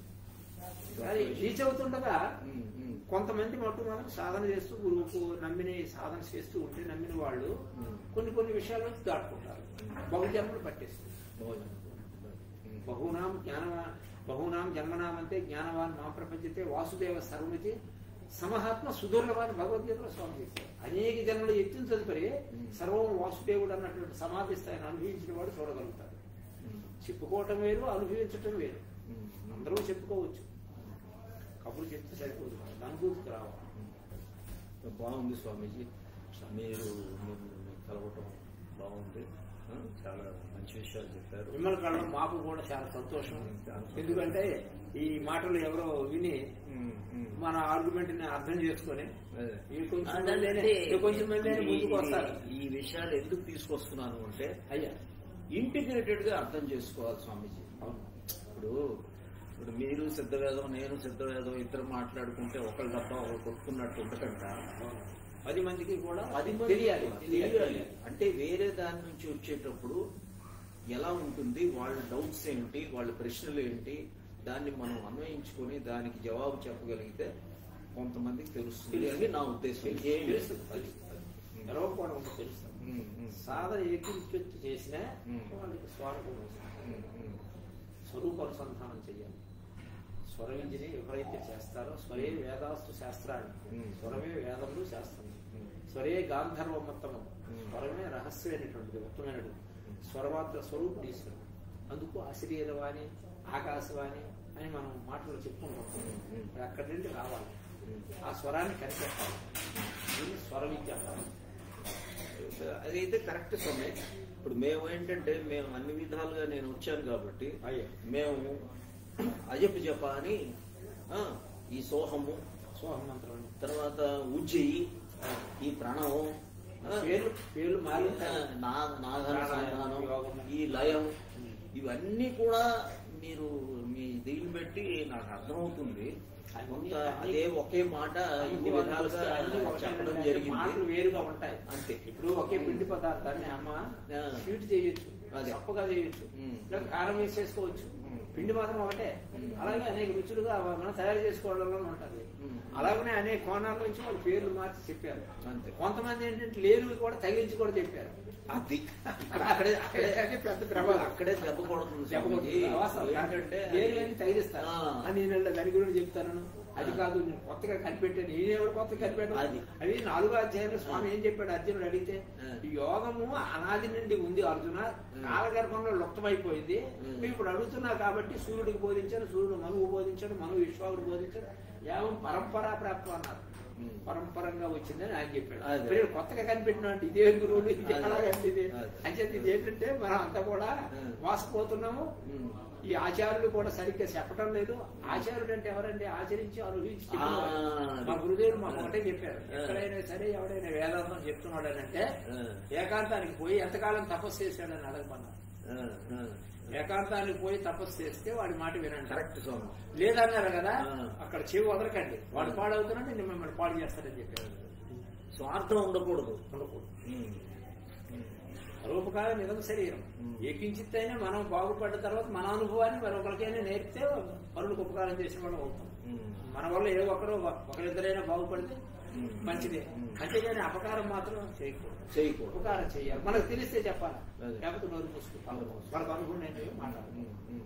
కానీ రీచ్ అవుతుండగా ఉమ్, ఉమ్, కొంతమంది మట్టు మనం సాధన చేస్తూ గురువుకు నమ్మిన సాధన చేస్తూ ఉంటే నమ్మిన వాళ్ళు ఉమ్. కొన్ని కొన్ని విషయాలు దాటుకుంటారు బహుజన్మలు పట్టేస్తుంది బాగుంది. ఉమ్, బహూనాం జ్ఞానవా బహూనాం జన్మనామంతే జ్ఞానవాన్ మా ప్రపంచతే వాసుదేవ సర్వమితి సమహాత్మ సుదుర్లభాన్ని భగవద్గీతలో స్వామి చెప్పారు అనేక జన్మలు ఎత్తిన తదుపరి సర్వం వాసుదేవుడు అన్నటువంటి సమాధి స్థాయిని అనుభవించిన వాడు చూడగలుగుతాడు ఉమ్, చెప్పుకోవటం వేరు అనుభవించటం వేరు ఉమ్, ఉమ్. అందరూ చెప్పుకోవచ్చు కబురు చెప్తే సరిపోదు అనుభూతికి రావాలి బాగుంది స్వామీజీ మీరు మీరు మీరు కలవటం బాగుంది ఆ, చాలా మంచి విషయాలు చెప్పారు మిమ్మల్ని కలవడం మాకు కూడా చాలా సంతోషం ఎందుకంటే ఈ మాటలు ఎవరో విని ఉమ్, ఉమ్. మన ఆర్గ్యుమెంట్ ని అర్థం చేసుకొని అదే. ఈ కొంచెం అదే, మందినే- అంటే ఈ కొంచెం మంది ఈ- ముందుకు వస్తారు ఈ విషయాలు ఎందుకు తీసుకొస్తున్నాను అంటే అయ్యా ఇంటిగ్రేటెడ్ గా అర్థం చేసుకోవాలి స్వామీజీ అవును ఇప్పుడు ఇప్పుడు మీరు సిద్ధవేదం నేను సిద్ధవేదం ఇద్దరు మాట్లాడుకుంటే ఒకళ్ళు తప్ప ఒకరు కొట్టుకున్నట్టు ఉండకంట అవును. పది మందికి కూడా పది మంది తెలియాలి తెలియాలి అంటే వేరే దాని నుంచి వచ్చేటప్పుడు ఎలా ఉంటుంది వాళ్ళ డౌట్స్ ఏంటి వాళ్ళ ప్రశ్నలు ఏంటి దాన్ని మనం అన్వయించుకొని దానికి జవాబు చెప్పగలిగితే కొంతమందికి తెలుస్తుంది అని నా ఉద్దేశం ఏం లేదు. తెలుసు. అది, అది. తెలవకపోవడం ఉంటే తెలుస్తాం ఉమ్, ఉమ్, సాధన ఎక్కించి చేసినా ఉమ్. వాళ్ళకి స్వానుభవం వస్తుంది. ఉమ్, ఉమ్. స్వరూప అనుసంధానం చేయాలి స్వర విద్యని ఎవరైతే చేస్తారో స్వరే వేదాస్తు శాస్త్రాన్ని ఉమ్. స్వరమే వేదములు శాస్త్రము ఉమ్. స్వరే గాంధర్వమత్తము ఉమ్. స్వరమే రహస్యమైనటువంటిది ఉత్తమైనది స్వరమాత్ర స్వరూపుడు ఈశ్వరుడు అందుకు ఆశ్చర్యవాణి ఆకాశవాణి అని మనం మాటలు చెప్పుకుంటాం ఉమ్. మరి అక్కడి నుండి రావాలి ఉమ్. ఆ స్వరాన్ని కనిపెట్టాలి దీన్ని స్వర విద్య అంటారు అదైతే కరెక్ట్ సమయం ఇప్పుడు మేము ఏంటంటే మేము అన్ని విధాలుగా నేను వచ్చాను కాబట్టి అయ్యో మేము అజపు జప అని ఆ, ఈ సోహము సోహం మంత్రం తర్వాత ఉజ్జయి ఈ ప్రణవం ఆ, పేర్లు పేర్లు మారి ఆ, నా- నాదన ప్రాణాయామం, సంధానం యోగము. ఈ లయం ఇవన్నీ కూడా మీరు మీ దీన్ని బట్టి నాకు అర్థమవుతుంది అన్ని- కొంత అన్ని- అదే ఒకే మాట ఇన్ని విధాలుగా అన్ని ఒకటే చెప్పడం మాటలు జరిగింది వేరుగా ఉంటాయి అంతే ఇప్పుడు ఒకే పిండి పదార్థాన్ని అమ్మ ఆ. స్వీట్ చేయొచ్చు అదే. చప్పగా చేయొచ్చు ఉమ్. లేదా కారం వేసేసుకోవచ్చు ఉమ్. పిండి మాత్రం ఒకటే ఉమ్. అలాగే అనేక రుచులుగా మనం తయారు చేసుకోవడంలో ఉంటుంది ఉమ్. అలాగనే అనేక కోణాల నుంచి వాళ్ళు పేర్లు మార్చి చెప్పారు అంతే కొంతమంది ఏంటంటే లేనివి కూడా తగిలించి కూడా చెప్పారు అది ఇక్కడ అక్కడే అక్కడే అది పెద్ద ప్రమాదం. అక్కడే దెబ్బ కొడుతుంది చెప్పకూడదు. స్వామీజీ. వాస్తవం. ఏంటంటే లేని లేని తగిలిస్తారు ఆ. అని నేను దాని గురించి చెప్తాను అది కాదు నేను కొత్తగా కనిపెట్టాను నేనేవాడు కొత్తగా కనిపెట్టాను అది. అది నాలుగో అధ్యాయంలో స్వామి ఏం చెప్పాడు అర్జునుడు అడిగితే ఆ. ఈ యోగము అనాది నుండి ఉంది అర్జున కాలగర్భంలో లుప్తమైపోయింది ఉమ్. నువ్వు ఇప్పుడు అడుగుతున్నా కాబట్టి సూర్యుడికి బోధించాడు సూర్యుడు మనువు బోధించాడు మనువు విశ్వాకుడు బోధించాడు ఏమో పరంపరా ప్రాప్తం అన్నారు ఉమ్. పరంపరంగా వచ్చిందని ఆయన చెప్పాడు అదే. మరి కొత్తగా కనిపెట్టిన అంటే ఇదే గురువులు ఇది అదే. ఎలాగంటే ఇది అదే. అంచేత ఇది ఏంటంటే మనం అంతా కూడా ఉమ్. మోసపోతున్నాము ఉమ్. ఈ ఆచార్యులు కూడా సరిగ్గా చెప్పడం లేదు ఆచార్యుడు అంటే ఎవరంటే ఆచరించి అనుభవించి చెప్పేవారు. ఆ, మా గురుదేవులు మాకు ఒకటే చెప్పారు ఆ. ఎక్కడైనా సరే ఎవడైనా వేదాంతం చెప్తున్నాడు అని అంటే ఆ, ఏకాంతానికి పోయి ఎంతకాలం తపస్సు చేశాడని అడగమన్నారు ఆ, ఆ. ఏకాంతానికి పోయి తపస్సు చేస్తే వాడి మాట వినండి కరెక్ట్ స్వామి లేదన్నారు కదా ఆ. అక్కడ చెవి వదలకండి వాడు పాడవుతున్నాడు నేను మిమ్మల్ని పాడు చేస్తాడని చెప్పారు స్వార్థం ఉండకూడదు ఉండకూడదు ఉమ్. ఉమ్. రూపకాల నిజం శరీరం ఉమ్. ఏ కించిత్తైనా మనం బాగుపడ్డ తర్వాత మన అనుభవాన్ని మరొకరికైనా నేర్పితే పరులకు ఉపకారం చేసిన వాళ్ళు అవుతాం ఉమ్. మన వల్ల ఏ ఒక్కరో ఒకరిద్దరైనా బాగుపడితే ఉమ్. మంచిదే ఉమ్. అంతేగాని అపకారం మాత్రం చేయకూడదు చేయకూడదు ఉపకారం చేయాలి మనకు తెలిస్తే చెప్పాలి అదే. లేకపోతే నోరు మూసుకుంటాం మనకు అనుకునే మాట్లాడాలి ఉమ్, ఉమ్.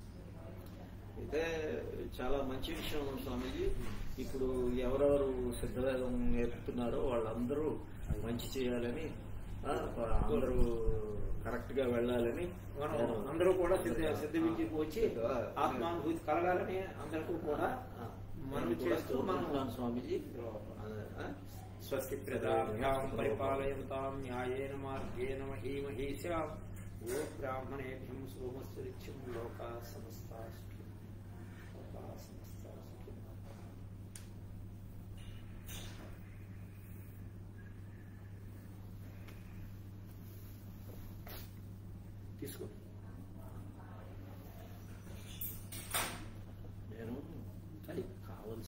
అయితే చాలా మంచి విషయం స్వామీజీ ఇప్పుడు ఎవరెవరు సిద్ధవేదం నేర్పుతున్నారో వాళ్ళందరూ మంచి చేయాలని ఆ, అందరూ కరెక్ట్ గా వెళ్ళాలని మనం నేను అందరూ కూడా సిద్ధ సిద్ధ విద్యకు వచ్చి ఆత్మానుభూతి కలగాలని అందరికీ కూడా ఆ, మనం నేను కూడా చేస్తూ మనం కోరుకుంటున్నాను స్వామీజీ అదే, ఆ? స్వస్తి ప్రజాభ్యాం పరిపాలయంతాం న్యాయేన మార్గేణ మహీమహీశాం ఓ బ్రాహ్మణేభ్యం సోమస్తు నిత్యం లోకా సమస్తా సుఖినో. లోకా సమస్తా సుఖినో. తీసుకోండి